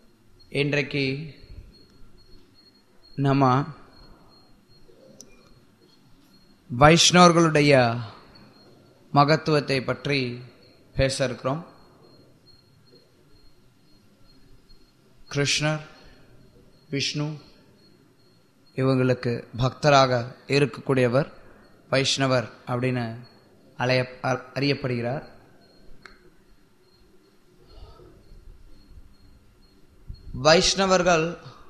இன்றைக்கு நம்ம வைஷ்ணவர்களுடைய மகத்துவத்தை பற்றி பேச இருக்கிறோம் கிருஷ்ணர் விஷ்ணு இவங்களுக்கு பக்தராக இருக்கக்கூடியவர் வைஷ்ணவர் அப்படின்னு அலைய அ- அறியப்படுகிறார் வைஷ்ணவர்கள்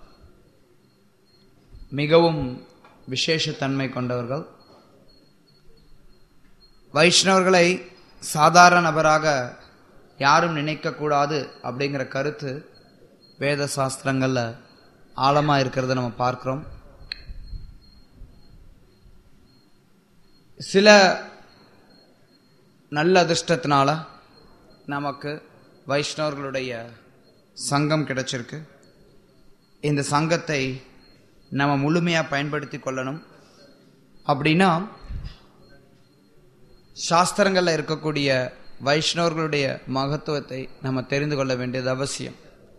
மிகவும் விசேஷத்தன்மை கொண்டவர்கள் வைஷ்ணவர்களை சாதாரண நபராக யாரும் நினைக்கக்கூடாது அப்படிங்கிற கருத்து வேத சாஸ்திரங்கள்ல ஆழமா இருக்கிறத நம்ம பார்க்கிறோம் சில நல்ல அதிர்ஷ்டத்தினால நமக்கு வைஷ்ணவர்களுடைய சங்கம் கிடைச்சிருக்கு இந்த சங்கத்தை நம்ம முழுமையாக பயன்படுத்தி கொள்ளணும் அப்படின்னா சாஸ்திரங்களில் இருக்கக்கூடிய வைஷ்ணவர்களுடைய மகத்துவத்தை நம்ம தெரிந்து கொள்ள வேண்டியது அவசியம்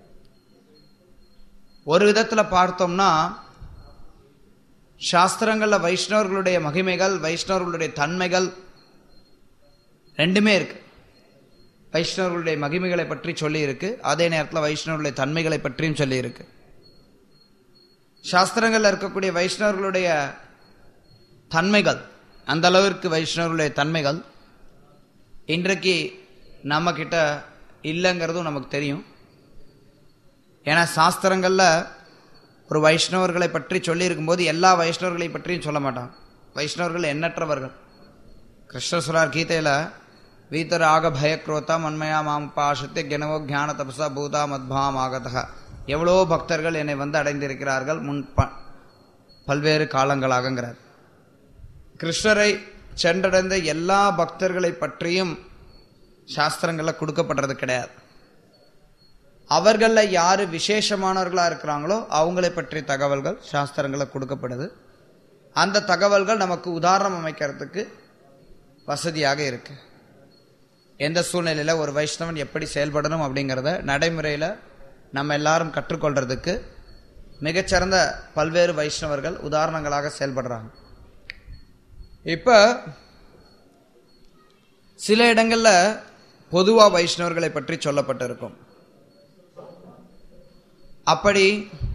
ஒரு விதத்தில் பார்த்தோம்னா சாஸ்திரங்கள்ல வைஷ்ணவர்களுடைய மகிமைகள் வைஷ்ணவர்களுடைய தன்மைகள் ரெண்டுமே இருக்கு வைஷ்ணவர்களுடைய மகிமைகளை பற்றி சொல்லி இருக்கு அதே நேரத்தில் வைஷ்ணவர்களுடைய தன்மைகளை பற்றியும் சொல்லி இருக்கு சாஸ்திரங்கள்ல இருக்கக்கூடிய வைஷ்ணவர்களுடைய தன்மைகள் அந்த அளவிற்கு வைஷ்ணவர்களுடைய தன்மைகள் இன்றைக்கு நம்ம கிட்ட இல்லைங்கிறதும் நமக்கு தெரியும் ஏன்னா சாஸ்திரங்கள்ல ஒரு வைஷ்ணவர்களை பற்றி சொல்லி இருக்கும்போது எல்லா வைஷ்ணவர்களை பற்றியும் சொல்ல மாட்டான் வைஷ்ணவர்கள் எண்ணற்றவர்கள் கிருஷ்ணர் சொல்றார் கீதையில வீத்தராக பயக்ரோத்தா மண்மயா மாம் பாஷத்தை கெனவோ ஞான தபசா பூதா மத்பாம் ஆகதக எவ்வளோ பக்தர்கள் என்னை வந்து அடைந்திருக்கிறார்கள் முன் ப- பல்வேறு காலங்களாகங்கிறார் கிருஷ்ணரை சென்றடைந்த எல்லா பக்தர்களை பற்றியும் சாஸ்திரங்கள்ல கொடுக்கப்படுறது கிடையாது அவர்கள யாரு விசேஷமானவர்களா இருக்கிறாங்களோ அவங்களை பற்றிய தகவல்கள் சாஸ்திரங்களில் கொடுக்கப்படுது அந்த தகவல்கள் நமக்கு உதாரணம் அமைக்கிறதுக்கு வசதியாக இருக்கு எந்த சூழ்நிலையில ஒரு வைஷ்ணவன் எப்படி செயல்படணும் அப்படிங்கிறத நடைமுறையில நம்ம எல்லாரும் கற்றுக்கொள்றதுக்கு மிகச்சிறந்த பல்வேறு வைஷ்ணவர்கள் உதாரணங்களாக செயல்படுறாங்க இப்ப சில இடங்கள்ல பொதுவா வைஷ்ணவர்களை பற்றி சொல்லப்பட்டிருக்கும் அப்படி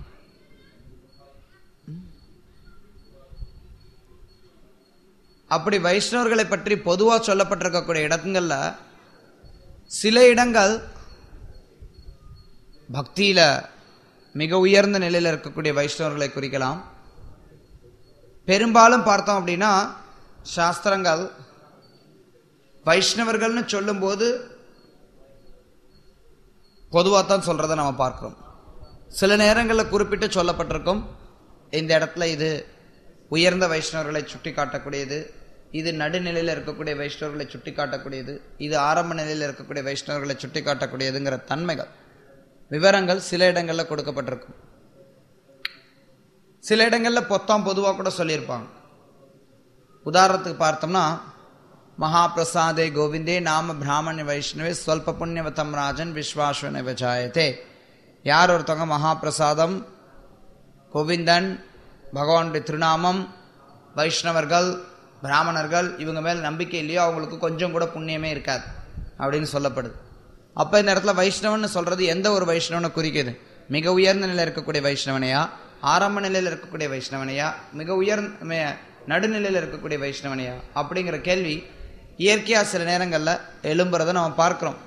அப்படி வைஷ்ணவர்களை பற்றி பொதுவா சொல்லப்பட்டிருக்கக்கூடிய இடங்கள்ல சில இடங்கள் பக்தியில மிக உயர்ந்த நிலையில இருக்கக்கூடிய வைஷ்ணவர்களை குறிக்கலாம் பெரும்பாலும் பார்த்தோம் அப்படின்னா சாஸ்திரங்கள் வைஷ்ணவர்கள்னு சொல்லும்போது பொதுவாக தான் சொல்றதை நம்ம பார்க்கிறோம் சில நேரங்களில் குறிப்பிட்டு சொல்லப்பட்டிருக்கும் இந்த இடத்துல இது உயர்ந்த வைஷ்ணவர்களை சுட்டி காட்டக்கூடியது இது நடுநிலையில் இருக்கக்கூடிய வைஷ்ணவர்களை சுட்டி காட்டக்கூடியது இது ஆரம்ப நிலையில் இருக்கக்கூடிய வைஷ்ணவர்களை சுட்டி காட்டக்கூடியதுங்கிற தன்மைகள் விவரங்கள் சில இடங்கள்ல கொடுக்கப்பட்டிருக்கும் சில இடங்கள்ல பொத்தாம் பொதுவாக கூட சொல்லியிருப்பாங்க உதாரணத்துக்கு பார்த்தோம்னா மகாபிரசாதே கோவிந்தே நாம பிராமண வைஷ்ணவே ஸ்வல்ப புண்ணியவதம் ராஜன் விஸ்வாஸ்வன விஜாயத்தே யார் ஒருத்தவங்க மகாபிரசாதம் கோவிந்தன் பகவானுடைய திருநாமம் வைஷ்ணவர்கள் பிராமணர்கள் இவங்க மேல் நம்பிக்கை இல்லையோ அவங்களுக்கு கொஞ்சம் கூட புண்ணியமே இருக்காது அப்படின்னு சொல்லப்படுது அப்ப இந்த இடத்துல வைஷ்ணவன் சொல்றது எந்த ஒரு வைஷ்ணவனை குறிக்குது மிக உயர்ந்த நிலையில் இருக்கக்கூடிய வைஷ்ணவனையா ஆரம்ப நிலையில் இருக்கக்கூடிய வைஷ்ணவனையா மிக உயர்ந்த மே- நடுநிலையில் இருக்கக்கூடிய வைஷ்ணவனையா அப்படிங்கிற கேள்வி இயற்கையா சில நேரங்கள்ல எழும்புறதை நம்ம பார்க்கிறோம்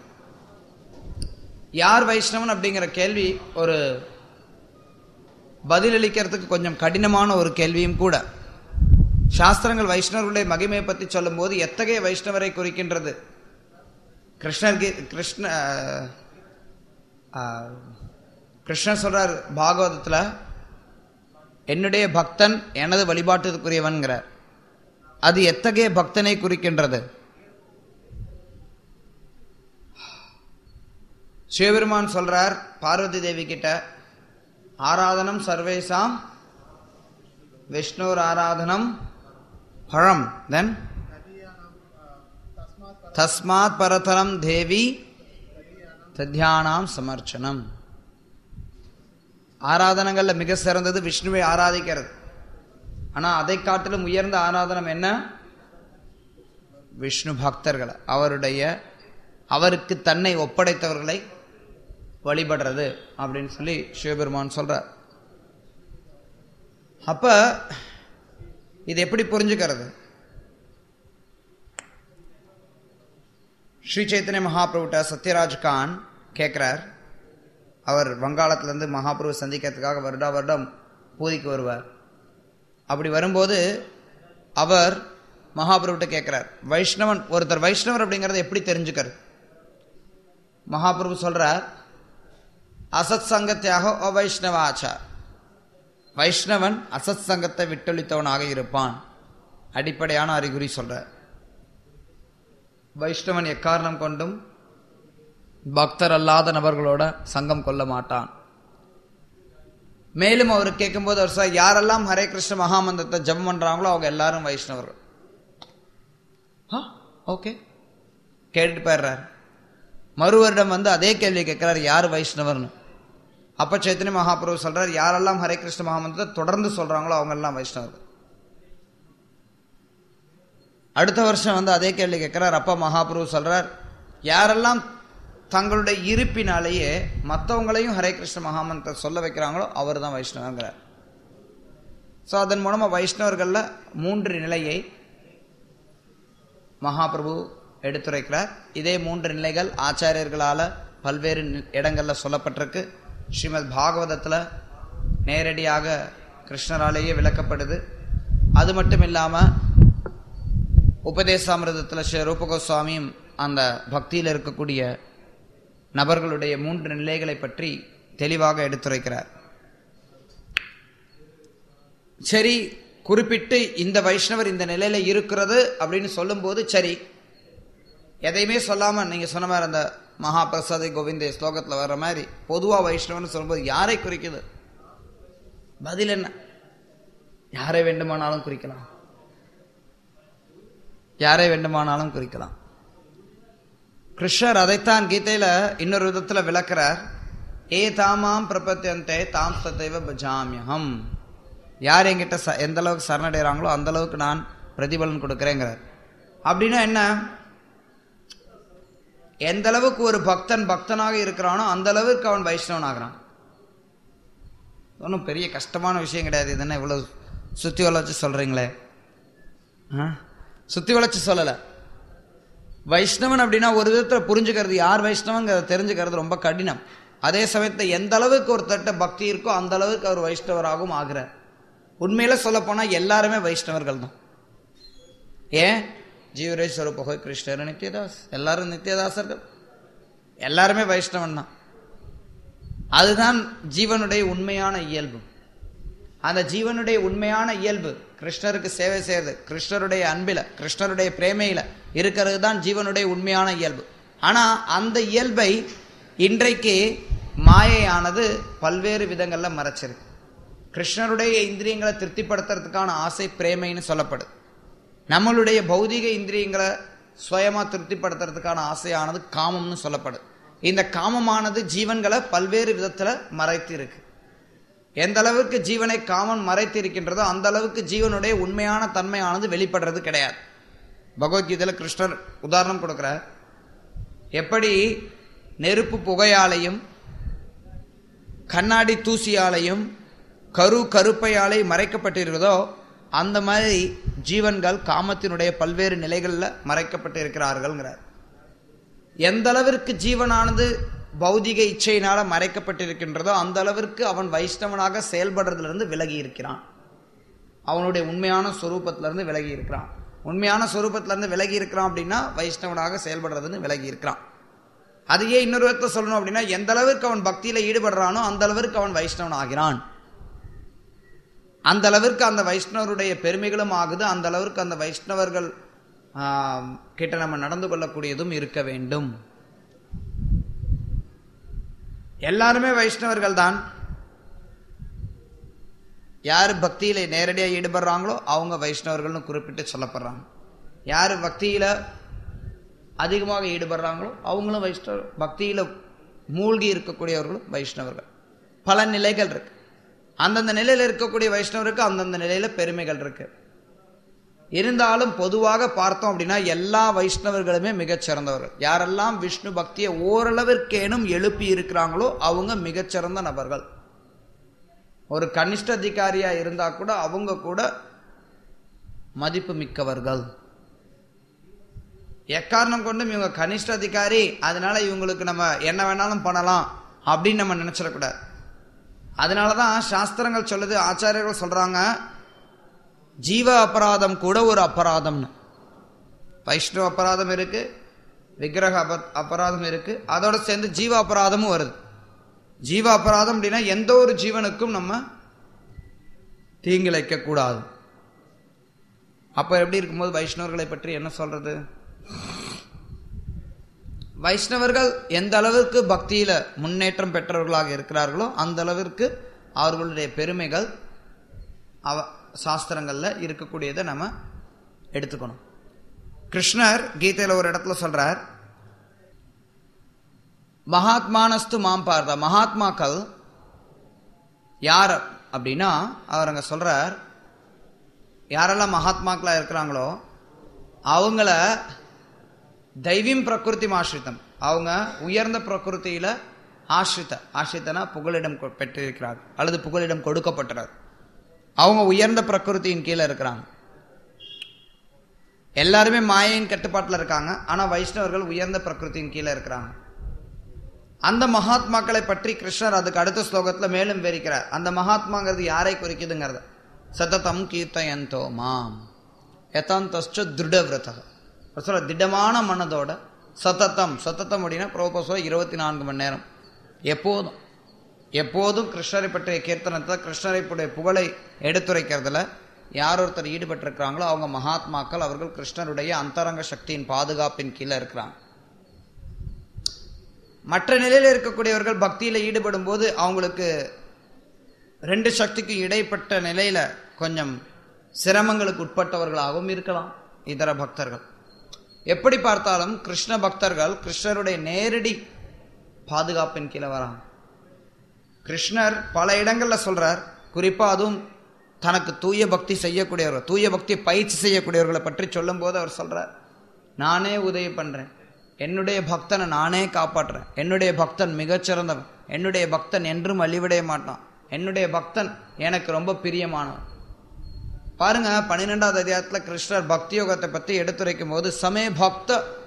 யார் வைஷ்ணவன் அப்படிங்கிற கேள்வி ஒரு பதிலளிக்கிறதுக்கு கொஞ்சம் கடினமான ஒரு கேள்வியும் கூட சாஸ்திரங்கள் வைஷ்ணவர்களுடைய மகிமையை பற்றி சொல்லும்போது எத்தகைய வைஷ்ணவரை குறிக்கின்றது கிருஷ்ணர் கீ- கிருஷ்ண ஆஹ், கிருஷ்ணர் சொல்றார் பாகவதத்துல என்னுடைய பக்தன் எனது வழிபாட்டுக்குரியவன்கிறார் அது எத்தகைய பக்தனை குறிக்கின்றது சிவபெருமான் சொல்றார் பார்வதி தேவி கிட்ட ஆராதனம் சர்வேசாம் விஷ்ணுர் ஆராதனம் பழம் தென் தஸ்மாத் பரதரம் தேவி தத்யானாம் சமர்ச்சனம் ஆராதனங்கள்ல மிக சிறந்தது விஷ்ணுவை ஆராதிக்கிறது ஆனா அதை காட்டிலும் உயர்ந்த ஆராதனம் என்ன விஷ்ணு பக்தர்களை அவருடைய அவருக்கு தன்னை ஒப்படைத்தவர்களை வழிபடுறது அப்படின்னு சொல்லி சிவபெருமான் சொல்றார் அப்ப இது எப்படி புரிஞ்சுக்கிறது ஸ்ரீ சைத்தன்ய மகாபிரபுட்ட சத்யராஜ் கான் கேட்கிறார் அவர் வங்காளத்திலிருந்து மகாபிரபு சந்திக்கிறதுக்காக வருடா வருடம் பூதிக்கு வருவார் அப்படி வரும்போது அவர் மகாபிரபுட்ட கேட்கிறார் வைஷ்ணவன் ஒருத்தர் வைஷ்ணவர் அப்படிங்கறத எப்படி தெரிஞ்சுக்கிறது மகாபிரபு சொல்றார் அசத் சங்கத்தியாக அவைஷ்ணவாச்சார் வைஷ்ணவன் அசத் சங்கத்தை விட்டொழித்தவனாக இருப்பான் அடிப்படையான அறிகுறி சொல்றார் வைஷ்ணவன் எக்காரணம் கொண்டும் பக்தர் அல்லாத நபர்களோட சங்கம் கொள்ள மாட்டான் மேலும் அவர் கேட்கும்போது அவர் சார் யாரெல்லாம் ஹரே கிருஷ்ண மகாமந்திரத்தை ஜபம் பண்றாங்களோ அவங்க எல்லாரும் வைஷ்ணவர்கள் ஓகே கேட்டுட்டு போயிடுறாரு மறு வருடம் வந்து அதே கேள்வி கேட்கிறார் யார் வைஷ்ணவர்னு அப்ப சைத்தன்ய மகாபிரபு சொல்றார் யாரெல்லாம் ஹரே கிருஷ்ண மகாமந்திரத்தை தொடர்ந்து சொல்றாங்களோ அவங்க எல்லாம் வைஷ்ணவர்கள் அடுத்த வருஷம் வந்து அதே கேள்வி கேட்கிறார் அப்பா மகாபிரபு சொல்றார் யாரெல்லாம் தங்களுடைய இருப்பினாலேயே மற்றவங்களையும் ஹரே கிருஷ்ண மகாமந்திர சொல்ல வைக்கிறாங்களோ அவர் தான் வைஷ்ணவங்கிறார் ஸோ அதன் மூலமா வைஷ்ணவர்கள்ல மூன்று நிலையை மகாபிரபு எடுத்துரைக்கிறார் இதே மூன்று நிலைகள் ஆச்சாரியர்களால பல்வேறு இடங்கள்ல சொல்லப்பட்டிருக்கு ஸ்ரீமத் பாகவதத்துல நேரடியாக கிருஷ்ணராலேயே விளக்கப்படுது அது மட்டும் இல்லாம உபதேசாமிரதத்தில் ஸ்ரீ ரூப கோஸ்வாமியும் அந்த பக்தியில் இருக்கக்கூடிய நபர்களுடைய மூன்று நிலைகளை பற்றி தெளிவாக எடுத்துரைக்கிறார் சரி குறிப்பிட்டு இந்த வைஷ்ணவர் இந்த நிலையில இருக்கிறது அப்படின்னு சொல்லும்போது சரி எதையுமே சொல்லாம நீங்க சொன்ன மாதிரி அந்த மகாபிரசாதி கோவிந்த ஸ்லோகத்துல வர்ற மாதிரி பொதுவா வைஷ்ணவன் சொல்லும்போது யாரை குறிக்குது பதில் என்ன யாரை வேண்டுமானாலும் குறிக்கலாம் யாரை வேண்டுமானாலும் குறிக்கலாம் கிருஷ்ணர் அதைத்தான் கீதையில இன்னொரு விதத்துல விளக்குறார் ஏ தாமாம் பிரபத்தியந்தே தாம் சதைவ பஜாமியகம் யார் என்கிட்ட ச எந்த அளவுக்கு சரணடைகிறாங்களோ அந்த அளவுக்கு நான் பிரதிபலன் கொடுக்குறேங்கிறார் அப்படின்னா என்ன எந்த அளவுக்கு ஒரு பக்தன் பக்தனாக இருக்கிறானோ அந்த அளவுக்கு அவன் வைஷ்ணவன் ஆகிறான் ஒன்றும் பெரிய கஷ்டமான விஷயம் கிடையாது இது என்ன இவ்வளவு சுத்தி வளைச்சு சொல்றீங்களே ஆ? சுத்தி வளைச்சு சொல்லலை வைஷ்ணவன் அப்படின்னா ஒரு விதத்தில் புரிஞ்சுக்கிறது யார் வைஷ்ணவங்கிறத தெரிஞ்சுக்கிறது ரொம்ப கடினம் அதே சமயத்தில் எந்த அளவுக்கு ஒருத்தட்ட பக்தி இருக்கோ அந்த அளவுக்கு அவர் வைஷ்ணவராகவும் ஆகிறார் உண்மையில சொல்ல போனா எல்லாருமே வைஷ்ணவர்கள் தான் ஏன் ஜீவரேஸ்வர புகை கிருஷ்ணர் நித்யதாஸ் எல்லாரும் நித்யதாசர்கள் எல்லாருமே வைஷ்ணவன் தான் அதுதான் ஜீவனுடைய உண்மையான இயல்பு அந்த ஜீவனுடைய உண்மையான இயல்பு கிருஷ்ணருக்கு சேவை செய்யறது கிருஷ்ணருடைய அன்பில கிருஷ்ணருடைய பிரேமையில இருக்கிறது தான் ஜீவனுடைய உண்மையான இயல்பு ஆனா அந்த இயல்பை இன்றைக்கு மாயையானது பல்வேறு விதங்கள்ல மறைச்சிருக்கு கிருஷ்ணருடைய இந்திரியங்களை திருப்திப்படுத்துறதுக்கான ஆசை பிரேமைன்னு சொல்லப்படுது நம்மளுடைய பௌதிக இந்திரியங்களை சுயமா திருப்திப்படுத்துறதுக்கான ஆசையானது காமம்னு சொல்லப்படுது இந்த காமமானது ஜீவன்களை பல்வேறு விதத்துல மறைத்து இருக்கு எந்த அளவுக்கு ஜீவனை காமன் மறைத்து இருக்கின்றதோ அந்த அளவுக்கு ஜீவனுடைய உண்மையான தன்மையானது வெளிப்படுறது கிடையாது பகவத்கீதையில கிருஷ்ணர் உதாரணம் கொடுக்கிறார் எப்படி நெருப்பு புகையாலையும் கண்ணாடி தூசியாலையும் கரு கருப்பையாலை மறைக்கப்பட்டிருக்கிறதோ அந்த மாதிரி ஜீவன்கள் காமத்தினுடைய பல்வேறு நிலைகளில் மறைக்கப்பட்டு இருக்கிறார்கள்ங்கிறார் எந்த அளவிற்கு ஜீவனானது பௌதிக இச்சையினால மறைக்கப்பட்டிருக்கின்றதோ அந்த அளவிற்கு அவன் வைஷ்ணவனாக செயல்படுறதிலிருந்து விலகி இருக்கிறான் அவனுடைய உண்மையான சொரூபத்திலிருந்து விலகி இருக்கிறான் உண்மையான சொரூபத்திலிருந்து விலகி இருக்கிறான் அப்படின்னா வைஷ்ணவனாக செயல்படுறதுன்னு விலகி இருக்கிறான் அதையே இன்னொரு விதத்தை சொல்லணும் அப்படின்னா எந்த அளவிற்கு அவன் பக்தியில ஈடுபடுறானோ அந்த அளவிற்கு அவன் வைஷ்ணவன் ஆகிறான் அந்த அளவிற்கு அந்த வைஷ்ணவருடைய பெருமைகளும் ஆகுது அந்த அளவிற்கு அந்த வைஷ்ணவர்கள் ஆஹ், கிட்ட நம்ம நடந்து கொள்ளக்கூடியதும் இருக்க வேண்டும் எல்லாருமே வைஷ்ணவர்கள் தான் யார் பக்தியில நேரடியாக ஈடுபடுறாங்களோ அவங்க வைஷ்ணவர்கள்னு குறிப்பிட்டு சொல்லப்படுறாங்க யார் பக்தியில அதிகமாக ஈடுபடுறாங்களோ அவங்களும் வைஷ்ணவ பக்தியில மூழ்கி இருக்கக்கூடியவர்களும் வைஷ்ணவர்கள் பல நிலைகள் இருக்கு அந்தந்த நிலையில இருக்கக்கூடிய வைஷ்ணவருக்கு அந்தந்த நிலையில பெருமைகள் இருக்கு இருந்தாலும் பொதுவாக பார்த்தோம் அப்படின்னா எல்லா வைஷ்ணவர்களுமே மிகச் சிறந்தவர்கள் யாரெல்லாம் விஷ்ணு பக்தியை ஓரளவிற்கேனும் எழுப்பி இருக்கிறாங்களோ அவங்க மிகச்சிறந்த நபர்கள் ஒரு கனிஷ்ட அதிகாரியா இருந்தா கூட அவங்க கூட மதிப்பு மிக்கவர்கள் எக்காரணம் கொண்டும் இவங்க கனிஷ்ட அதிகாரி அதனால இவங்களுக்கு நம்ம என்ன வேணாலும் பண்ணலாம் அப்படின்னு நம்ம நினைச்சிடக்கூடாது அதனாலதான் சாஸ்திரங்கள் சொல்லுது ஆச்சாரியர்கள் சொல்றாங்க ஜீவ அபராதம் கூட ஒரு அபராதம்னு வைஷ்ணவ அபராதம் இருக்கு விக்கிரக அப அபராதம் இருக்கு அதோட சேர்ந்து ஜீவ அபராதமும் வருது ஜீவ அபராதம் அப்படின்னா எந்த ஒரு ஜீவனுக்கும் நம்ம தீங்கிழைக்க கூடாது அப்ப எப்படி இருக்கும்போது வைஷ்ணவர்களை பற்றி என்ன சொல்றது வைஷ்ணவர்கள் எந்த அளவிற்கு பக்தியில முன்னேற்றம் பெற்றவர்களாக இருக்கிறார்களோ அந்த அளவிற்கு அவர்களுடைய பெருமைகள் அவ சாஸ்திரங்கள்ல இருக்கக்கூடியதை நம்ம எடுத்துக்கணும் கிருஷ்ணர் கீதையில ஒரு இடத்துல சொல்றார் மகாத்மானஸ்து மாம் பார்த்தா மகாத்மாக்கள் யார் அப்படின்னா அவர் அங்க சொல்றார் யாரெல்லாம் மகாத்மாக்களா இருக்கிறாங்களோ அவங்கள தெய்வீம் பிரகிருதி ஆசிரித்தம் அவங்க உயர்ந்த பிரகிருத்தியில ஆசிரித்த ஆசிரித்தனா புகலிடம் கொ- பெற்றிருக்கிறார்கள் அல்லது புகலிடம் கொடுக்கப்பட்டனர் அவங்க உயர்ந்த பிரகிருத்தியின் கீழே இருக்கிறாங்க எல்லாருமே மாயையின் கட்டுப்பாட்டில் இருக்காங்க ஆனா வைஷ்ணவர்கள் உயர்ந்த பிரகிருத்தியின் கீழே இருக்கிறாங்க அந்த மகாத்மாக்களை பற்றி கிருஷ்ணர் அதுக்கு அடுத்த ஸ்லோகத்துல மேலும் விவரிக்கிறார் அந்த மகாத்மாங்கிறது யாரை குறிக்குதுங்கிறத சததம் கீர்த்தயந்தோ மாம் யதாந்தஸ்ச திருடவிரத சொல்ல திடமான மனதோட சததம் சததம் அப்படின்னா ப்ரோபோசோ இருபத்தி நான்கு மணி நேரம் எப்போதும் எப்போதும் கிருஷ்ணரை பற்றிய கீர்த்தனத்தை கிருஷ்ணரை பற்றிய புகழை எடுத்துரைக்கிறதுல யார் ஒருத்தர் ஈடுபட்டிருக்கிறாங்களோ அவங்க மகாத்மாக்கள் அவர்கள் கிருஷ்ணருடைய அந்தரங்க சக்தியின் பாதுகாப்பின் கீழே இருக்கிறாங்க மற்ற நிலையில இருக்கக்கூடியவர்கள் பக்தியில ஈடுபடும் போது அவங்களுக்கு ரெண்டு சக்திக்கு இடைப்பட்ட நிலையில கொஞ்சம் சிரமங்களுக்கு உட்பட்டவர்களாகவும் இருக்கலாம் இதர பக்தர்கள் எப்படி பார்த்தாலும் கிருஷ்ண பக்தர்கள் கிருஷ்ணருடைய நேரடி பாதுகாப்பின் கீழே வராங்க கிருஷ்ணர் பல இடங்கள்ல சொல்றார் குறிப்பா அதுவும் தனக்கு தூய பக்தி செய்யக்கூடியவர்கள் தூய பக்தி பயிற்சி செய்யக்கூடியவர்களை பற்றி சொல்லும்போது அவர் சொல்றார் நானே உதவி பண்றேன் என்னுடைய பக்தனை நானே காப்பாற்றுறேன் என்னுடைய பக்தன் மிகச்சிறந்தவன் என்னுடைய பக்தன் என்றும் அழிவிடைய மாட்டான் என்னுடைய பக்தன் எனக்கு ரொம்ப பிரியமானவன் பாருங்க பன்னிரெண்டாவது அதிகாரத்துல கிருஷ்ணர் பக்தி யோகத்தை பத்தி எடுத்துரைக்கும் போது சமே பக்த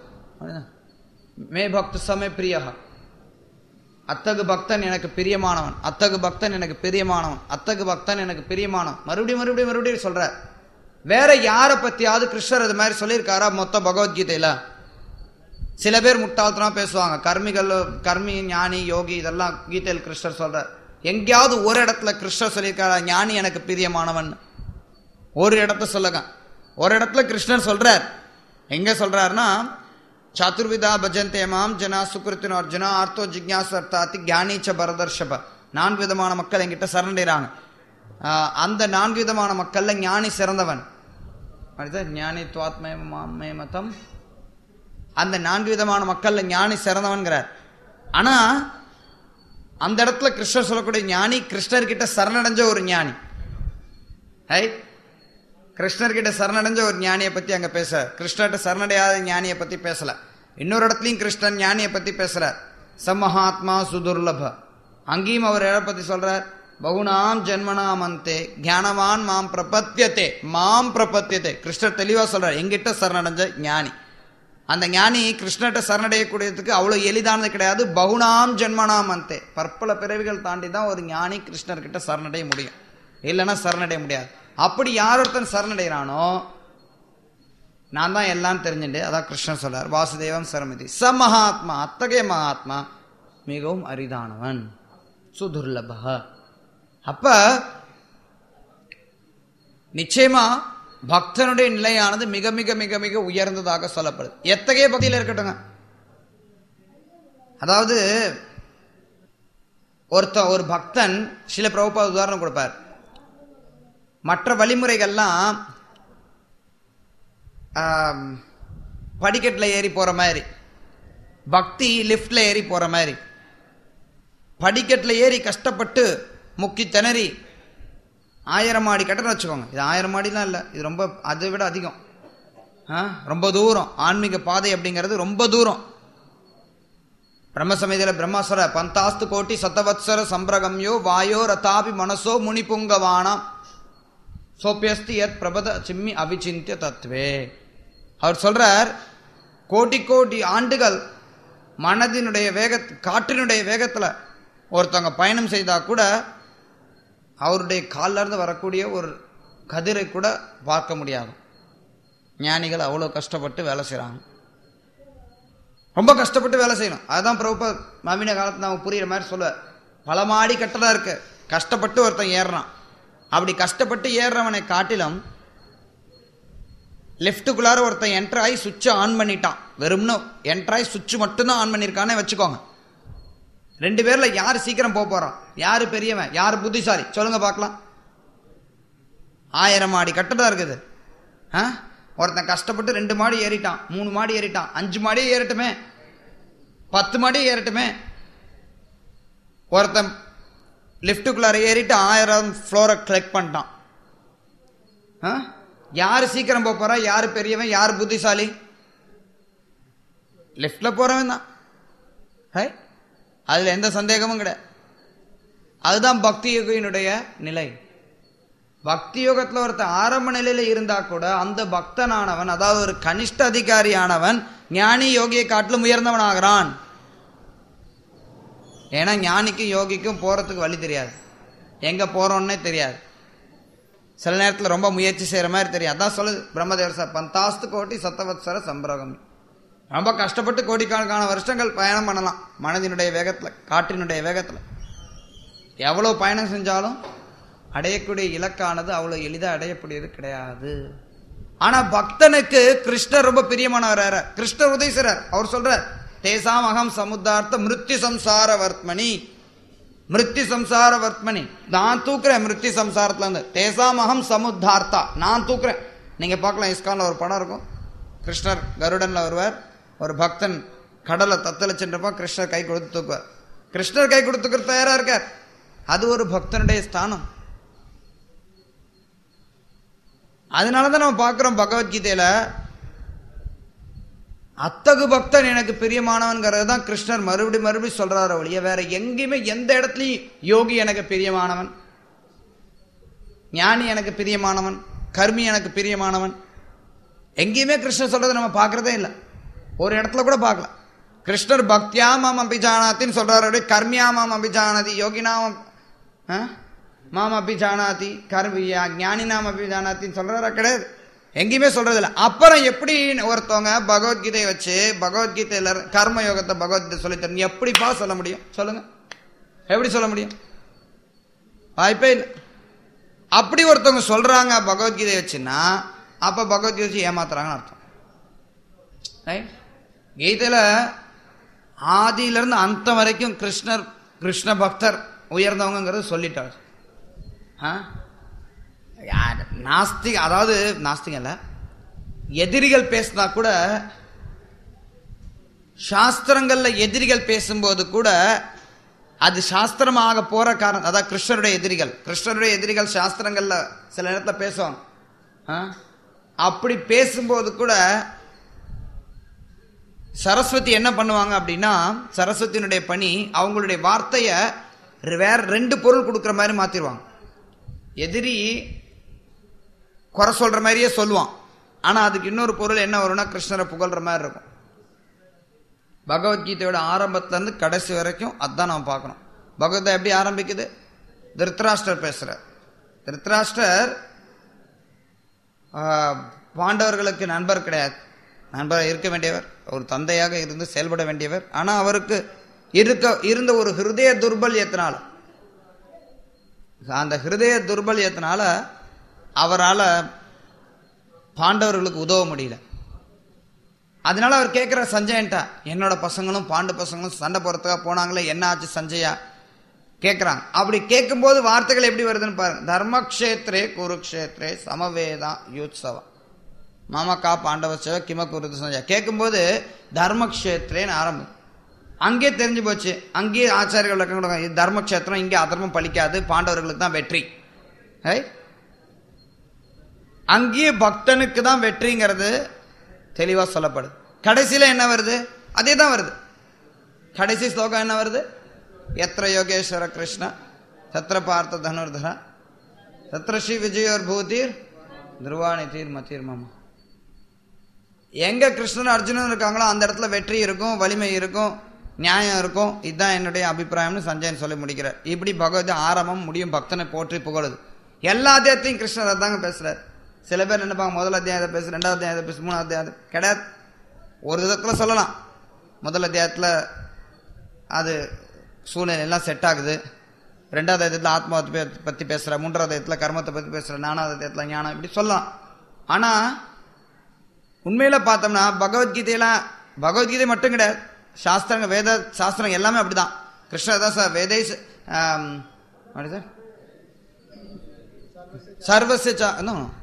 மே பக்த சமே பிரியகா அத்தகு பக்தன் எனக்கு பிரியமானவன் அத்தகு பக்தன் எனக்கு பிரியமானவன் அத்தகு பக்தன் எனக்கு பிரியமானவன் மறுபடியும் மறுபடியும் மறுபடியும் சொல்ற வேற யாரை பத்தியாவது கிருஷ்ணர் இது மாதிரி சொல்லியிருக்காரா மொத்த பகவத்கீதையில சில பேர் முட்டாள்தனமா பேசுவாங்க கர்மிகள் கர்மி ஞானி யோகி இதெல்லாம் கீதையில் கிருஷ்ணர் சொல்றார் எங்கேயாவது ஒரு இடத்துல கிருஷ்ணர் சொல்லியிருக்காரா ஞானி எனக்கு பிரியமானவன் ஒரு இடத்த சொல்லுங்க ஒரு இடத்துல கிருஷ்ணர் சொல்றார் எங்க சொல்றாருன்னா சாதுர்விதா பஜந்தே மாம் ஜனா சுக்ருத்தின் அர்ஜுனா ஆர்த்தோ ஜிக்யாசு அர்த்தாத்தி ஞானீச்ச பரதர்ஷப நான்கு விதமான மக்கள் என்கிட்ட சரணடைறாங்க ஆஹ் அந்த நான்கு விதமான மக்கள்ல ஞானி சிறந்தவன் அடுத்தது ஞானி துவாத்மே மாமே மதம் அந்த நான்கு விதமான மக்கள்ல ஞானி சிறந்தவன்கிறார் ஆனா அந்த இடத்துல கிருஷ்ணர் சொல்லக்கூடிய ஞானி கிருஷ்ணர்கிட்ட சரணடைஞ்ச ஒரு ஞானி ஐ கிருஷ்ணர்கிட்ட சரணடைஞ்ச ஒரு ஞானியை பத்தி அங்க பேச கிருஷ்ணர்கிட்ட சரணடையாத ஞானியை பத்தி பேசல இன்னொரு இடத்துலயும் கிருஷ்ணன் ஞானியை பத்தி பேசுறார் சமஹாத்மா சுதுர்லப அங்கேயும் அவர் எதை பத்தி சொல்றார் பகுனாம் ஜென்மனாம் அந்தே ஞானவான் மாம் பிரபத்தியத்தே மாம் பிரபத்தியத்தே கிருஷ்ணர் தெளிவா சொல்றார் எங்கிட்ட சரணடைஞ்ச ஞானி அந்த ஞானி கிருஷ்ணர்கிட்ட சரணடையக்கூடியதுக்கு அவ்வளவு எளிதானது கிடையாது பகுனாம் ஜென்மனாம் அந்தே பற்பல பிறவிகள் தாண்டி தான் ஒரு ஞானி கிருஷ்ணர்கிட்ட சரணடைய முடியும் இல்லைன்னா சரணடைய முடியாது அப்படி யார் ஒருத்தன் சரணடைகிறானோ நான் தான் எல்லாம் தெரிஞ்சுட்டு அதான் கிருஷ்ணன் சொல்றார் வாசுதேவம் சரமதி ச மகாத்மா அத்தகைய மகாத்மா மிகவும் அரிதானவன் சுதுர்லப அப்ப நிச்சயமா பக்தனுடைய நிலையானது மிக மிக மிக மிக உயர்ந்ததாக சொல்லப்படுது எத்தகைய பக்தியில இருக்கட்டுங்க அதாவது ஒருத்த ஒரு பக்தன் சில பிரபுபா உதாரணம் கொடுப்பார் மற்ற வழிமுறைகள்லாம் ஆம், படிக்கட்டில் ஏறி போற மாதிரி பக்தி லிஃப்ட்ல ஏறி போற மாதிரி படிக்கட்டில் ஏறி கஷ்டப்பட்டு முக்கி திணறி ஆயிரம் மாடி கட்டடம் வச்சுக்கோங்க இது ஆயிரம் மாடிலாம் இல்லை இது ரொம்ப அதை விட அதிகம் ஆ ரொம்ப தூரம் ஆன்மீக பாதை அப்படிங்கிறது ரொம்ப தூரம் பிரம்மசமயத்தில் பிரம்மாசுர பந்தாஸ்து கோட்டி சத்தவத்சர சம்பிரகம்யோ வாயோ ரதாபி மனசோ முனிபுங்கவானாம் சோப்பியஸ்தி யத் பிரபத சிம்மி அவிச்சிந்திய தத்துவே அவர் சொல்றார் கோடி கோடி ஆண்டுகள் மனதினுடைய வேக காற்றினுடைய வேகத்தில் ஒருத்தவங்க பயணம் செய்தா கூட அவருடைய கால்ல இருந்து வரக்கூடிய ஒரு கதிரை கூட பார்க்க முடியாது ஞானிகள் அவ்வளோ கஷ்டப்பட்டு வேலை செய்கிறாங்க ரொம்ப கஷ்டப்பட்டு வேலை செய்யணும் அதுதான் பிரபுப்ப நவீன காலத்தில் நம்ம புரியுற மாதிரி சொல்லுவார் பல மாடி கட்டடம் இருக்கு கஷ்டப்பட்டு ஒருத்தன் ஏறுறான் அப்படி கஷ்டப்பட்டு ஏறுறவனை காட்டிலும் லெஃப்ட்டுக்குள்ளார ஒருத்தன் என்டர் ஆகி சுவிட்சை ஆன் பண்ணிட்டான் வெறும்னு என்டர் ஆகி சுவிட்ச் மட்டும்தான் ஆன் பண்ணியிருக்கானே வச்சுக்கோங்க ரெண்டு பேர்ல யார் சீக்கிரம் போக போறான் யாரு பெரியவன் யார் புத்திசாலி சொல்லுங்க பார்க்கலாம் ஆயிரம் மாடி கட்டடம் இருக்குது ஆ ஒருத்தன் கஷ்டப்பட்டு ரெண்டு மாடி ஏறிட்டான் மூணு மாடி ஏறிட்டான் அஞ்சு மாடி ஏறட்டுமே பத்து மாடி ஏறட்டுமே ஒருத்தன் லிஃப்ட்டுக்குள்ளார ஏறிட்டு ஆயிரம் ஃப்ளோரை கிளிக் பண்ணிட்டான் ஆ? யாரு சீக்கிரம் போக போறா யாரு பெரியவன் யார் புத்திசாலி லிஃப்ட்ல போறவன் தான் ஹை அதுல எந்த சந்தேகமும் கிடையாது அதுதான் பக்தி யோகியினுடைய நிலை பக்தி யோகத்துல ஒருத்தன் ஆரம்ப நிலையில இருந்தா கூட அந்த பக்தனானவன் அதாவது ஒரு கனிஷ்ட அதிகாரியானவன் ஞானி யோகியை காட்டிலும் உயர்ந்தவன் ஆகிறான் ஏன்னா ஞானிக்கும் யோகிக்கும் போறதுக்கு வழி தெரியாது எங்க போறோன்னே தெரியாது சில நேரத்தில் ரொம்ப முயற்சி செய்யற மாதிரி தெரியும் அதான் சொல்லுது பிரம்மதேவர் சார் பந்தாஸ்து கோட்டி சத்தவத்சர சம்பிரகம் ரொம்ப கஷ்டப்பட்டு கோடிக்கணக்கான வருஷங்கள் பயணம் பண்ணலாம் மனதினுடைய வேகத்துல காற்றினுடைய வேகத்துல எவ்வளவு பயணம் செஞ்சாலும் அடையக்கூடிய இலக்கானது அவ்வளவு எளிதா அடையக்கூடியது கிடையாது ஆனா பக்தனுக்கு கிருஷ்ணர் ரொம்ப பிரியமானவர் வேற. கிருஷ்ணர் உதவி செய்றார் அவர் சொல்றார் தேசாம் அகம் சமுத்தார்த்த மிருத்யு சம்சார வர்த்மனி மிருத்யு சம்சார வர்த்மனி நான் தூக்குறேன் மிருத்யு சம்சாரத்துல இருந்து தேசாம் அகம் சமுத்தார்த்தா நான் தூக்குறேன் நீங்க பார்க்கலாம் இஸ்கான்ல ஒரு படம் இருக்கும் கிருஷ்ணர் கருடன்ல வருவார் ஒரு பக்தன் கடலை தத்தளிச்சுருப்பான் கிருஷ்ணர் கை கொடுத்து தூக்குவார் கிருஷ்ணர் கை கொடுத்துக்கிற தயாரா இருக்கார் அது ஒரு பக்தனுடைய ஸ்தானம் அதனாலதான் நம்ம பார்க்கிறோம் பகவத்கீதையில அத்தகு பக்தன் எனக்கு பிரியமானவன்கிறது தான் கிருஷ்ணர் மறுபடி மறுபடி சொல்றாரு ஒழிய வேற எங்கேயுமே எந்த இடத்துலயும் யோகி எனக்கு பிரியமானவன் ஞானி எனக்கு பிரியமானவன் கர்மி எனக்கு பிரியமானவன் எங்கேயுமே கிருஷ்ணர் சொல்றதை நம்ம பார்க்கறதே இல்லை ஒரு இடத்துல கூட பார்க்கல கிருஷ்ணர் பக்தியா மாம் அபிஜானாத்தின்னு சொல்றாரு அப்படியே கர்மியா மாம் அபிஜானதி யோகினாம் ஆ? மாம் அபிஜானாதி கர்மியா ஞானினாம் அபிஜானாத்தின்னு சொல்றாரா கிடையாது எங்கேயுமே சொல்றது இல்லை அப்புறம் எப்படி ஒருத்தவங்க பகவத்கீதையை வச்சு பகவத்கீதையில கர்ம யோகத்தை பகவத்கீதை சொல்லி தரணும் எப்படிப்பா சொல்ல முடியும் சொல்லுங்க எப்படி சொல்ல முடியும் வாய்ப்பே இல்லை அப்படி ஒருத்தவங்க சொல்றாங்க பகவத்கீதையை வச்சுன்னா அப்ப பகவத்கீதை வச்சு ஏமாத்துறாங்கன்னு அர்த்தம் Right? கீதையில ஆதியிலிருந்து அந்தம் வரைக்கும் கிருஷ்ணர் கிருஷ்ண பக்தர் உயர்ந்தவங்கிறது சொல்லிட்டார் ஆ? யார் நாஸ்திக அதாவது நாஸ்திகம் இல்ல எதிரிகள் பேசினா கூட சாஸ்திரங்கள்ல எதிரிகள் பேசும்போது கூட அது சாஸ்திரமாக போற காரணம் அதாவது கிருஷ்ணருடைய எதிரிகள் கிருஷ்ணருடைய எதிரிகள் சாஸ்திரங்கள்ல சில நேரத்தில் பேசுவாங்க ஆ? அப்படி பேசும்போது கூட சரஸ்வதி என்ன பண்ணுவாங்க அப்படின்னா சரஸ்வதியினுடைய பணி அவங்களுடைய வார்த்தைய வேற ரெண்டு பொருள் கொடுக்குற மாதிரி மாத்திருவாங்க எதிரி குறை சொல்ற மாதிரியே சொல்லுவான் ஆனா அதுக்கு இன்னொரு பொருள் என்ன வரும்னா கிருஷ்ணரை புகழ்ற மாதிரி இருக்கும் பகவத்கீதையோட ஆரம்பத்துல இருந்து கடைசி வரைக்கும் அதான் நம்ம பார்க்கணும் பகவத்கீதை எப்படி ஆரம்பிக்குது திருத்தராஷ்டர் பேசுறார் திருத்தராஷ்டர் ஆஹ், பாண்டவர்களுக்கு நண்பர் கிடையாது நண்பராக இருக்க வேண்டியவர் ஒரு தந்தையாக இருந்து செயல்பட வேண்டியவர் ஆனா அவருக்கு இருக்க இருந்த ஒரு ஹிருதய துர்பல்யத்தினால அந்த ஹிருதய துர்பல்யத்தினால அவரால் பாண்டவர்களுக்கு உதவ முடியல அதனால அவர் கேட்கிற சஞ்சயன்ட்ட என்னோட பசங்களும் பாண்டு பசங்களும் சண்டை போறதுக்காக போனாங்களே என்ன ஆச்சு சஞ்சயா கேட்குறாங்க அப்படி கேட்கும்போது வார்த்தைகள் எப்படி வருதுன்னு பாருங்க தர்மக்ஷேத்ரே குருக்ஷேத்ரே சமவேதா யூத்சவா மாமக்கா பாண்டவசவ கிம குருது சஞ்சயா கேட்கும்போது தர்மக்ஷேத்ரேன்னு ஆரம்பம் அங்கே தெரிஞ்சு போச்சு அங்கேயே ஆச்சாரியர்கள் விளக்கம் கொடுங்க இது தர்மக்ஷேத்திரம் இங்கே அதர்மம் பலிக்காது பாண்டவர்களுக்கு தான் வெற்றி ரைட் அங்கேயே பக்தனுக்கு தான் வெற்றிங்கிறது தெளிவா சொல்லப்படுது கடைசியில என்ன வருது அதே தான் வருது கடைசி ஸ்லோகம் என்ன வருது எத்திர யோகேஸ்வர கிருஷ்ண தத்திர பார்த்த தனுர்தரா தத்திர ஸ்ரீ விஜயோர் பூதீர் துருவாணி தீர் மத்தீர் மாமா எங்க கிருஷ்ணன் அர்ஜுனன் இருக்காங்களோ அந்த இடத்துல வெற்றி இருக்கும் வலிமை இருக்கும் நியாயம் இருக்கும் இதுதான் என்னுடைய அபிப்பிராயம்னு சஞ்சயன் சொல்லி முடிக்கிறார் இப்படி பகவத் ஆரம்பம் முடியும் பக்தனை போற்றி புகழுது எல்லா அத்தியாயத்தையும் கிருஷ்ணர் அதாங்க பேசுறார் சில பேர் நினைப்பாங்க முதல் அத்தியாயத்தை பேசு ரெண்டாவது அத்தியாயத்தை பேசு மூணாவது அத்தியாயத்தை கிடையாது ஒரு விதத்துல சொல்லலாம் முதல் அத்தியாயத்துல அது சூழ்நிலை எல்லாம் செட் ஆகுது ரெண்டாவது அத்தியாயத்தில் ஆத்மாவை பே- பத்தி பேசுற மூன்றாவது அத்தியாயத்தில் கர்மத்தை பத்தி பேசுற நாலாவது அத்தியாயத்தில் ஞானம் இப்படி சொல்லலாம் ஆனா உண்மையில பார்த்தோம்னா பகவத்கீதையில பகவத்கீதை மட்டும் கிடையாது சாஸ்திரங்க வேத சாஸ்திரம் எல்லாமே அப்படிதான் கிருஷ்ணர் தான் சார் வேதை சார் சர்வசிய ச- no, no.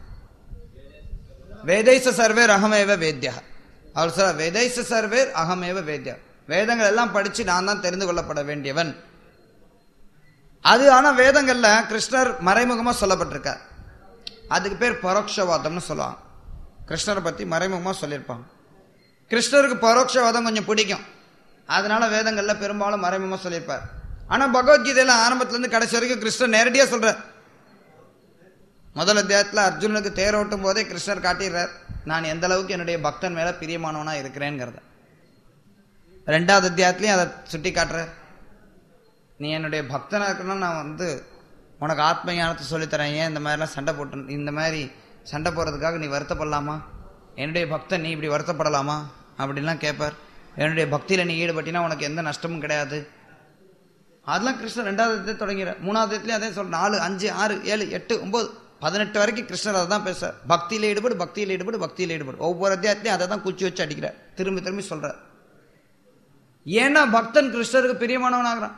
வேதைச சர்வேர் அகமேவ வேத்யா அவர் சொல்ற வேதைச சர்வேர் அகமேவ வேத்யா வேதங்கள் எல்லாம் படிச்சு நான் தான் தெரிந்து கொள்ளப்பட வேண்டியவன் அது ஆனா வேதங்கள்ல கிருஷ்ணர் மறைமுகமா சொல்லப்பட்டிருக்கார் அதுக்கு பேர் பரோட்சவாதம்னு சொல்லுவாங்க கிருஷ்ணரை பத்தி மறைமுகமா சொல்லியிருப்பாங்க கிருஷ்ணருக்கு பரோட்சவாதம் கொஞ்சம் பிடிக்கும் அதனால வேதங்கள்ல பெரும்பாலும் மறைமுகமா சொல்லியிருப்பார் ஆனா பகவத்கீதையில ஆரம்பத்துல இருந்து கடைசி வரைக்கும் கிருஷ்ணர் நேரடியா சொல்றார் முதல் அத்தியாயத்துல அர்ஜுனனுக்கு தேரோட்டும் போதே கிருஷ்ணர் காட்டிடுறார் நான் எந்த அளவுக்கு என்னுடைய பக்தன் மேல பிரியமானவனா இருக்கிறேங்கிறத ரெண்டாவது அத்தியாயத்திலையும் அதை சுட்டி காட்டுறார் நீ என்னுடைய பக்தனா இருக்கணும்னா நான் வந்து உனக்கு ஆத்ம ஞானத்தை சொல்லித்தரேன் ஏன் இந்த மாதிரிலாம் சண்டை போட்டு இந்த மாதிரி சண்டை போடுறதுக்காக நீ வருத்தப்படலாமா என்னுடைய பக்தன் நீ இப்படி வருத்தப்படலாமா அப்படின்லாம் கேட்பார் என்னுடைய பக்தியில நீ ஈடுபட்டினா உனக்கு எந்த நஷ்டமும் கிடையாது அதெல்லாம் கிருஷ்ணர் ரெண்டாவது அத்தியாயத்தை தொடங்கிறார் மூணாவது அத்தியாயத்துலயும் அதே சொல்ற நாலு அஞ்சு ஆறு ஏழு எட்டு ஒன்பது பதினெட்டு வரைக்கும் கிருஷ்ணர் அதை தான் பேசுறார் பக்தியில ஈடுபடு பக்தியில ஈடுபடு பக்தியில ஈடுபடு ஒவ்வொரு அத்தியாயத்திலையும் அதை தான் குச்சி வச்சு அடிக்கிறார் திரும்பி திரும்பி சொல்றார் ஏன்னா பக்தன் கிருஷ்ணருக்கு பிரியமானவன் ஆகிறான்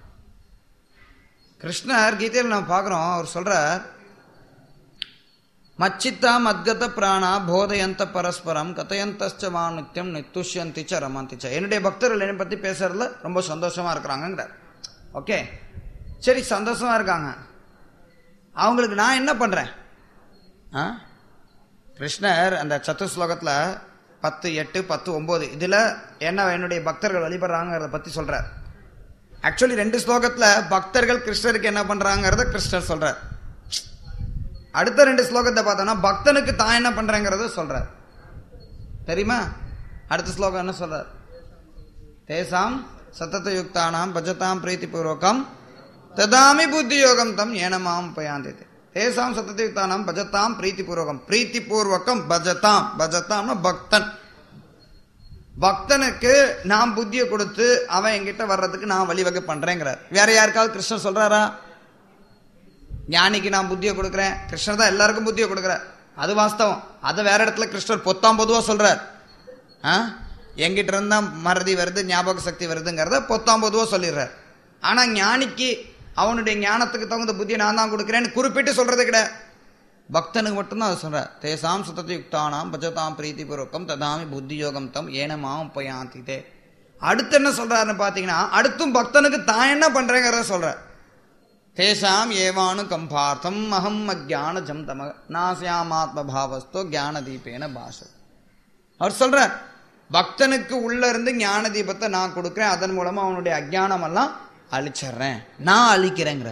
கிருஷ்ணர் கீதையில் நம்ம பார்க்குறோம் அவர் சொல்றார் மச்சித்தா மத்கத பிராணா போதயந்த பரஸ்பரம் கதையந்தச்ச வானுத்தியம் நித்துஷ்யந்தி ச ரமந்தி ச என்னுடைய பக்தர்கள் என்னை பத்தி பேசுறதுல ரொம்ப சந்தோஷமா இருக்கிறாங்கிறார் ஓகே சரி சந்தோஷமா இருக்காங்க அவங்களுக்கு நான் என்ன பண்றேன் ஆ? கிருஷ்ணர் அந்த சத்துஸ்லோகத்துல பத்து எட்டு பத்து ஒன்பது இதுல என்ன என்னுடைய பக்தர்கள் வழிபடுறாங்கிறத பத்தி சொல்றார் ஆக்சுவலி ரெண்டு ஸ்லோகத்துல பக்தர்கள் கிருஷ்ணருக்கு என்ன பண்றாங்கிறத கிருஷ்ணர் சொல்றார் அடுத்த ரெண்டு ஸ்லோகத்தை பார்த்தோம்னா பக்தனுக்கு தான் என்ன பண்றேங்கிறத சொல்றார் தெரியுமா அடுத்த ஸ்லோகம் என்ன சொல்றார் தேசாம் சத்தத யுக்தானாம் பஜதாம் பிரீத்தி பூர்வகம் ததாமி புத்தி யோகம் தம் ஏனமாம் பயாந்திது தேசாம் சத்தத யுக்தானாம் பஜதாம் பிரீத்தி பூர்வகம் பிரீத்தி பூர்வகம் பஜதாம் பஜதாம்னா பக்தன் பக்தனுக்கு நான் புத்தியை கொடுத்து அவன் என்கிட்ட வர்றதுக்கு நான் வழிவகை பண்றேங்கிறார் வேற யாருக்காவது கிருஷ்ணர் சொல்றாரா ஞானிக்கு நான் புத்தியை கொடுக்குறேன் கிருஷ்ணர் தான் எல்லாருக்கும் புத்தியை கொடுக்குறார் அது வாஸ்தவம் அதை வேற இடத்துல கிருஷ்ணர் பொத்தாம் பொதுவா சொல்றார் ஆ? என்கிட்ட இருந்தா மறதி வருது ஞாபக சக்தி வருதுங்கிறத பொத்தாம் பொதுவா சொல்லிடுறார் ஆனா ஞானிக்கு அவனுடைய ஞானத்துக்கு தகுந்த புத்தியை நான் தான் கொடுக்குறேன்னு குறிப்பிட்டு சொல்றது கிடையாது பக்தனுக்கு மட்டும்தான் அது சொல்ற தேசாம் சுத்தத்தை யுக்தானாம் பஜதாம் பிரீத்தி பூர்வகம் ததாமி புத்தி யோகம் தம் ஏனமாம் உபயாந்திதே அடுத்து என்ன சொல்றாருன்னு பாத்தீங்கன்னா அடுத்தும் பக்தனுக்கு தான் என்ன பண்றேங்கிறத சொல்ற தேசாம் ஏவானு கம்பார்த்தம் அகம் அஜான ஜம் தம நாசியாமாத்ம பாவஸ்தோ ஞான தீபேன பாஷ அவர் சொல்றார் பக்தனுக்கு உள்ள இருந்து ஞான தீபத்தை நான் கொடுக்கிறேன் அதன் மூலமா அவனுடைய அஜ்ஞானம் எல்லாம் அழிச்சிடுறேன் நான் அழிக்கிறேங்கிற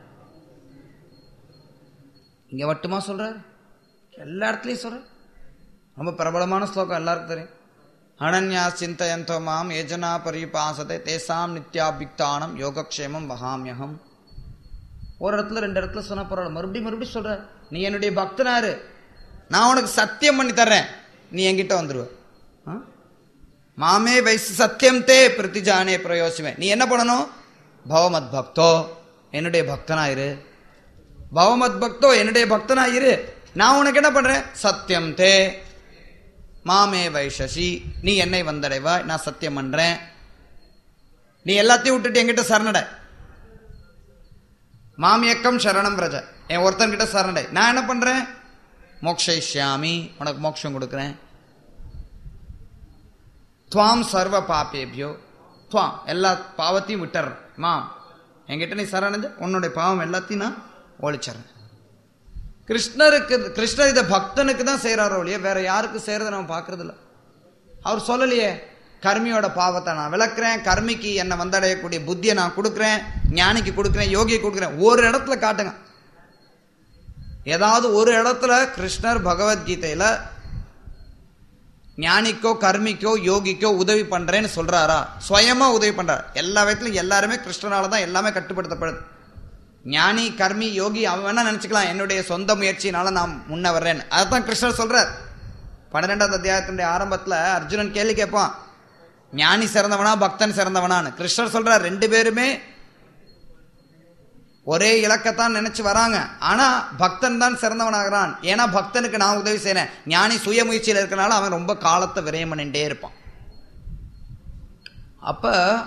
இங்க மட்டுமா சொல்றார் எல்லா இடத்துலயும் சொல்றார் ரொம்ப பிரபலமான ஸ்லோகம் எல்லாருக்கும் தெரியும் அனன்யா சிந்தயந்தோ மாம் ஏஜனா பரிபாசத்தை தேசாம் நித்யாபிக்தானம் யோகக்ஷேமம் வகாமியகம் ஒரு இடத்துல ரெண்டு இடத்துல சொன்ன பரவாயில்ல மறுபடியும் மறுபடியும் சொல்ற நீ என்னுடைய பக்தனாரு நான் உனக்கு சத்தியம் பண்ணி தர்றேன் நீ என்கிட்ட வந்துருவ ஆ? மாமே வைஸ் சத்தியம் தே பிரதிஜானே பிரயோசிமே நீ என்ன பண்ணணும் பவமத் பக்தோ என்னுடைய பக்தனாயிரு பவமத் பக்தோ என்னுடைய பக்தனாயிரு நான் உனக்கு என்ன பண்றேன் சத்தியம் தே மாமே வைஷசி நீ என்னை வந்தடைவாய் நான் சத்தியம் பண்றேன் நீ எல்லாத்தையும் விட்டுட்டு என்கிட்ட சரணடை மாமியக்கம் சரணம் பிரஜ என் ஒருத்தன்கிட்ட சரணடை நான் என்ன பண்றேன் மோக்ஷயிஷ்யாமி உனக்கு மோட்சம் கொடுக்குறேன் துவாம் சர்வ பாப்பேபியோ துவாம் எல்லா பாவத்தையும் விட்டுறேன் மாம் என்கிட்ட நீ சரணஞ்ச உன்னுடைய பாவம் எல்லாத்தையும் நான் ஒழிச்சிடுறேன் கிருஷ்ணருக்கு கிருஷ்ணர் இதை பக்தனுக்கு தான் செய்கிறாரோ இல்லையா வேற யாருக்கு செய்யறதை நம்ம பார்க்கறது இல்ல அவர் சொல்லலையே கர்மியோட பாவத்தை நான் விளக்குறேன் கர்மிக்கு என்னை வந்தடையக்கூடிய புத்தியை நான் கொடுக்குறேன் ஞானிக்கு கொடுக்குறேன் யோகியை கொடுக்குறேன் ஒரு இடத்துல காட்டுங்க ஏதாவது ஒரு இடத்துல கிருஷ்ணர் பகவத்கீதையில ஞானிக்கோ கர்மிக்கோ யோகிக்கோ உதவி பண்றேன்னு சொல்றாரா சுயமா உதவி பண்றார் எல்லா விதத்திலும் எல்லாருமே கிருஷ்ணனால தான் எல்லாமே கட்டுப்படுத்தப்படுது ஞானி கர்மி யோகி அவன் வேணா நினைச்சுக்கலாம் என்னுடைய சொந்த முயற்சியினால நான் முன்ன வர்றேன்னு அதான் கிருஷ்ணர் சொல்றார் பன்னிரெண்டாவது அத்தியாயத்தினுடைய ஆரம்பத்துல அர்ஜுனன் கேள்வி கேட்பான் ஞானி சிறந்தவனா பக்தன் சிறந்தவனான்னு கிருஷ்ணர் சொல்றார் ரெண்டு பேருமே ஒரே இலக்கத்தான் நினைச்சு வராங்க ஆனா பக்தன் தான் சிறந்தவனாகிறான் ஏன்னா பக்தனுக்கு நான் உதவி செய்யறேன் ஞானி சுய முயற்சியில் இருக்கனால அவன் ரொம்ப காலத்தை விரயம் பண்ணிட்டே இருப்பான் அப்ப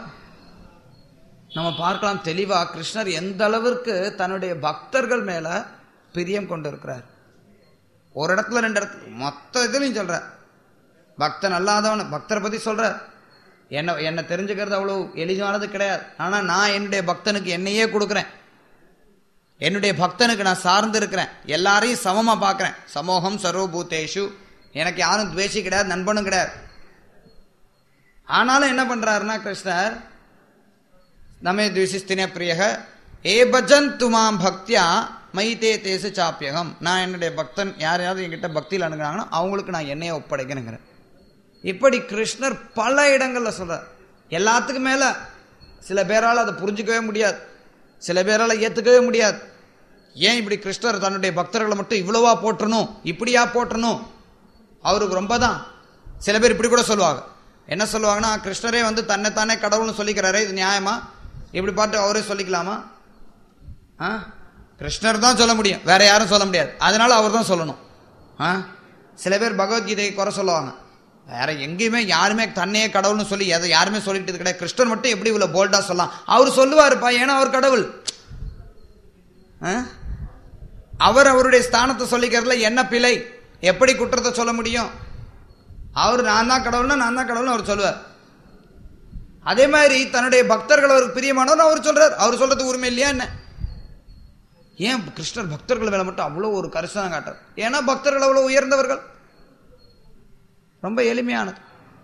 நம்ம பார்க்கலாம் தெளிவா கிருஷ்ணர் எந்த அளவிற்கு தன்னுடைய பக்தர்கள் மேல பிரியம் கொண்டு இருக்கிறார் ஒரு இடத்துல ரெண்டு இடத்துல மொத்த இதுலையும் சொல்ற பக்தன் அல்லாதவன் பக்தரை பத்தி சொல்ற என்ன என்ன தெரிஞ்சுக்கிறது அவ்வளவு எளிதானது கிடையாது ஆனா நான் என்னுடைய பக்தனுக்கு என்னையே கொடுக்குறேன் என்னுடைய பக்தனுக்கு நான் சார்ந்து இருக்கிறேன் எல்லாரையும் சமமா பார்க்கிறேன் சமூகம் சர்வபூதேஷு எனக்கு யாரும் துவேஷி கிடையாது நண்பனும் கிடையாது ஆனாலும் என்ன பண்றாருன்னா கிருஷ்ணர் நமே துவேஷிஸ்தினே பிரியக ஏ பஜன் துமாம் பக்தியா மைதே தேசு சாப்பியகம் நான் என்னுடைய பக்தன் யாரையாவது என்கிட்ட பக்தியில் அணுகுறாங்கன்னா அவங்களுக்கு நான் என்னைய ஒப்படைக்கணுங்கிறேன் இப்படி கிருஷ்ணர் பல இடங்கள்ல சொல்றார் எல்லாத்துக்கும் மேல சில பேரால் அதை புரிஞ்சுக்கவே முடியாது சில பேரால் ஏத்துக்கவே முடியாது ஏன் இப்படி கிருஷ்ணர் தன்னுடைய பக்தர்களை மட்டும் இவ்வளவா போற்றணும் இப்படியா போற்றணும் அவருக்கு ரொம்ப தான் சில பேர் இப்படி கூட சொல்லுவாங்க என்ன சொல்லுவாங்கன்னா கிருஷ்ணரே வந்து தன்னைத்தானே கடவுள்னு சொல்லிக்கிறாரே இது நியாயமா இப்படி பாட்டு அவரே சொல்லிக்கலாமா ஆ கிருஷ்ணர் தான் சொல்ல முடியும் வேற யாரும் சொல்ல முடியாது அதனால அவர் தான் சொல்லணும் ஆ சில பேர் பகவத்கீதையை குறை சொல்லுவாங்க வேற எங்கேயுமே யாருமே தன்னையே கடவுள்னு சொல்லி எதை யாருமே சொல்லிட்டு கிடையாது கிருஷ்ணர் மட்டும் எப்படி இவ்வளவு போல்டா சொல்லலாம் அவர் சொல்லுவாருப்பா ஏன்னா அவர் கடவுள் ஆ? அவர் அவருடைய ஸ்தானத்தை சொல்லிக்கிறதுல என்ன பிழை எப்படி குற்றத்தை சொல்ல முடியும் அவர் நான் தான் கடவுள்னா நான் தான் கடவுள்னு அவர் சொல்லுவார் அதே மாதிரி தன்னுடைய பக்தர்கள் அவருக்கு பிரியமானவர் அவர் சொல்றார் அவர் சொல்றது உரிமை இல்லையா என்ன ஏன் கிருஷ்ணர் பக்தர்கள் மேல மட்டும் அவ்வளோ ஒரு கரிசனம் காட்டுறார் ஏன்னா பக்தர்கள் அவ்வளோ உயர்ந்தவர்கள் ரொம்ப எளிமையானது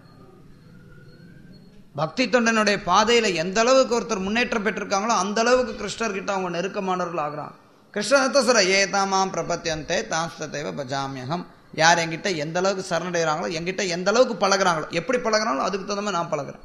பக்தி தொண்டனுடைய பாதையில எந்த அளவுக்கு ஒருத்தர் முன்னேற்றம் பெற்றிருக்காங்களோ அந்த அளவுக்கு கிருஷ்ணர் கிட்ட அவங்க நெருக்கமானவர்கள் ஆகிறாங்க கிருஷ்ணர் தான் சொல்ற ஏ தாமாம் பிரபத்தியந்தே தாம்சத்தைவ பஜாமியகம் யார் என்கிட்ட எந்த அளவுக்கு சரணடைகிறாங்களோ என்கிட்ட எந்த அளவுக்கு பழகுறாங்களோ எப்படி பழகுறாங்களோ அதுக்கு தகுந்த மாதிரி நான் பழகுறேன்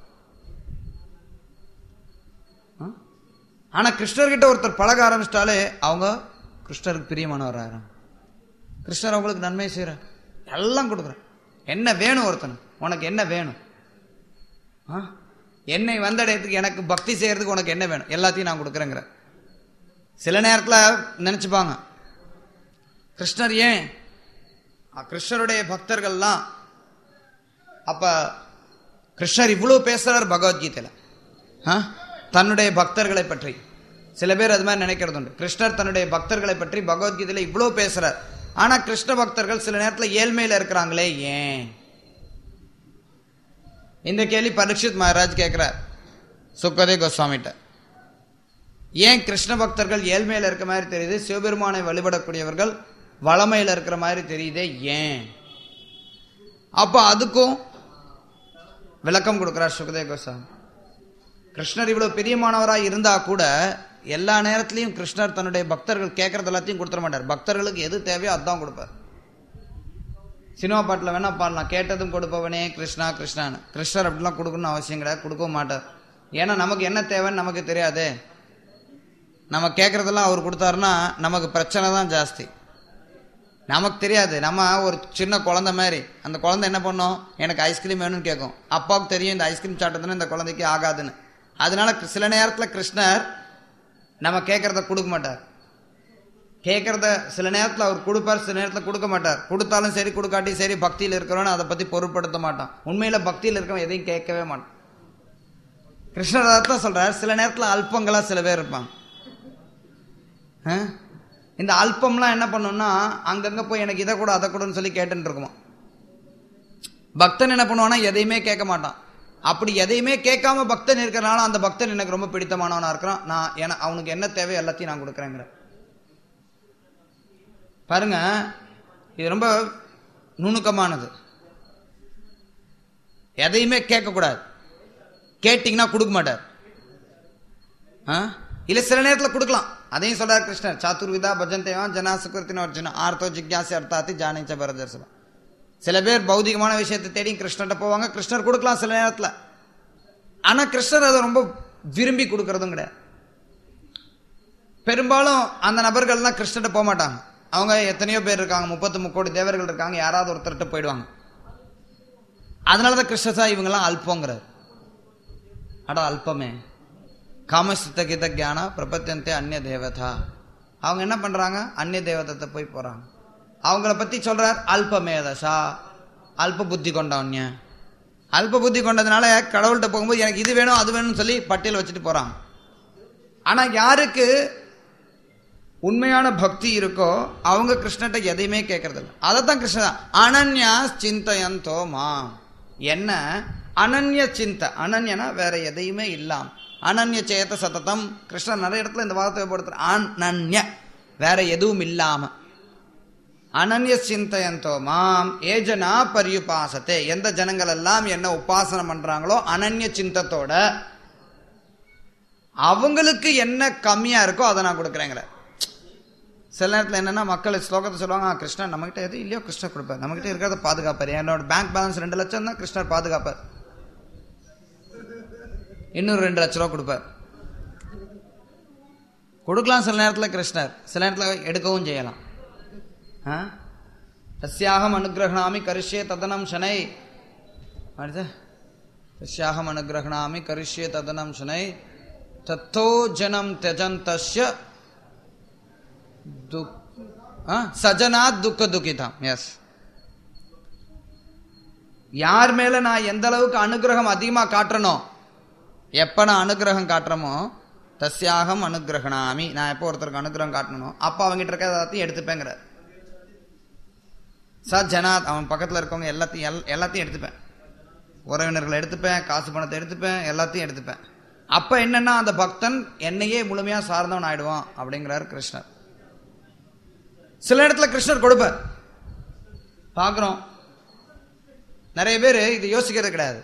ஆ? ஆனா கிருஷ்ணர்கிட்ட ஒருத்தர் பழக ஆரம்பிச்சிட்டாலே அவங்க கிருஷ்ணருக்கு பிரியமானவராகிறாங்க கிருஷ்ணர் அவங்களுக்கு நன்மை செய்கிறார் எல்லாம் கொடுக்குறேன் என்ன வேணும் ஒருத்தனுக்கு உனக்கு என்ன வேணும் ஆ? என்னை வந்தடையத்துக்கு எனக்கு பக்தி செய்யறதுக்கு உனக்கு என்ன வேணும் எல்லாத்தையும் நான் கொடுக்குறேங்கிற சில நேரத்தில் நினைச்சுப்பாங்க கிருஷ்ணர் ஏன் அ, கிருஷ்ணருடைய பக்தர்கள்லாம் அப்ப கிருஷ்ணர் இவ்வளவு பேசுறார் பகவத்கீதையில ஆ? தன்னுடைய பக்தர்களை பற்றி சில பேர் அது மாதிரி நினைக்கிறது உண்டு கிருஷ்ணர் தன்னுடைய பக்தர்களை பற்றி பகவத்கீதையில இவ்வளவு பேசுறார் ஆனா கிருஷ்ண பக்தர்கள் சில நேரத்தில் ஏழ்மையில இருக்கிறாங்களே ஏன் இந்த கேள்வி பரீட்சித் மகாராஜ் கேட்கிறார் சுக்கதே கோஸ்வாமிகிட்ட ஏன் கிருஷ்ண பக்தர்கள் ஏழ்மையில இருக்க மாதிரி தெரியுது சிவபெருமானை வழிபடக்கூடியவர்கள் வளமையில இருக்கிற மாதிரி தெரியுதே ஏன் அப்ப அதுக்கும் விளக்கம் கொடுக்கிறார் சுகதே கோஸ்வாமி கிருஷ்ணர் இவ்வளவு பிரியமானவராக இருந்தா கூட எல்லா நேரத்திலையும் கிருஷ்ணர் தன்னுடைய பக்தர்கள் கேட்கறது எல்லாத்தையும் கொடுத்துட மாட்டார் பக்தர்களுக்கு எது தேவையோ அதான் கொடுப்பார் சினிமா பாட்டில் வேணா பாடலாம் கேட்டதும் கொடுப்பவனே கிருஷ்ணா கிருஷ்ணான்னு கிருஷ்ணர் அப்படிலாம் கொடுக்கணும்னு அவசியம் கிடையாது கொடுக்கவும் மாட்டார் ஏன்னா நமக்கு என்ன தேவைன்னு நமக்கு தெரியாதே நம்ம கேட்கறதெல்லாம் அவர் கொடுத்தாருன்னா நமக்கு பிரச்சனை தான் ஜாஸ்தி நமக்கு தெரியாது நம்ம ஒரு சின்ன குழந்தை மாதிரி அந்த குழந்தை என்ன பண்ணும் எனக்கு ஐஸ்கிரீம் வேணும்னு கேட்கும் அப்பாவுக்கு தெரியும் இந்த ஐஸ்கிரீம் சாப்பிட்டதுன்னா இந்த குழந்தைக்கு ஆகாதுன்னு அதனால சில நேரத்தில் கிருஷ்ணர் நம்ம கேட்கறத கொடுக்க மாட்டார் கேட்கறத சில நேரத்தில் அவர் கொடுப்பார் சில நேரத்தில் கொடுக்க மாட்டார் கொடுத்தாலும் சரி கொடுக்காட்டி சரி பக்தியில் இருக்கிறவன் அதை பற்றி பொருட்படுத்த மாட்டான் உண்மையில பக்தியில் இருக்கவன் எதையும் கேட்கவே மாட்டான் கிருஷ்ணர் அதான் சொல்றார் சில நேரத்தில் அல்பங்களா சில பேர் இருப்பாங்க ஆ? இந்த அல்பம்லாம் என்ன பண்ணும்னா அங்கங்க போய் எனக்கு இதை கூட அதை கூடன்னு சொல்லி கேட்டுட்டு இருக்குமா பக்தன் என்ன பண்ணுவானா எதையுமே கேட்க மாட்டான் அப்படி எதையுமே கேட்காம பக்தன் இருக்கிறனால அந்த பக்தன் எனக்கு ரொம்ப பிடித்தமானவனா இருக்கிறான் நான் என அவனுக்கு என்ன தேவை எல்லாத்தையும் நான் கொடுக்குறேங்கிற பாருங்க இது ரொம்ப நுணுக்கமானது எதையுமே கேட்கக்கூடாது கேட்டிங்கன்னா கொடுக்க மாட்டார் ஆ? இல்ல சில நேரத்தில் கொடுக்கலாம் அதையும் சொல்றார் கிருஷ்ணர் சாத்துர்விதா பஜந்தேவான் ஜனா சுகிருத்தின அர்ஜுன ஆர்த்தோ ஜிக்யாசி அர்த்தாத்தி ஜானிச்ச பரதர்சனம் சில பேர் பௌதிகமான விஷயத்தை தேடி கிருஷ்ணர்கிட்ட போவாங்க கிருஷ்ணர் கொடுக்கலாம் சில நேரத்தில் ஆனா கிருஷ்ணர் அதை ரொம்ப விரும்பி கொடுக்கறதும் கிடையாது பெரும்பாலும் அந்த நபர்கள்லாம் கிருஷ்ணர்கிட்ட போக மாட்டாங்க அவங்க எத்தனையோ பேர் இருக்காங்க முப்பத்து முக்கோடி தேவர்கள் இருக்காங்க யாராவது ஒருத்தர்கிட்ட போயிடுவாங்க அதனால தான் கிருஷ்ணசா இவங்கெல்லாம் அல்பங்கிறார் அடா அல்பமே காமசித்த கித ஞான பிரபத்தியந்தே அந்நிய தேவதா அவங்க என்ன பண்றாங்க அந்நிய தேவதத்தை போய் போறாங்க அவங்கள பத்தி சொல்றார் அல்பமேதசா அல்ப புத்தி கொண்டவன்ய அல்ப புத்தி கொண்டதுனால கடவுள்கிட்ட போகும்போது எனக்கு இது வேணும் அது வேணும்னு சொல்லி பட்டியல் வச்சுட்டு போறாங்க ஆனா யாருக்கு உண்மையான பக்தி இருக்கோ அவங்க கிருஷ்ணர்கிட்ட எதையுமே கேட்கறது இல்லை அதை தான் கிருஷ்ணன் அனன்யா சிந்தயந்தோ மா என்ன அனன்ய சிந்த அனன்யனா வேற எதையுமே இல்லாம் அனன்ய சேத சததம் கிருஷ்ணன் நிறைய இடத்துல இந்த வார்த்தை படுத்துற அனன்ய வேற எதுவும் இல்லாம அனன்ய சிந்தயந்தோ மாம் ஏஜனா பரியுபாசத்தே எந்த ஜனங்கள் எல்லாம் என்ன உபாசனம் பண்றாங்களோ அனன்ய சிந்தத்தோட அவங்களுக்கு என்ன கம்மியா இருக்கோ அதை நான் கொடுக்குறேங்கிற சில நேரத்தில் என்னன்னா மக்கள் ஸ்லோகத்தை சொல்லுவாங்க "ஆ, கிருஷ்ணர் நம்மகிட்ட எது இல்லையோ கிருஷ்ணர் கொடுப்பார் நம்மகிட்ட இருக்கிறத பாதுகாப்பார் என்னோட பேங்க் பேலன்ஸ் ரெண்டு லட்சம் தான் கிருஷ்ணர் பாதுகாப்பார் இன்னொரு ரெண்டு லட்ச ரூபா கொடுப்பார் கொடுக்கலாம் சில நேரத்தில் கிருஷ்ணர் சில நேரத்தில் எடுக்கவும் செய்யலாம் ஆ? தஸ்யாகம் அனுகிரகணாமி கரிஷ்யே ததனம் சனை அடுத்து தஸ்யாகம் அனுகிரகணாமி கரிஷ்யே ததனம் சனை தத்தோ ஜனம் தியஜந்தஸ்ய துக் ஆ? சஜனாத் துக்க துக்கிதாம் எஸ் யார் மேல நான் எந்த அளவுக்கு அனுகிரகம் அதிகமா காட்டுறனோ எப்ப நான் அனுகிரகம் காட்டுறமோ தஸ்யாகம் அனுகிரகணாமி நான் எப்போ ஒருத்தருக்கு அனுகிரகம் காட்டணும் அப்ப அவங்ககிட்ட இருக்க எல்லாத்தையும் எடுத்துப்பேங்கிற ச ஜனாத் அவன் பக்கத்துல இருக்கவங்க எல்லாத்தையும் எல்- எல்லாத்தையும் எடுத்துப்பேன் உறவினர்களை எடுத்துப்பேன் காசு பணத்தை எடுத்துப்பேன் எல்லாத்தையும் எடுத்துப்பேன் அப்ப என்னன்னா அந்த பக்தன் என்னையே முழுமையா சார்ந்தவன் ஆயிடுவான் அப்படிங்கிறார் கிருஷ்ணர் சில இடத்துல கிருஷ்ணர் கொடுப்பார் பார்க்குறோம் நிறைய பேர் இது யோசிக்கிறது கிடையாது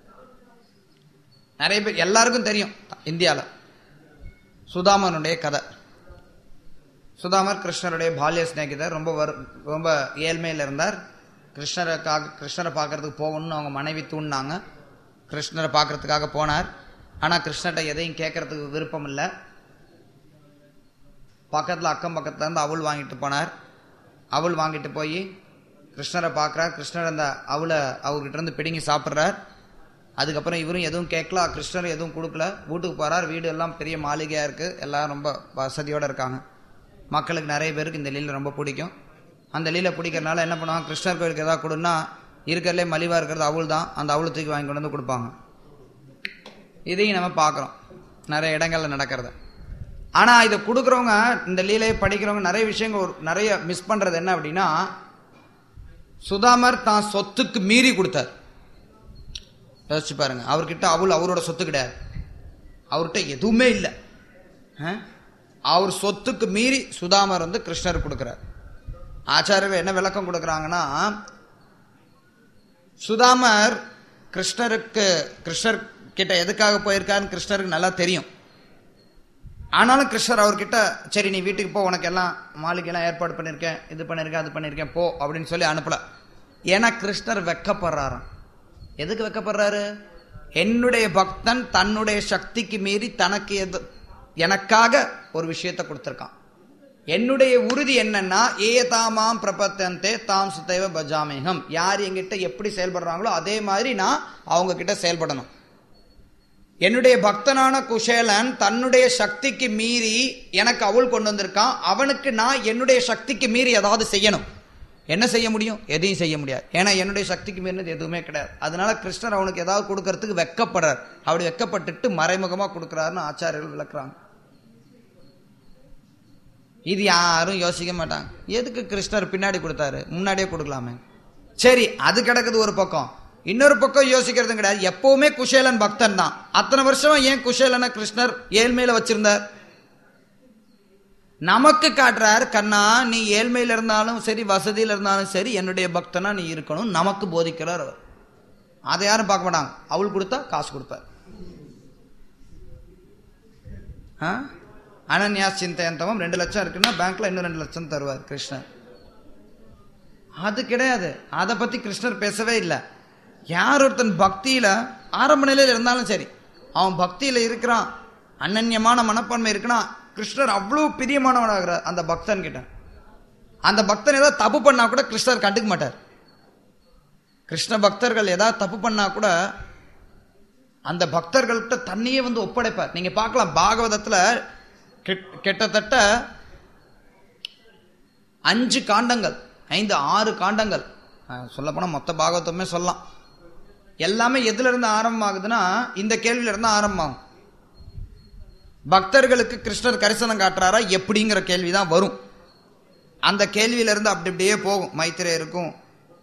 நிறைய பேர் எல்லாருக்கும் தெரியும் இந்தியாவில் சுதாமனுடைய கதை சுதாமர் கிருஷ்ணருடைய பால்ய சிநேகிதர் ரொம்ப வரு ரொம்ப ஏழ்மையில் இருந்தார் கிருஷ்ணருக்காக கிருஷ்ணரை பார்க்கறதுக்கு போகணும்னு அவங்க மனைவி தூண்டினாங்க கிருஷ்ணரை பார்க்கறதுக்காக போனார் ஆனால் கிருஷ்ணர்கிட்ட எதையும் கேட்கறதுக்கு விருப்பம் இல்லை பக்கத்தில் அக்கம் பக்கத்துல இருந்து அவள் வாங்கிட்டு போனார் அவள் வாங்கிட்டு போய் கிருஷ்ணரை பார்க்குறார் கிருஷ்ணர் அந்த அவளை அவர்கிட்ட இருந்து பிடுங்கி சாப்பிட்றார் அதுக்கப்புறம் இவரும் எதுவும் கேட்கல கிருஷ்ணர் எதுவும் கொடுக்கல வீட்டுக்கு போறார் வீடு எல்லாம் பெரிய மாளிகையாக இருக்குது எல்லாம் ரொம்ப வசதியோடு இருக்காங்க மக்களுக்கு நிறைய பேருக்கு இந்த லீலை ரொம்ப பிடிக்கும் அந்த லீலை பிடிக்கிறனால என்ன பண்ணுவாங்க கிருஷ்ணர் கோயிலுக்கு ஏதாவது கொடுன்னா இருக்கிறதுலே மலிவாக இருக்கிறது அவள் தான் அந்த அவளை தூக்கி வாங்கி கொண்டு வந்து கொடுப்பாங்க இதையும் நம்ம பார்க்குறோம் நிறைய இடங்கள்ல நடக்கிறத ஆனால் இதை கொடுக்குறவங்க இந்த லீலையை படிக்கிறவங்க நிறைய விஷயங்கள் ஒரு- நிறைய மிஸ் பண்ணுறது என்ன அப்படின்னா சுதாமர் தான் சொத்துக்கு மீறி கொடுத்தார் யோசிச்சு பாருங்க அவர்கிட்ட அவள் அவரோட சொத்து கிடையாது அவர்கிட்ட எதுவுமே இல்லை ஆ? அவர் சொத்துக்கு மீறி சுதாமர் வந்து கிருஷ்ணர் கொடுக்கிறார் ஆச்சாரியர்கள் என்ன விளக்கம் கொடுக்குறாங்கன்னா சுதாமர் கிருஷ்ணருக்கு கிருஷ்ணர் கிட்ட எதுக்காக போயிருக்காருன்னு கிருஷ்ணருக்கு நல்லா தெரியும் ஆனாலும் கிருஷ்ணர் அவர்கிட்ட சரி நீ வீட்டுக்கு போ உனக்கு எல்லாம் மாளிகைலாம் ஏற்பாடு பண்ணியிருக்கேன் இது பண்ணியிருக்கேன் அது பண்ணியிருக்கேன் போ அப்படின்னு சொல்லி அனுப்பல ஏன்னா கிருஷ்ணர் வெக்கப்படுறாராம் எதுக்கு வெக்கப்படுறாரு என்னுடைய பக்தன் தன்னுடைய சக்திக்கு மீறி தனக்கு எது எனக்காக ஒரு விஷயத்தை கொடுத்துருக்கான் என்னுடைய உறுதி என்னன்னா ஏதாமாம் பிரபத்தந்தே தாம் சுத்தைவ பஜாமேகம் யார் என்கிட்ட எப்படி செயல்படுறாங்களோ அதே மாதிரி நான் அவங்க கிட்ட செயல்படணும் என்னுடைய பக்தனான குஷேலன் தன்னுடைய சக்திக்கு மீறி எனக்கு அவள் கொண்டு வந்திருக்கான் அவனுக்கு நான் என்னுடைய சக்திக்கு மீறி ஏதாவது செய்யணும் என்ன செய்ய முடியும் எதையும் செய்ய முடியாது ஏன்னா என்னுடைய சக்திக்கு மீறினது எதுவுமே கிடையாது அதனால கிருஷ்ணர் அவனுக்கு ஏதாவது கொடுக்கறதுக்கு வெக்கப்படுறார் அப்படி வெக்கப்பட்டுட்டு மறைமுகமா கொடுக்குறாருன்னு ஆச்சாரியர்கள் விளக்குறாங்க இது யாரும் யோசிக்க மாட்டாங்க எதுக்கு கிருஷ்ணர் பின்னாடி கொடுத்தாரு முன்னாடியே கொடுக்கலாமே சரி அது கிடக்குது ஒரு பக்கம் இன்னொரு பக்கம் யோசிக்கிறது கிடையாது எப்பவுமே குஷேலன் பக்தன் தான் அத்தனை வருஷமா ஏன் குஷேலனை கிருஷ்ணர் ஏழ்மையில வச்சிருந்தார் நமக்கு காட்டுறார் கண்ணா நீ ஏழ்மையில இருந்தாலும் சரி வசதியில இருந்தாலும் சரி என்னுடைய பக்தனா நீ இருக்கணும் நமக்கு போதிக்கிறார் அவர் அதை யாரும் பார்க்க மாட்டாங்க அவள் கொடுத்தா காசு கொடுப்பார் ஆ? அனன்யாஸ் சிந்தையந்தவம் ரெண்டு லட்சம் இருக்குன்னா பேங்க்ல இன்னும் ரெண்டு லட்சம் தருவார் கிருஷ்ணர் அது கிடையாது அதை பத்தி கிருஷ்ணர் பேசவே இல்லை யார் ஒருத்தன் பக்தியில ஆரம்ப நிலையில இருந்தாலும் சரி அவன் பக்தியில இருக்கிறான் அனன்யமான மனப்பான்மை இருக்கிறான் கிருஷ்ணர் அவ்வளவு பிரியமானவனாகிறார் அந்த பக்தன் கிட்ட அந்த பக்தன் ஏதாவது தப்பு பண்ணா கூட கிருஷ்ணர் கண்டுக்க மாட்டார் கிருஷ்ண பக்தர்கள் ஏதாவது தப்பு பண்ணா கூட அந்த பக்தர்கள்ட்ட தன்னையே வந்து ஒப்படைப்பார் நீங்க பார்க்கலாம் பாகவதத்துல கிட்- கிட்டத்தட்ட அஞ்சு காண்டங்கள் ஐந்து ஆறு காண்டங்கள் சொல்ல போனா மொத்த பாகவதமே சொல்லலாம் எல்லாமே எதுல இருந்து ஆரம்பமாகுதுன்னா இந்த கேள்வியில இருந்து ஆரம்பமாகும் பக்தர்களுக்கு கிருஷ்ணர் கரிசனம் காட்டுறாரா எப்படிங்கிற கேள்விதான் வரும் அந்த கேள்வியில இருந்து அப்படி அப்படியே போகும் மைத்திரே இருக்கும்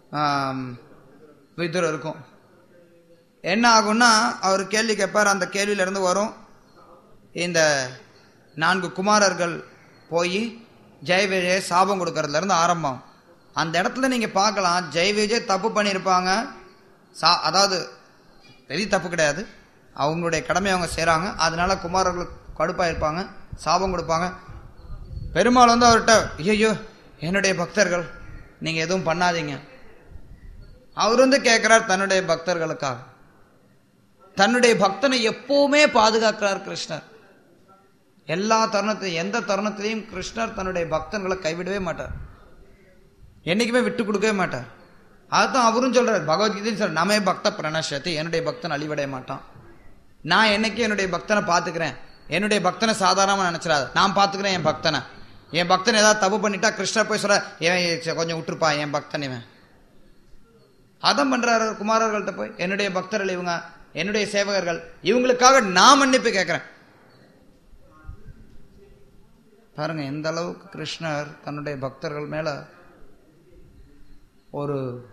விதுரர் இருக்கும் என்ன ஆகும்னா அவர் கேள்வி கேட்பார் அந்த கேள்வியில இருந்து வரும் இந்த நான்கு குமாரர்கள் போய் ஜெய் விஜய் சாபம் கொடுக்கறதுல இருந்து ஆரம்பம் அந்த இடத்துல நீங்க பார்க்கலாம் ஜெய் விஜய் தப்பு பண்ணியிருப்பாங்க சா அதாவது பெரிய தப்பு கிடையாது அவங்களுடைய கடமை அவங்க செய்றாங்க அதனால குமாரர்களுக்கு கடுப்பா இருப்பாங்க சாபம் கொடுப்பாங்க பெருமாள் வந்து அவர்கிட்ட ஐயோ என்னுடைய பக்தர்கள் நீங்க எதுவும் பண்ணாதீங்க அவர் வந்து கேட்கிறார் தன்னுடைய பக்தர்களுக்காக தன்னுடைய பக்தனை எப்பவுமே பாதுகாக்கிறார் கிருஷ்ணர் எல்லா தருணத்திலையும் எந்த தருணத்திலையும் கிருஷ்ணர் தன்னுடைய பக்தர்களை கைவிடவே மாட்டார் என்னைக்குமே விட்டு கொடுக்கவே மாட்டார் அதுதான் அவரும் சொல்றார் பகவத்கீதையும் சொல்ற நமே பக்த பிரணஷத்தை என்னுடைய பக்தன் அழிவடைய மாட்டான் நான் என்னைக்கு என்னுடைய பக்தனை பார்த்துக்கிறேன் என்னுடைய பக்தனை சாதாரணமா நினைச்சிடாத நான் பார்த்துக்கிறேன் என் பக்தனை என் பக்தன் ஏதாவது தப்பு பண்ணிட்டா கிருஷ்ணர் போய் சொல்ற இவன் சரி, கொஞ்சம் விட்டுருப்பா என் பக்தன் இவன் அதான் பண்றாரு குமாரர்கள்ட்ட போய் என்னுடைய பக்தர்கள் இவங்க என்னுடைய சேவகர்கள் இவங்களுக்காக நான் மன்னிப்பு கேட்கிறேன் பாருங்க எந்த அளவுக்கு கிருஷ்ணர் தன்னுடைய பக்தர்கள் மேல ஒரு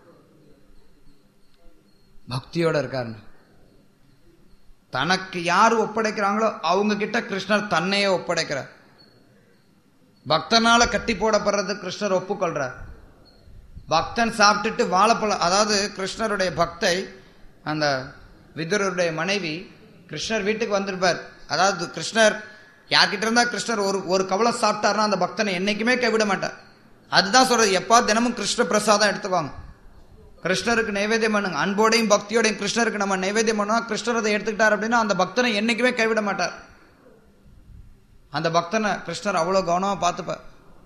பக்தியோட இருக்காருன்னு தனக்கு யார் ஒப்படைக்கிறாங்களோ அவங்க கிட்ட கிருஷ்ணர் தன்னையே ஒப்படைக்கிறார் பக்தனால கட்டி போடப்படுறது கிருஷ்ணர் ஒப்புக்கொள்றார் பக்தன் சாப்பிட்டுட்டு வாழைப்பழம் அதாவது கிருஷ்ணருடைய பக்தை அந்த விதுரருடைய மனைவி கிருஷ்ணர் வீட்டுக்கு வந்திருப்பார் அதாவது கிருஷ்ணர் யார்கிட்ட இருந்தா கிருஷ்ணர் ஒரு ஒரு கவலம் சாப்பிட்டாருன்னா அந்த பக்தனை என்னைக்குமே கைவிட மாட்டார் அதுதான் சொல்றது எப்பா தினமும் கிருஷ்ண பிரசாதம் எடுத்துக்கோங்க கிருஷ்ணருக்கு நைவேத்தியம் பண்ணுங்க அன்போடையும் பக்தியோடையும் கிருஷ்ணருக்கு நம்ம நைவேத்தியம் பண்ணா கிருஷ்ணர் அதை எடுத்துக்கிட்டார் அப்படின்னா அந்த பக்தனை என்னைக்குமே கைவிட மாட்டார் அந்த பக்தனை கிருஷ்ணர் அவ்வளவு கவனமா பார்த்துப்பார்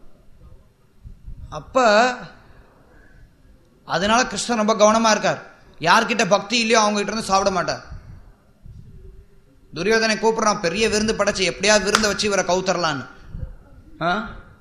அப்ப அதனால கிருஷ்ணர் ரொம்ப கவனமா இருக்கார் யார்கிட்ட பக்தி இல்லையோ அவங்க கிட்ட இருந்து சாப்பிட மாட்டார் துரியோதனை கூப்பிடுறான் பெரிய விருந்து படைச்சு எப்படியாவது விருந்து வச்சு இவரை கவுத்தரலான்னு ஆ?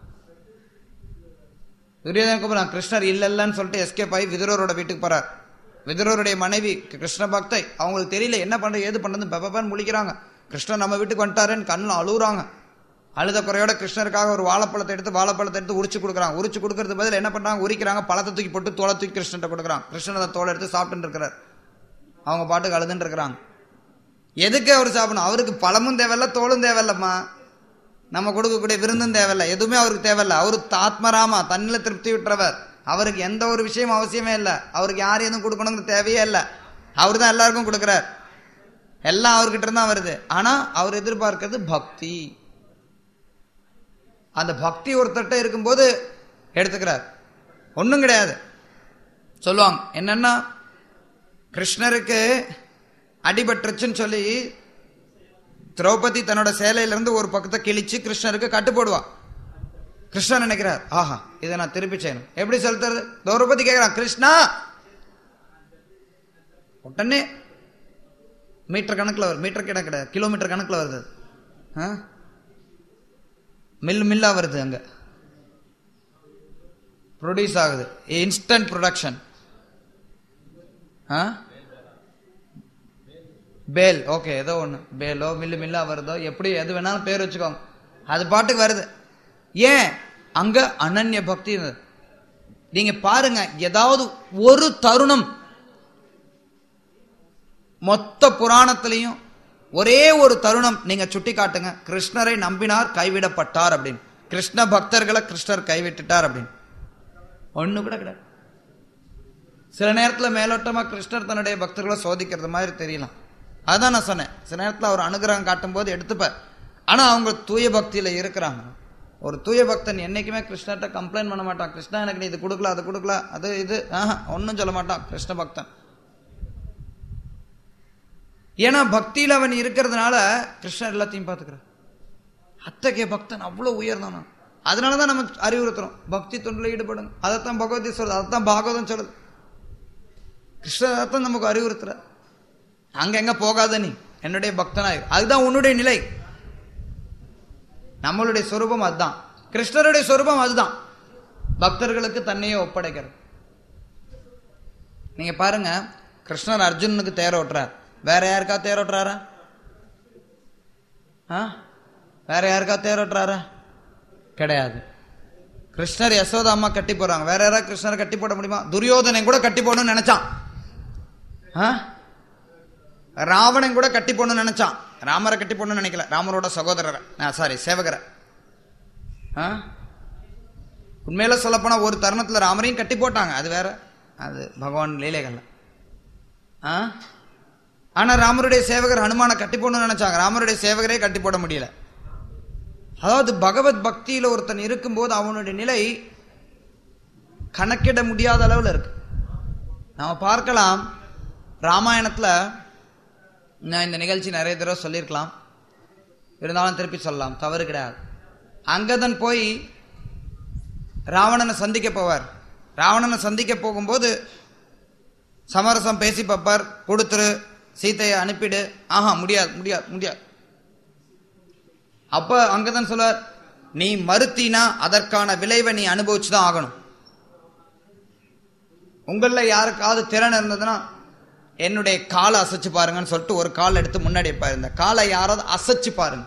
துரியோதனை கூப்பிடுறான் கிருஷ்ணர் இல்ல இல்லன்னு சொல்லிட்டு எஸ்கேப் ஆகி விதுரரோட வீட்டுக்கு போறார் விதுரருடைய மனைவி கிருஷ்ண பக்தை அவங்களுக்கு தெரியல என்ன பண்றது ஏது பண்றது பெப்பப்பான்னு முழிக்கிறாங்க கிருஷ்ணர் நம்ம வீட்டுக்கு வந்துட்டாருன்னு கண்ணில் அழுகுறாங்க அழுத குறையோட கிருஷ்ணருக்காக ஒரு வாழைப்பழத்தை எடுத்து வாழைப்பழத்தை எடுத்து உரிச்சு கொடுக்குறாங்க உரிச்சு கொடுக்கறது பதில் என்ன பண்றாங்க உரிக்கிறாங்க பழத்தை தூக்கி போட்டு தோலை தூக்கி கிருஷ்ணன் கொடுக்குறாங்க கிருஷ்ணன் அந்த தோலை எடுத்து சாப்பிட்டு இருக்கிறார் அவங்க பாட்டுக்கு அழுதுன்னு இருக்கிறாங்க எதுக்கு அவர் சாப்பிடணும் அவருக்கு பழமும் தேவையில்ல தோலும் தேவையில்லம்மா நம்ம கொடுக்கக்கூடிய விருந்தும் தேவையில்ல எதுவுமே அவருக்கு தேவையில்ல அவரு ஆத்மராமா தன்னில திருப்தி விட்டுறவர் அவருக்கு எந்த ஒரு விஷயம் அவசியமே இல்லை அவருக்கு யார் எதுவும் கொடுக்கணுங்கிற தேவையே இல்லை அவர் தான் எல்லாருக்கும் கொடுக்குறார் எல்லாம் அவர்கிட்ட இருந்தா வருது ஆனா அவர் எதிர்பார்க்கிறது பக்தி அந்த பக்தி ஒருத்தட்ட இருக்கும்போது எடுத்துக்கிறார் ஒன்றும் கிடையாது சொல்லுவாங்க என்னன்னா கிருஷ்ணருக்கு அடிபட்டுருச்சுன்னு சொல்லி திரௌபதி தன்னோட சேலையிலிருந்து ஒரு பக்கத்தை கிழிச்சு கிருஷ்ணருக்கு கட்டு போடுவா கிருஷ்ணன் நினைக்கிறார் ஆஹா இதை நான் திருப்பி செய்யணும் எப்படி செலுத்துறது திரௌபதி கேட்கிறான் கிருஷ்ணா உடனே மீட்டர் கணக்கில் வரும் மீட்டர் கணக்கு கிடையாது கிலோமீட்டர் கணக்கில் வருது ஆ? மில் மில்லா வருது அங்க ப்ரொடியூஸ் ஆகுது இன்ஸ்டன்ட் ப்ரொடக்ஷன் பேல் ஓகே ஏதோ ஒன்று பேலோ மில்லு மில்லா வருதோ எப்படி எது வேணாலும் பேர் வச்சுக்கோங்க அது பாட்டுக்கு வருது ஏன் அங்க அனன்ய பக்தி இருந்தது. நீங்க பாருங்க ஏதாவது ஒரு தருணம் மொத்த புராணத்திலையும் ஒரே ஒரு தருணம் நீங்க சுட்டி காட்டுங்க கிருஷ்ணரை நம்பினார் கைவிடப்பட்டார் அப்படின்னு கிருஷ்ண பக்தர்களை கிருஷ்ணர் கைவிட்டுட்டார் அப்படின்னு ஒண்ணு கூட கிடையாது சில நேரத்துல மேலோட்டமா கிருஷ்ணர் தன்னுடைய பக்தர்களை சோதிக்கிறது மாதிரி தெரியலாம் அதான் நான் சொன்னேன் சில நேரத்துல அவர் அனுகிரகம் காட்டும் போது எடுத்துப்பார் ஆனா அவங்க தூய பக்தியில இருக்கிறாங்க ஒரு தூய பக்தன் என்னைக்குமே கிருஷ்ணர்கிட்ட கம்ப்ளைண்ட் பண்ண மாட்டான் கிருஷ்ணா எனக்கு நீ இது கொடுக்கல அது கொடுக்கல அது இது ஆஹா ஒன்றும் சொல்ல மாட்டான் கிருஷ்ண பக்தன் ஏன்னா பக்தியில அவன் இருக்கிறதுனால கிருஷ்ணர் எல்லாத்தையும் பார்த்துக்கிறார் அத்தகைய பக்தன் அவ்வளவு உயர்ந்தவன் அதனாலதான் நம்ம அறிவுறுத்துறோம் பக்தி தொண்டில் ஈடுபடுங்க அதைத்தான் பகவதி சொல்றது அதைத்தான் பாகவதம் சொல்லுது கிருஷ்ணதான் நமக்கு அறிவுறுத்துற அங்க எங்க போகாத நீ என்னுடைய பக்தனாய் அதுதான் உன்னுடைய நிலை நம்மளுடைய சொரூபம் அதுதான் கிருஷ்ணருடைய சொரூபம் அதுதான் பக்தர்களுக்கு தன்னையே ஒப்படைக்கிறது நீங்க பாருங்க கிருஷ்ணர் அர்ஜுனனுக்கு தேர் ஓட்டுறார் வேற யாருக்கா தேர் ஓட்டுறாரா ஆ? வேற யாருக்கா தேர் ஓட்டுறாரா கிடையாது கிருஷ்ணர் யசோதா அம்மா கட்டி போறாங்க வேற யாராவது கிருஷ்ணரை கட்டி போட முடியுமா துரியோதனை கூட கட்டி போடணும்னு நினைச்சான் ஆ? ராவணன் கூட கட்டி போடணும்னு நினைச்சான் ராமரை கட்டி போடணும்னு நினைக்கல ராமரோட சகோதரரை சாரி சேவகரை ஆ? உண்மையில சொல்லப்போனா ஒரு தருணத்துல ராமரையும் கட்டி போட்டாங்க அது வேற அது பகவான் லீலைகள்ல ஆ? ஆனா ராமருடைய சேவகர் ஹனுமானை கட்டி போடணும்னு நினைச்சாங்க ராமருடைய சேவகரே கட்டி போட முடியல அதாவது பகவத் பக்தியில ஒருத்தன் இருக்கும்போது அவனுடைய நிலை கணக்கிட முடியாத அளவில் இருக்கு நாம பார்க்கலாம் ராமாயணத்துல நான் இந்த நிகழ்ச்சி நிறைய தடவை சொல்லியிருக்கலாம் இருந்தாலும் திருப்பி சொல்லலாம் தவறு கிடையாது அங்கதன் போய் ராவணனை சந்திக்க போவார் ராவணனை சந்திக்க போகும்போது சமரசம் பேசி பார்ப்பார் கொடுத்துரு சீதையை அனுப்பிடு ஆஹா முடியாது முடியாது முடியாது அப்ப அங்கதான் சொல்வார் நீ மறுத்தினா அதற்கான விளைவை நீ அனுபவிச்சுதான் ஆகணும் உங்கள யாருக்காவது திறன் இருந்ததுன்னா என்னுடைய காலை அசைச்சு பாருங்கன்னு சொல்லிட்டு ஒரு கால் எடுத்து முன்னாடி வைப்பார் இந்த காலை யாராவது அசைச்சு பாருங்க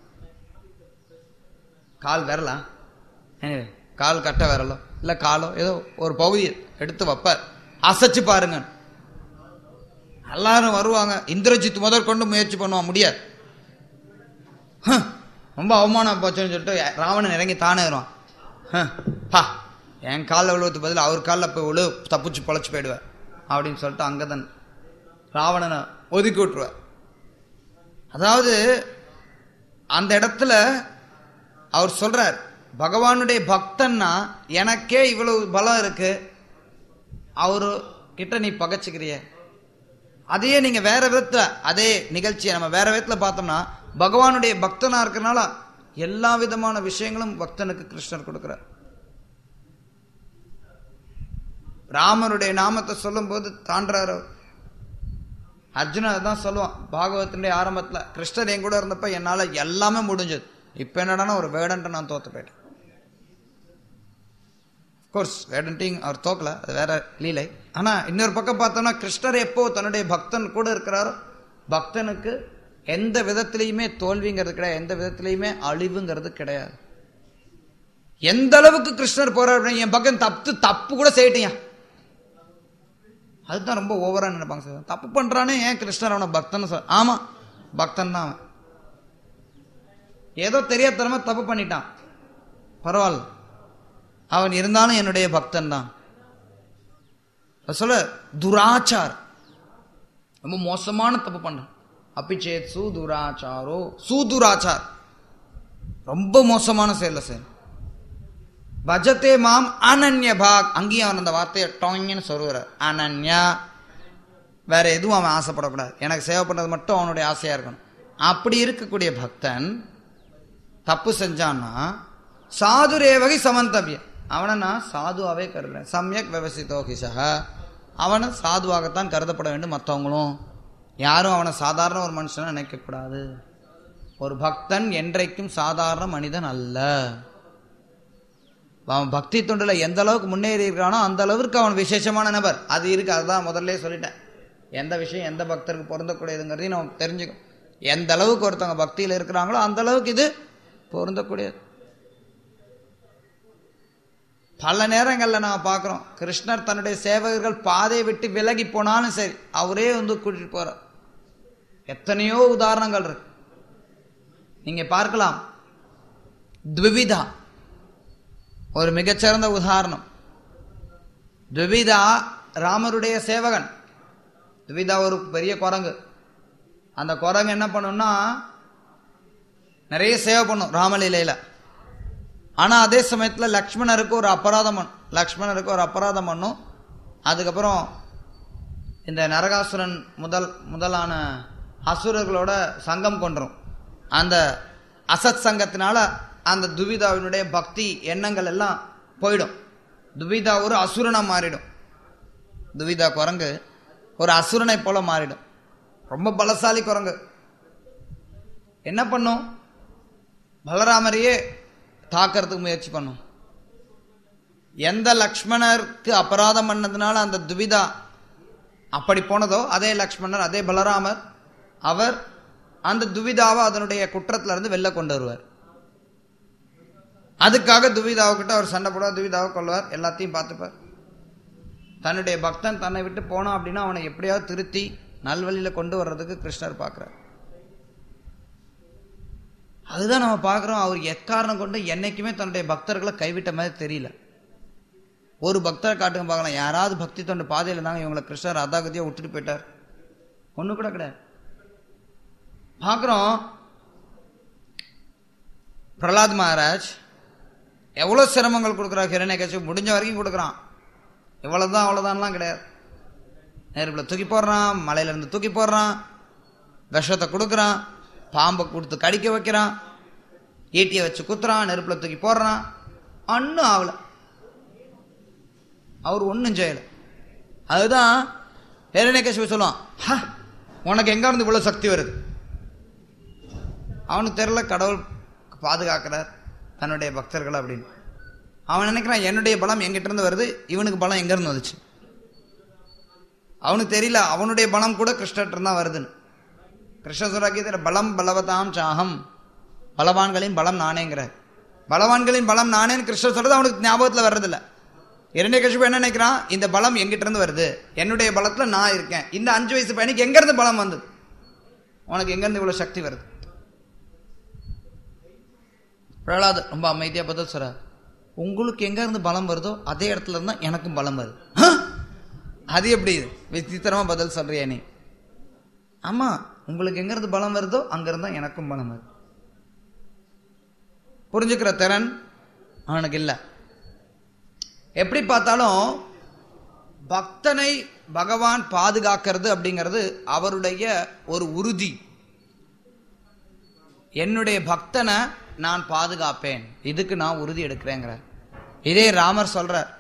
கால் விரலா Anyway, கால் கட்ட விரலோ இல்ல காலோ ஏதோ ஒரு பகுதியை எடுத்து வைப்பார் அசைச்சு பாருங்க எல்லாரும் வருவாங்க இந்திரஜித் முதற்கொண்டு முயற்சி பண்ணுவான் முடியாது ஹம், ரொம்ப அவமானம் போச்சுன்னு சொல்லிட்டு ராவணன் இறங்கி தானே வருவான் ஹம், பா என் காலில் விழுவதுக்கு பதில் அவர் காலில் போய் விழு தப்பிச்சு பொழைச்சு போயிடுவேன் அப்படின்னு சொல்லிட்டு அங்கதன் ராவணனை ஒதுக்கி விட்டுருவார் அதாவது அந்த இடத்துல அவர் சொல்றார் பகவானுடைய பக்தன்னா எனக்கே இவ்வளவு பலம் இருக்கு அவரு கிட்ட நீ பகைச்சுக்கிறிய அதையே நீங்க வேற விதத்துல அதே நிகழ்ச்சியை நம்ம வேற விதத்துல பார்த்தோம்னா பகவானுடைய பக்தனா இருக்கிறனால எல்லா விதமான விஷயங்களும் பக்தனுக்கு கிருஷ்ணர் கொடுக்கிறார் ராமருடைய நாமத்தை சொல்லும்போது தாண்டார் அவர் அர்ஜுனன் தான் சொல்லுவான் பாகவத்தினுடைய ஆரம்பத்துல கிருஷ்ணர் என் கூட இருந்தப்ப என்னால எல்லாமே முடிஞ்சது இப்ப என்னடான்னா ஒரு வேடன்ட்டு நான் தோத்து போயிட்டேன் கோர்ஸ் வேடன்ட்டிங் அவர் தோக்கல அது வேற லீலை ஆனா இன்னொரு பக்கம் பார்த்தோம்னா கிருஷ்ணர் எப்போ தன்னுடைய பக்தன் கூட இருக்கிறாரோ பக்தனுக்கு எந்த விதத்திலையுமே தோல்விங்கிறது கிடையாது எந்த விதத்திலையுமே அழிவுங்கிறது கிடையாது எந்த அளவுக்கு கிருஷ்ணர் போறார் அப்படின்னா, என் பக்கம் தப்பு தப்பு கூட செய்யட்டியா அதுதான் ரொம்ப ஓவரா நினைப்பாங்க சார் தப்பு பண்றானே ஏன் கிருஷ்ணர் அவனை பக்தன் சார் ஆமா பக்தன் தான் அவன் ஏதோ தெரியாதனமா தப்பு பண்ணிட்டான் பரவாயில்ல அவன் இருந்தாலும் என்னுடைய பக்தன் தான் அது சொல்ல துராச்சார் ரொம்ப மோசமான தப்பு பண்றான் அப்பிச்சேத் சூதுராச்சாரோ சூதுராச்சார் ரொம்ப மோசமான செயல சார் பஜத்தே மாம் அனன்ய பாக் அங்கேயும் அவன் அந்த வார்த்தையை டாங்கன்னு சொல்லுவார் அனன்யா வேற எதுவும் அவன் ஆசைப்படக்கூடாது எனக்கு சேவை பண்றது மட்டும் அவனுடைய ஆசையா இருக்கணும் அப்படி இருக்கக்கூடிய பக்தன் தப்பு செஞ்சான்னா சாதுரேவகை சமந்தவியம் அவனை நான் சாதுவாவே கருதுறேன் சமயக் விவசித்தோ கிசக அவனை சாதுவாகத்தான் கருதப்பட வேண்டும் மற்றவங்களும் யாரும் அவனை சாதாரண ஒரு மனுஷனை நினைக்கக்கூடாது ஒரு பக்தன் என்றைக்கும் சாதாரண மனிதன் அல்ல அவன் பக்தி தொண்டுல எந்த அளவுக்கு முன்னேறி இருக்கானோ அந்த அளவுக்கு அவன் விசேஷமான நபர் அது இருக்கு அதுதான் முதல்ல சொல்லிட்டேன் எந்த விஷயம் எந்த பக்தருக்கு பொருந்தக்கூடியதுங்கிறதையும் நம்ம தெரிஞ்சுக்கணும் எந்த அளவுக்கு ஒருத்தவங்க பக்தியில் இருக்கிறாங்களோ அந்த அளவுக்கு இது பொருந்தக்கூடியது பல நேரங்களில் நான் பார்க்குறோம் கிருஷ்ணர் தன்னுடைய சேவகர்கள் பாதையை விட்டு விலகி போனாலும் சரி அவரே வந்து கூட்டிட்டு போறார் எத்தனையோ உதாரணங்கள் இருக்கு நீங்க பார்க்கலாம் த்விவிதா ஒரு மிகச்சிறந்த உதாரணம் துவிதா ராமருடைய சேவகன் துவிதா ஒரு பெரிய குரங்கு அந்த குரங்கு என்ன பண்ணும்னா நிறைய சேவை பண்ணும் ராமலீலையில ஆனா அதே சமயத்துல லக்ஷ்மணருக்கு ஒரு அபராதம் பண்ணும் லக்ஷ்மணருக்கு ஒரு அபராதம் பண்ணும் அதுக்கப்புறம் இந்த நரகாசுரன் முதல் முதலான அசுரர்களோட சங்கம் கொண்டுரும் அந்த அசத் சங்கத்தினால அந்த துவிதாவினுடைய பக்தி எண்ணங்கள் எல்லாம் போயிடும் துவிதா ஒரு அசுரனா மாறிடும் துவிதா குரங்கு ஒரு அசுரனை போல மாறிடும் ரொம்ப பலசாலி குரங்கு என்ன பண்ணும் பலராமரையே தாக்கிறதுக்கு முயற்சி பண்ணும் எந்த லக்ஷ்மணருக்கு அபராதம் பண்ணதுனால அந்த துவிதா அப்படி போனதோ அதே லக்ஷ்மணர் அதே பலராமர் அவர் அந்த துவிதாவை அதனுடைய குற்றத்துல இருந்து வெளில கொண்டு வருவார் அதுக்காக துவிதாவுக்கிட்ட அவர் சண்டை போடுவார் துவிதாவை கொள்வார் எல்லாத்தையும் பார்த்துப்பார் தன்னுடைய பக்தன் தன்னை விட்டு போனான் அப்படின்னா அவனை எப்படியாவது திருத்தி நல்வழியில கொண்டு வர்றதுக்கு கிருஷ்ணர் பார்க்கிறார் அதுதான் நம்ம பார்க்குறோம் அவர் எக்காரணம் கொண்டு என்னைக்குமே தன்னுடைய பக்தர்களை கைவிட்ட மாதிரி தெரியல ஒரு பக்தரை காட்டுங்க பார்க்கலாம் யாராவது பக்தி தொண்டு பாதையில் இருந்தாங்க இவங்களை கிருஷ்ணர் அதாகதியாக விட்டுட்டு போயிட்டார் ஒன்று கூட கிடையாது பார்க்குறோம் பிரலாத் மகாராஜ் எவ்வளோ சிரமங்கள் கொடுக்குறார் ஹிரண்யகச்சு முடிஞ்ச வரைக்கும் கொடுக்குறான் இவ்வளோதான் அவ்வளோதான்லாம் கிடையாது நெருப்பில் தூக்கி போடுறான் மலையிலேருந்து தூக்கி போடுறான் விஷத்தை கொடுக்குறான் பாம்பை கொடுத்து கடிக்க வைக்கிறான் ஈட்டியை வச்சு குத்துறான் நெருப்பில் தூக்கி போடுறான் ஒன்றும் ஆகலை அவர் ஒன்றும் செய்யலை அதுதான் ஹிரண்யகசிபு சொல்லுவான் ஹ உனக்கு எங்க இருந்து இவ்வளோ சக்தி வருது அவனுக்கு தெரியல கடவுள் பாதுகாக்கிறார் தன்னுடைய பக்தர்கள் அப்படின்னு அவன் நினைக்கிறான் என்னுடைய பலம் எங்கிட்ட இருந்து வருது இவனுக்கு பலம் எங்க இருந்து வந்துச்சு அவனுக்கு தெரியல அவனுடைய பலம் கூட கிருஷ்ணர்கிட்ட தான் வருதுன்னு கிருஷ்ண சுராக்கியத்தில் பலம் பலவதாம் சாகம் பலவான்களின் பலம் நானேங்கிற பலவான்களின் பலம் நானேன்னு கிருஷ்ணர் சொல்றது அவனுக்கு ஞாபகத்தில் வர்றதில்ல இரண்டே கஷ்யப்பு என்ன நினைக்கிறான் இந்த பலம் எங்கிட்ட இருந்து வருது என்னுடைய பலத்துல நான் இருக்கேன் இந்த அஞ்சு வயசு பையனுக்கு எங்க இருந்து பலம் வந்தது உனக்கு எங்க இருந்து இவ்வளவு சக்தி வருது பிரகலாத் ரொம்ப அமைதியா பதில் சொல்ற உங்களுக்கு எங்க இருந்து பலம் வருதோ அதே இடத்துல இருந்தா எனக்கும் பலம் வருது "ஹ? அது எப்படி விசித்திரமா பதில் சொல்றியா நீ ஆமா உங்களுக்கு எங்க இருந்து பலம் வருதோ அங்க இருந்தா எனக்கும் பலம் வருது புரிஞ்சுக்கிற திறன் அவனுக்கு இல்லை எப்படி பார்த்தாலும் பக்தனை பகவான் பாதுகாக்கிறது அப்படிங்கிறது அவருடைய ஒரு உறுதி என்னுடைய பக்தனை நான் பாதுகாப்பேன் இதுக்கு நான் உறுதி எடுக்கிறேங்கிற இதே ராமர் சொல்றார்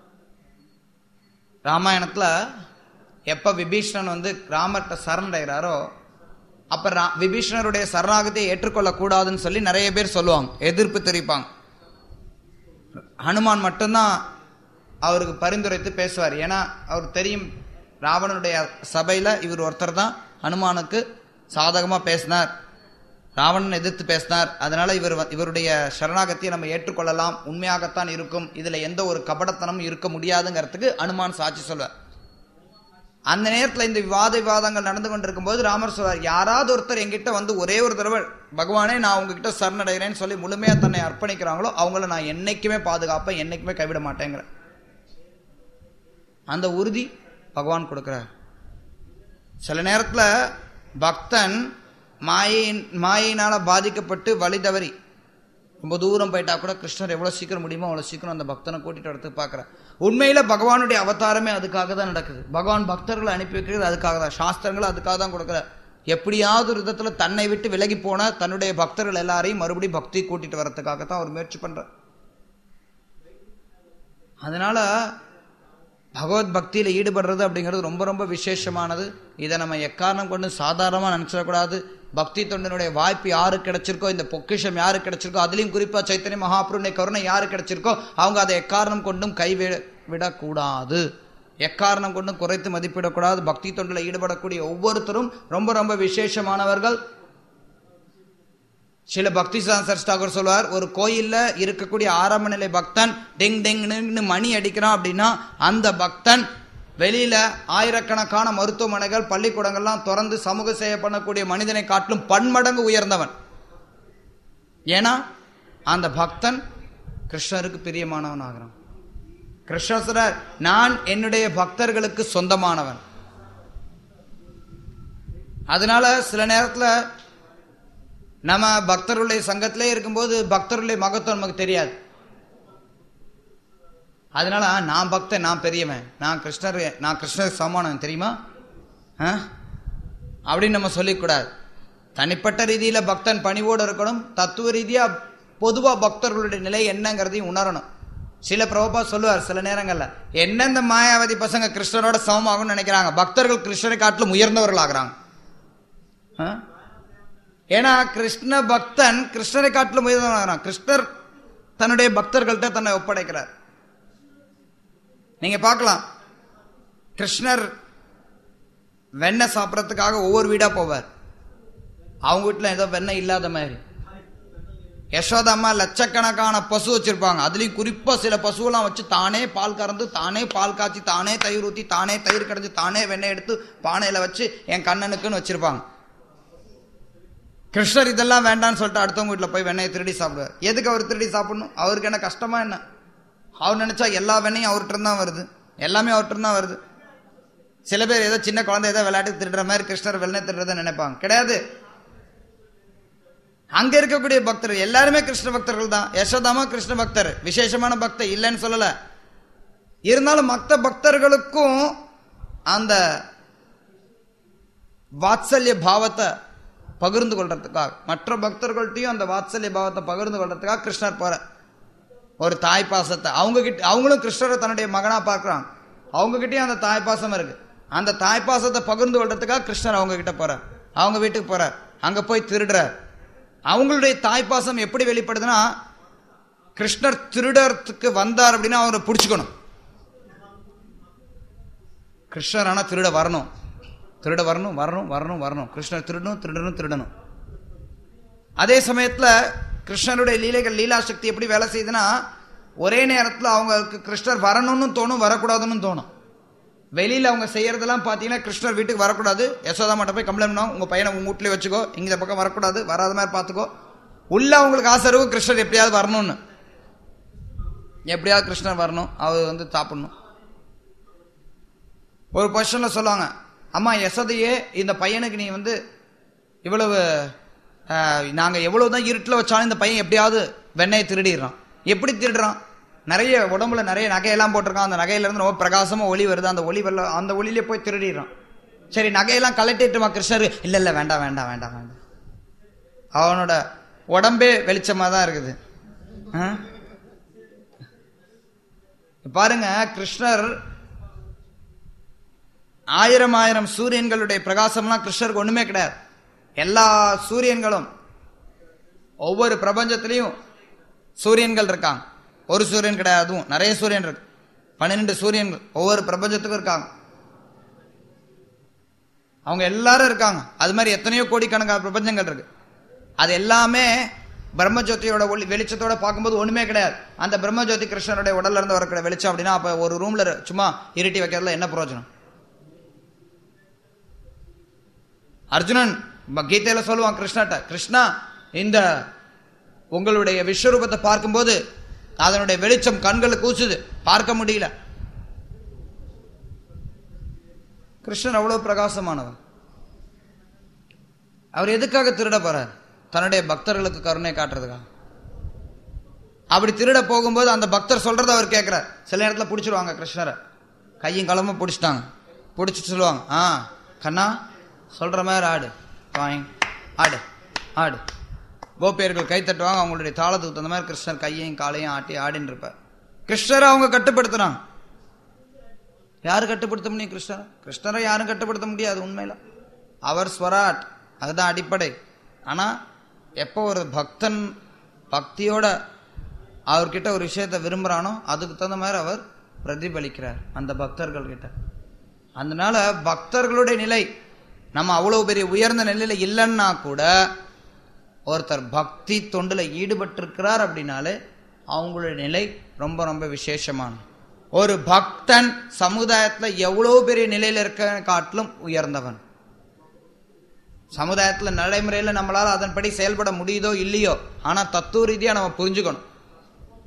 ராமாயணத்துல எப்ப விபீஷணன் வந்து ராமர்கிட்ட சரணடைகிறாரோ அப்ப ரா- விபீஷணருடைய சரணாகத்தை ஏற்றுக்கொள்ள கூடாதுன்னு சொல்லி நிறைய பேர் சொல்லுவாங்க எதிர்ப்பு தெரிவிப்பாங்க ஹனுமான் மட்டும்தான் அவருக்கு பரிந்துரைத்து பேசுவார் ஏன்னா அவர் தெரியும் ராவணனுடைய சபையில இவர் ஒருத்தர் தான் ஹனுமானுக்கு சாதகமா பேசினார் ராவணன் எதிர்த்து பேசினார் அதனால இவர் வ- இவருடைய சரணாகத்தியை நம்ம ஏற்றுக்கொள்ளலாம் உண்மையாகத்தான் இருக்கும் இதுல எந்த ஒரு கபடத்தனமும் இருக்க முடியாதுங்கிறதுக்கு அனுமான் சாட்சி சொல்வார் அந்த நேரத்துல இந்த விவாத விவாதங்கள் நடந்து கொண்டிருக்கும் போது ராமர் சொல்வார் யாராவது ஒருத்தர் என்கிட்ட வந்து ஒரே ஒரு தடவை பகவானே நான் உங்ககிட்ட சரணடைகிறேன்னு சொல்லி முழுமையா தன்னை அர்ப்பணிக்கிறாங்களோ அவங்கள நான் என்னைக்குமே பாதுகாப்பேன் என்னைக்குமே கைவிட மாட்டேங்கிறேன் அந்த உறுதி பகவான் கொடுக்கிறார் சில நேரத்துல பக்தன் மாயின் மாயினால பாதிக்கப்பட்டு வழி தவறி ரொம்ப தூரம் போயிட்டா கூட கிருஷ்ணர் எவ்வளவு சீக்கிரம் முடியுமோ அவ்வளவு சீக்கிரம் அந்த பக்தனை கூட்டிட்டு வரதுக்கு பார்க்கறார் உண்மையில பகவானுடைய அவதாரமே அதுக்காக தான் நடக்குது பகவான் பக்தர்களை அனுப்பி வைக்கிறது அதுக்காக தான் சாஸ்திரங்களை அதுக்காக தான் கொடுக்குறார் எப்படியாவது ஒரு விதத்துல தன்னை விட்டு விலகி போன தன்னுடைய பக்தர்கள் எல்லாரையும் மறுபடியும் பக்தி கூட்டிட்டு வரதுக்காக தான் அவர் முயற்சி பண்றார் அதனால பகவத் பக்தியில ஈடுபடுறது அப்படிங்கிறது ரொம்ப ரொம்ப விசேஷமானது இதை நம்ம எக்காரணம் கொண்டு சாதாரணமா நினைச்சிடக்கூடாது பக்தி தொண்டனுடைய வாய்ப்பு யாரு கிடைச்சிருக்கோ இந்த பொக்கிஷம் யாரு கிடைச்சிருக்கோ அதுலயும் குறிப்பா சைத்தன்ய மகாபுருடைய கருணை யாரு கிடைச்சிருக்கோ அவங்க அதை எக்காரணம் கொண்டும் கைவிட விடக்கூடாது எக்காரணம் கொண்டும் குறைத்து மதிப்பிடக்கூடாது பக்தி தொண்டில் ஈடுபடக்கூடிய ஒவ்வொருத்தரும் ரொம்ப ரொம்ப விசேஷமானவர்கள் சில பக்தி சான்சர் டாகூர் சொல்வார் ஒரு கோயில்ல இருக்கக்கூடிய ஆரம்ப நிலை பக்தன் டெங் டெங்னு மணி அடிக்கிறான் அப்படின்னா அந்த பக்தன் வெளியில ஆயிரக்கணக்கான மருத்துவமனைகள் பள்ளிக்கூடங்கள்லாம் திறந்து சமூக சேவை பண்ணக்கூடிய மனிதனை காட்டிலும் பன்மடங்கு உயர்ந்தவன் ஏன்னா அந்த பக்தன் கிருஷ்ணருக்கு பிரியமானவன் ஆகிறான் கிருஷ்ணர் சொல்றார் நான் என்னுடைய பக்தர்களுக்கு சொந்தமானவன் அதனால சில நேரத்துல நம்ம பக்தர்களுடைய சங்கத்திலே இருக்கும்போது பக்தர்களுடைய மகத்துவம் நமக்கு தெரியாது அதனால ஆ, நான் பக்தன் நான் பெரியவன் நான் கிருஷ்ணர் நான் கிருஷ்ணருக்கு சமானவன் தெரியுமா ஆ? அப்படின்னு நம்ம சொல்லிக்கூடாது தனிப்பட்ட ரீதியில பக்தன் பணிவோடு இருக்கணும் தத்துவ ரீதியா பொதுவா பக்தர்களுடைய நிலை என்னங்கிறதையும் உணரணும் சில பிரபா சொல்லுவார் சில நேரங்கள்ல என்ன இந்த மாயாவதி பசங்க கிருஷ்ணரோட சமமாகும்னு நினைக்கிறாங்க பக்தர்கள் கிருஷ்ணரை காட்டிலும் உயர்ந்தவர்கள் ஆகுறாங்க ஆ? ஏன்னா கிருஷ்ண பக்தன் கிருஷ்ணரை காட்டிலும் உயர்ந்தவன் ஆகுறான் கிருஷ்ணர் தன்னுடைய பக்தர்கள்ட்ட தன்னை ஒப்படைக்கிறார் நீங்க பார்க்கலாம் கிருஷ்ணர் வெண்ணெய் சாப்பிட்றதுக்காக ஒவ்வொரு வீடா போவார் அவங்க வீட்டுல ஏதோ வெண்ணெய் இல்லாத மாதிரி யசோதம்மா லட்சக்கணக்கான பசு வச்சிருப்பாங்க அதுலயும் குறிப்பா சில பசுவெல்லாம் வச்சு தானே பால் கறந்து தானே பால் காய்ச்சி தானே தயிர் ஊத்தி தானே தயிர் கடைஞ்சு தானே வெண்ணெய் எடுத்து பானையில வச்சு என் கண்ணனுக்குன்னு வச்சிருப்பாங்க கிருஷ்ணர் இதெல்லாம் வேண்டாம்னு சொல்லிட்டு அடுத்தவங்க வீட்டுல போய் வெண்ணெயை திருடி சாப்பிடுவார் எதுக்கு அவர் திருடி சாப்பிடணும் அவருக்கு என்ன கஷ்டமா என்ன அவர் நினைச்சா எல்லா வெண்ணையும் அவர்கிட்ட தான் வருது எல்லாமே அவர்கிட்ட தான் வருது சில பேர் ஏதோ சின்ன குழந்தை ஏதோ விளையாட்டு திருடுற மாதிரி கிருஷ்ணர் வெள்ளை திருடுறத நினைப்பாங்க கிடையாது அங்க இருக்கக்கூடிய பக்தர் எல்லாருமே கிருஷ்ண பக்தர்கள் தான் யசோதாமா கிருஷ்ண பக்தர் விசேஷமான பக்தர் இல்லைன்னு சொல்லல இருந்தாலும் மற்ற பக்தர்களுக்கும் அந்த வாத்சல்ய பாவத்தை பகிர்ந்து கொள்றதுக்காக மற்ற பக்தர்கள்ட்டையும் அந்த வாத்சல்ய பாவத்தை பகிர்ந்து கொள்றதுக்காக கிருஷ்ணர் போற ஒரு தாய் பாசத்தை அவங்க கிட்ட அவங்களும் கிருஷ்ணரை தன்னுடைய மகனா பார்க்கறாங்க அவங்க கிட்டயும் அந்த தாய் பாசம் இருக்கு அந்த தாய் பாசத்தை பகிர்ந்து கொள்றதுக்காக கிருஷ்ணர் அவங்க கிட்ட போறார் அவங்க வீட்டுக்கு போறார் அங்க போய் திருடுறார் அவங்களுடைய தாய் பாசம் எப்படி வெளிப்படுதுன்னா கிருஷ்ணர் திருடறதுக்கு வந்தார் அப்படின்னா அவரை பிடிச்சுக்கணும் கிருஷ்ணர் ஆனா திருட வரணும் திருட வரணும் வரணும் வரணும் வரணும் கிருஷ்ணர் திருடணும் திருடணும் திருடணும் அதே சமயத்துல கிருஷ்ணருடைய லீலைகள் லீலா சக்தி எப்படி வேலை செய்யுதுன்னா ஒரே நேரத்துல அவங்களுக்கு கிருஷ்ணர் வரணும்னு தோணும் வரக்கூடாதுன்னு தோணும் வெளியில அவங்க செய்யறதெல்லாம் பாத்தீங்கன்னா கிருஷ்ணர் வீட்டுக்கு வரக்கூடாது யசோதா மட்டும் போய் கம்ப்ளைண்ட் பண்ணுவோம் உங்க பையனை உங்க வீட்லயே வச்சுக்கோ இங்க இந்த பக்கம் வரக்கூடாது வராத மாதிரி பாத்துக்கோ உள்ள அவங்களுக்கு ஆசை இருக்கும் கிருஷ்ணர் எப்படியாவது வரணும்னு எப்படியாவது கிருஷ்ணர் வரணும் அவர் வந்து சாப்பிடணும் ஒரு பொசிஷன்ல சொல்லுவாங்க அம்மா யசோதையே இந்த பையனுக்கு நீ வந்து இவ்வளவு ஆஹ், நாங்க எவ்வளவுதான் இருட்டில் வச்சாலும் இந்த பையன் எப்படியாவது வெண்ணெயை திருடிடுறான் எப்படி திருடுறான் நிறைய உடம்புல நிறைய நகையெல்லாம் போட்டிருக்கான் அந்த நகையில இருந்து ரொம்ப பிரகாசமா ஒளி வருது அந்த ஒளி வரல அந்த ஒளியிலே போய் திருடிடுறான் சரி நகையெல்லாம் கலட்டிட்டுமா கிருஷ்ணர் இல்ல இல்ல வேண்டாம் வேண்டாம் வேண்டாம் வேண்டாம் அவனோட உடம்பே வெளிச்சமா தான் இருக்குது ஆ? பாருங்க கிருஷ்ணர் ஆயிரம் ஆயிரம் சூரியன்களுடைய பிரகாசம்லாம் கிருஷ்ணருக்கு ஒண்ணுமே கிடையாது எல்லா சூரியன்களும் ஒவ்வொரு பிரபஞ்சத்திலையும் சூரியன்கள் இருக்காங்க ஒரு சூரியன் கிடையாது அதுவும் நிறைய சூரியன் இருக்கு பன்னிரெண்டு சூரியன்கள் ஒவ்வொரு பிரபஞ்சத்துக்கும் இருக்காங்க அவங்க எல்லாரும் இருக்காங்க அது மாதிரி எத்தனையோ கோடிக்கணக்கான பிரபஞ்சங்கள் இருக்கு அது எல்லாமே பிரம்மஜோதியோட ஒளி வெளிச்சத்தோட பார்க்கும்போது ஒண்ணுமே கிடையாது அந்த பிரம்மஜோதி கிருஷ்ணருடைய உடல்ல இருந்து வரக்கூடிய வெளிச்சம் அப்படின்னா அப்ப ஒரு ரூம்ல சும்மா இருட்டி வைக்கிறதுல என்ன பிரயோஜனம் அர்ஜுனன் ப- கீதையில சொல்லுவான் கிருஷ்ணாட்ட கிருஷ்ணா இந்த உங்களுடைய விஸ்வரூபத்தை பார்க்கும்போது அதனுடைய வெளிச்சம் கண்களுக்கு கூச்சுது பார்க்க முடியல கிருஷ்ணன் அவ்வளவு பிரகாசமானவன் அவர் எதுக்காக திருட போறார் தன்னுடைய பக்தர்களுக்கு கருணை காட்டுறதுக்காக அப்படி திருட போகும்போது அந்த பக்தர் சொல்றத அவர் கேட்கிறார் சில நேரத்துல பிடிச்சிருவாங்க கிருஷ்ணரை கையும் களமும் பிடிச்சிட்டாங்க பிடிச்சிட்டு சொல்லுவாங்க ஆ கண்ணா சொல்ற மாதிரி ஆடு வாங்க ஆடு ஆடு கோபியர்கள் கை தட்டுவாங்க அவங்களுடைய தாளத்துக்கு தகுந்த மாதிரி கிருஷ்ணர் கையையும் காலையும் ஆட்டி ஆடின்னு இருப்பார் கிருஷ்ணரை அவங்க கட்டுப்படுத்துறாங்க யாரு கட்டுப்படுத்த முடியும் கிருஷ்ணரை கிருஷ்ணரை யாரும் கட்டுப்படுத்த முடியாது உண்மையில அவர் ஸ்வராட் அதுதான் அடிப்படை ஆனா எப்போ ஒரு பக்தன் பக்தியோட அவர்கிட்ட ஒரு விஷயத்தை விரும்புறானோ அதுக்கு தகுந்த மாதிரி அவர் பிரதிபலிக்கிறார் அந்த பக்தர்கள் கிட்ட அதனால பக்தர்களுடைய நிலை நம்ம அவ்வளவு பெரிய உயர்ந்த நிலையில இல்லைன்னா கூட ஒருத்தர் பக்தி தொண்டுல ஈடுபட்டிருக்கிறார் அப்படின்னாலே அவங்களுடைய நிலை ரொம்ப ரொம்ப விசேஷமான ஒரு பக்தன் சமுதாயத்துல எவ்வளவு பெரிய நிலையில இருக்க காட்டிலும் உயர்ந்தவன் சமுதாயத்துல நடைமுறையில நம்மளால அதன்படி செயல்பட முடியுதோ இல்லையோ ஆனா தத்துவ ரீதியா நம்ம புரிஞ்சுக்கணும்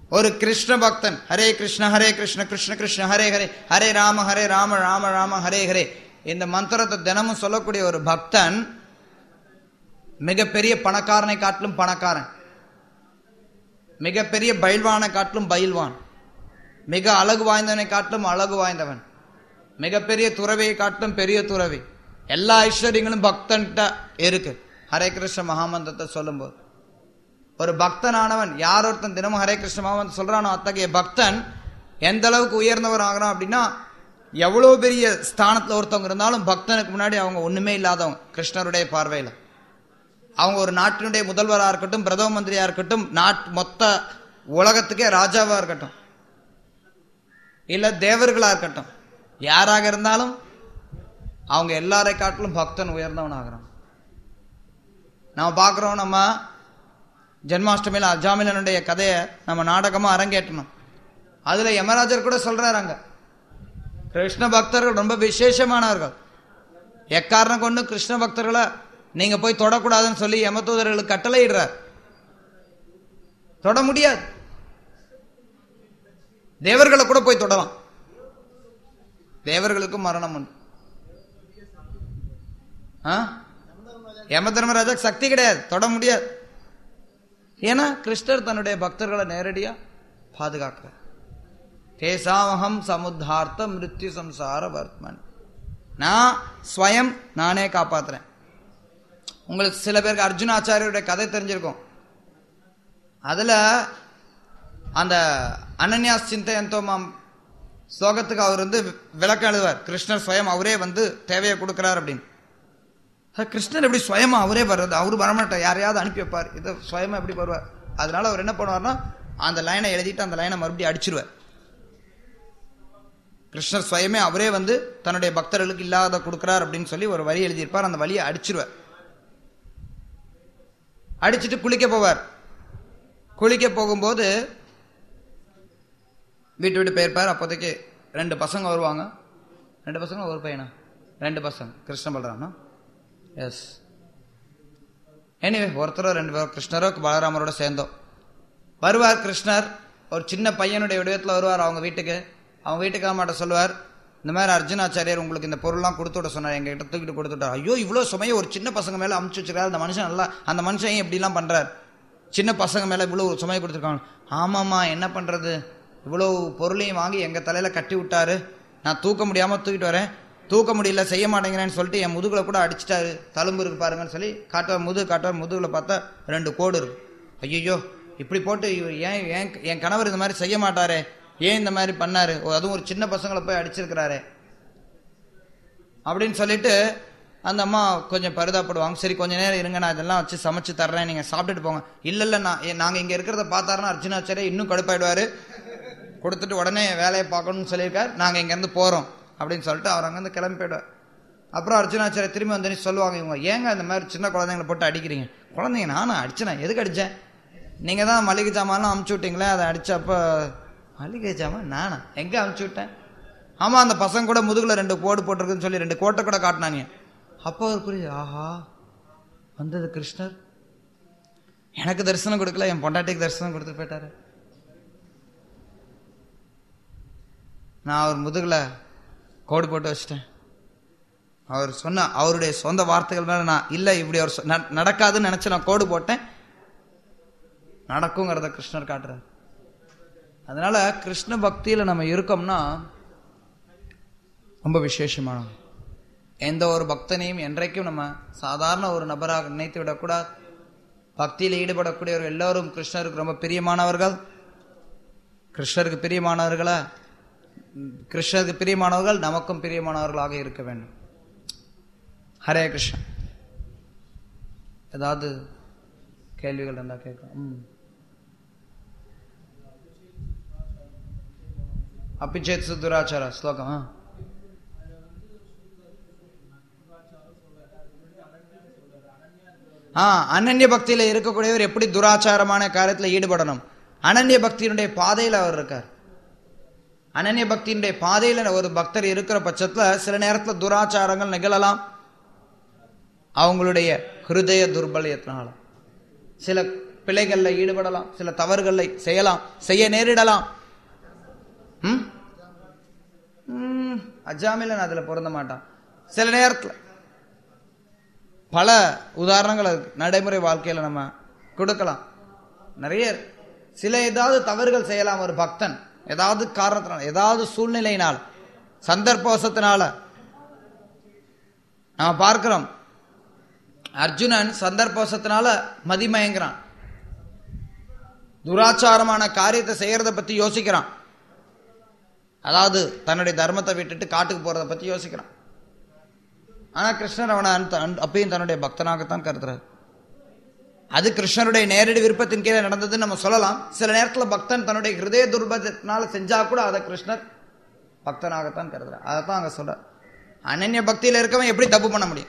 ஒரு கிருஷ்ண பக்தன் ஹரே கிருஷ்ண ஹரே கிருஷ்ண கிருஷ்ண கிருஷ்ண ஹரே ஹரே ஹரே ராம ஹரே ராம ராம ராம ஹரே ஹரே இந்த மந்திரத்தை தினமும் சொல்லக்கூடிய ஒரு பக்தன் மிகப்பெரிய பணக்காரனை காட்டிலும் பணக்காரன் மிகப்பெரிய பயில்வானை காட்டிலும் பயில்வான் மிக அழகு வாய்ந்தவனை காட்டிலும் அழகு வாய்ந்தவன் மிகப்பெரிய துறவியை காட்டிலும் பெரிய துறவி எல்லா ஐஸ்வர்யங்களும் பக்தன்கிட்ட இருக்கு ஹரே கிருஷ்ண மகாமந்திரத்தை சொல்லும்போது ஒரு பக்தனானவன் யார் ஒருத்தன் தினமும் ஹரே கிருஷ்ண மகாமந்திரம் சொல்றானோ அத்தகைய பக்தன் எந்த அளவுக்கு உயர்ந்தவர் ஆகிறான் அப்படின்னா எவ்வளவு பெரிய ஸ்தானத்துல ஒருத்தவங்க இருந்தாலும் பக்தனுக்கு முன்னாடி அவங்க ஒண்ணுமே இல்லாதவங்க கிருஷ்ணருடைய பார்வையில அவங்க ஒரு நாட்டினுடைய முதல்வராக இருக்கட்டும் பிரதம மந்திரியா இருக்கட்டும் நாட் மொத்த உலகத்துக்கே ராஜாவா இருக்கட்டும் இல்ல தேவர்களா இருக்கட்டும் யாராக இருந்தாலும் அவங்க எல்லாரை காட்டிலும் பக்தன் உயர்ந்தவன் ஆகிறான் நம்ம பார்க்குறோம் நம்ம ஜென்மாஷ்டமியில் அஜாமிலனுடைய கதையை நம்ம நாடகமா அரங்கேற்றணும் அதுல யமராஜர் கூட சொல்றாரு அங்க கிருஷ்ண பக்தர்கள் ரொம்ப விசேஷமானவர்கள் எக்காரணம் கொண்டு கிருஷ்ண பக்தர்களை நீங்க போய் தொடக்கூடாதுன்னு சொல்லி யமதூதர்களுக்கு கட்டளையிடுறார் தொட முடியாது தேவர்களை கூட போய் தொடலாம் தேவர்களுக்கும் மரணம் உண்டு ஆ? யம தர்மராஜாக்கு சக்தி கிடையாது தொட முடியாது ஏன்னா கிருஷ்ணர் தன்னுடைய பக்தர்களை நேரடியா பாதுகாக்கிறார் தேசாமகம் சமுத்தார்த்த மிருத்யு சம்சார வர்த்மன் நான் ஸ்வயம் நானே காப்பாத்துறேன் உங்களுக்கு சில பேருக்கு அர்ஜுனாச்சாரியுடைய கதை தெரிஞ்சிருக்கும் அதுல அந்த அனன்யாஸ் சிந்தையந்தோமாம் ஸ்லோகத்துக்கு அவர் வந்து விளக்கம் எழுதுவார் கிருஷ்ணர் ஸ்வயம் அவரே வந்து தேவையை கொடுக்கிறார் அப்படின்னு சார், கிருஷ்ணர் எப்படி சுயமா அவரே வர்றது அவரு வரமாட்டார் யாரையாவது அனுப்பி வைப்பார் இது சுயமா எப்படி வருவார் அதனால அவர் என்ன பண்ணுவார்னா அந்த லைனை எழுதிட்டு அந்த லைனை மறுபடியும் அடிச்சிருவார் கிருஷ்ணர் சுயமே அவரே வந்து தன்னுடைய பக்தர்களுக்கு இல்லாத கொடுக்கிறார் அப்படின்னு சொல்லி ஒரு வரி எழுதியிருப்பார் அந்த வழியை அடிச்சிருவார் அடிச்சிட்டு குளிக்க போவார் குளிக்க போகும்போது வீட்டு விட்டு போயிருப்பார் அப்போதைக்கு ரெண்டு பசங்க வருவாங்க ரெண்டு பசங்க ஒரு பையனா ரெண்டு பசங்க கிருஷ்ண பலராம்னா எஸ் எனிவே ஒருத்தரோ ரெண்டு பேரோ கிருஷ்ணரோ பலராமரோட சேர்ந்தோம் வருவார் கிருஷ்ணர் ஒரு சின்ன பையனுடைய வடிவத்தில் வருவார் அவங்க வீட்டுக்கு அவங்க வீட்டுக்கு மாட்ட சொல்லுவார் இந்த மாதிரி அர்ஜுனாச்சாரியர் உங்களுக்கு இந்த பொருள்லாம் கொடுத்து விட சொன்னார் எங்ககிட்ட தூக்கிட்டு கொடுத்து விட்டார் ஐயோ இவ்வளோ சுமையை ஒரு சின்ன பசங்க மேலே அமுச்சு வச்சிருக்காரு அந்த மனுஷன் நல்லா அந்த மனுஷன் ஏன் இப்படிலாம் பண்றார் சின்ன பசங்க மேலே இவ்வளோ சுமையை கொடுத்துருக்காங்க ஆமாம்மா என்ன பண்றது இவ்வளோ பொருளையும் வாங்கி எங்க தலையில கட்டி விட்டாரு நான் தூக்க முடியாம தூக்கிட்டு வரேன் தூக்க முடியல செய்ய மாட்டேங்கிறேன்னு சொல்லிட்டு என் முதுகுல கூட அடிச்சிட்டாரு தழும்பு இருக்கு பாருங்கன்னு சொல்லி காட்டுவார் முதுகு காட்டுவார் முதுகுல பார்த்தா ரெண்டு கோடு இருக்கு ஐயோ இப்படி போட்டு இவர் ஏன் ஏன் என் கணவர் இந்த மாதிரி செய்ய மாட்டாரே ஏன் இந்த மாதிரி பண்ணாரு ஓ, அதுவும் ஒரு சின்ன பசங்களை போய் அடிச்சிருக்கிறாரே அப்படின்னு சொல்லிட்டு அந்த அம்மா கொஞ்சம் பரிதாப்படுவாங்க சரி கொஞ்ச நேரம் இருங்க நான் இதெல்லாம் வச்சு சமைச்சு தர்றேன் நீங்க சாப்பிட்டுட்டு போங்க இல்ல இல்ல நான் ஏ- நாங்க இங்க இருக்கிறத பார்த்தாருன்னா அர்ஜுனாச்சாரியா இன்னும் கடுப்பாயிடுவாரு கொடுத்துட்டு உடனே வேலையை பார்க்கணும்னு சொல்லியிருக்காரு நாங்க இங்க இருந்து போறோம் அப்படின்னு சொல்லிட்டு அவர் அங்கிருந்து கிளம்பி போயிடுவார் அப்புறம் அர்ஜுனாச்சாரிய திரும்பி வந்து சொல்லுவாங்க இவங்க ஏங்க இந்த மாதிரி சின்ன குழந்தைங்களை போட்டு அடிக்கிறீங்க குழந்தைங்க நானும் அடிச்சேன் எதுக்கு அடிச்சேன் நீங்க தான் மளிகை சாமான்லாம் அமுச்சு விட்டீங்களே அதை அடிச்சப்ப மளிகை சாமான் நானா எங்க அமுச்சு விட்டேன் ஆமா அந்த பசங்க கூட முதுகுல ரெண்டு கோடு போட்டிருக்குன்னு சொல்லி ரெண்டு கோட்டை கூட காட்டினாங்க அப்போ அவர் புரியுது ஆஹா வந்தது கிருஷ்ணர் எனக்கு தரிசனம் கொடுக்கல என் பொண்டாட்டிக்கு தரிசனம் கொடுத்துட்டு போயிட்டாரு நான் அவர் முதுகுல கோடு போட்டு வச்சிட்டேன் அவர் சொன்ன அவருடைய சொந்த வார்த்தைகள் மேல நான் இல்ல இப்படி அவர் சொ- ந- நடக்காதுன்னு நினைச்சு நான் கோடு போட்டேன் நடக்குங்கிறத கிருஷ்ணர் காட்டுறார் அதனால கிருஷ்ண பக்தியில நம்ம இருக்கோம்னா ரொம்ப விசேஷமானது எந்த ஒரு பக்தனையும் என்றைக்கும் நம்ம சாதாரண ஒரு நபராக நினைத்து விடக்கூடாது பக்தியில் ஈடுபடக்கூடியவர் எல்லோரும் கிருஷ்ணருக்கு ரொம்ப பிரியமானவர்கள் கிருஷ்ணருக்கு பிரியமானவர்களா ம், கிருஷ்ணருக்கு பிரியமானவர்கள் நமக்கும் பிரியமானவர்களாக இருக்க வேண்டும் ஹரே கிருஷ்ணன் ஏதாவது கேள்விகள் இருந்தா கேட்கலாம் ம். அப்பிச்சேத் துராச்சார ஸ்லோகம் ஆ. ஆ அனன்ய பக்தியில இருக்கக்கூடியவர் எப்படி துராச்சாரமான காரியத்துல ஈடுபடணும் அனன்ய பக்தியினுடைய பாதையில அவர் இருக்கார் அனன்ய பக்தியினுடைய பாதையில ஒரு பக்தர் இருக்கிற பட்சத்துல சில நேரத்துல துராச்சாரங்கள் நிகழலாம் அவங்களுடைய ஹிருதய துர்பலியத்தினால சில பிழைகள்ல ஈடுபடலாம் சில தவறுகளை செய்யலாம் செய்ய நேரிடலாம் ம்? ம், அஜாமிலன் அதுல பொருந்த மாட்டான் சில நேரத்துல பல உதாரணங்கள் இருக்கு நடைமுறை வாழ்க்கையில நம்ம கொடுக்கலாம் நிறைய இருக்கு. சில ஏதாவது தவறுகள் செய்யலாம் ஒரு பக்தன் ஏதாவது காரணத்தினால ஏதாவது சூழ்நிலையினால் சந்தர்ப்பவசத்தினால நாம பார்க்கிறோம் அர்ஜுனன் சந்தர்ப்பவசத்தினால மதிமயங்கிறான் துராச்சாரமான காரியத்தை செய்யறத பத்தி யோசிக்கிறான் அதாவது தன்னுடைய தர்மத்தை விட்டுட்டு காட்டுக்கு போறத பத்தி யோசிக்கிறான் ஆனா கிருஷ்ணர் அவனை அந்த- அந்த- அப்பயும் தன்னுடைய பக்தனாகத்தான் கருதுறாரு அது கிருஷ்ணருடைய நேரடி விருப்பத்தின் கீழே நடந்ததுன்னு நம்ம சொல்லலாம் சில நேரத்துல பக்தன் தன்னுடைய ஹிருதய துர்பத்தினால செஞ்சா கூட அதை கிருஷ்ணர் பக்தனாகத்தான் கருதுறார் அதைத்தான் அங்க சொல்ற அனன்ய பக்தியில இருக்கவன் எப்படி தப்பு பண்ண முடியும்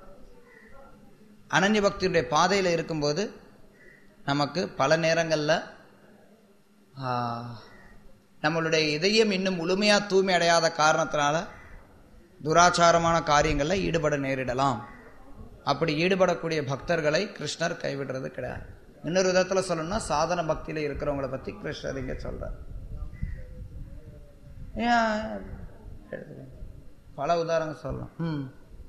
அனன்ய பக்தியுடைய பாதையில இருக்கும்போது நமக்கு பல நேரங்கள்ல ஆ, நம்மளுடைய இதயம் இன்னும் முழுமையா தூய்மை அடையாத காரணத்தினால துராச்சாரமான காரியங்கள்ல ஈடுபட நேரிடலாம் அப்படி ஈடுபடக்கூடிய பக்தர்களை கிருஷ்ணர் கைவிடுறது கிடையாது இன்னொரு விதத்துல சொல்லணும்னா சாதன பக்தியில இருக்கிறவங்கள பத்தி கிருஷ்ணர் இங்க சொல்றார் ஏன் எடுத்துக்கங்க. பல உதாரணம் சொல்லலாம் ம்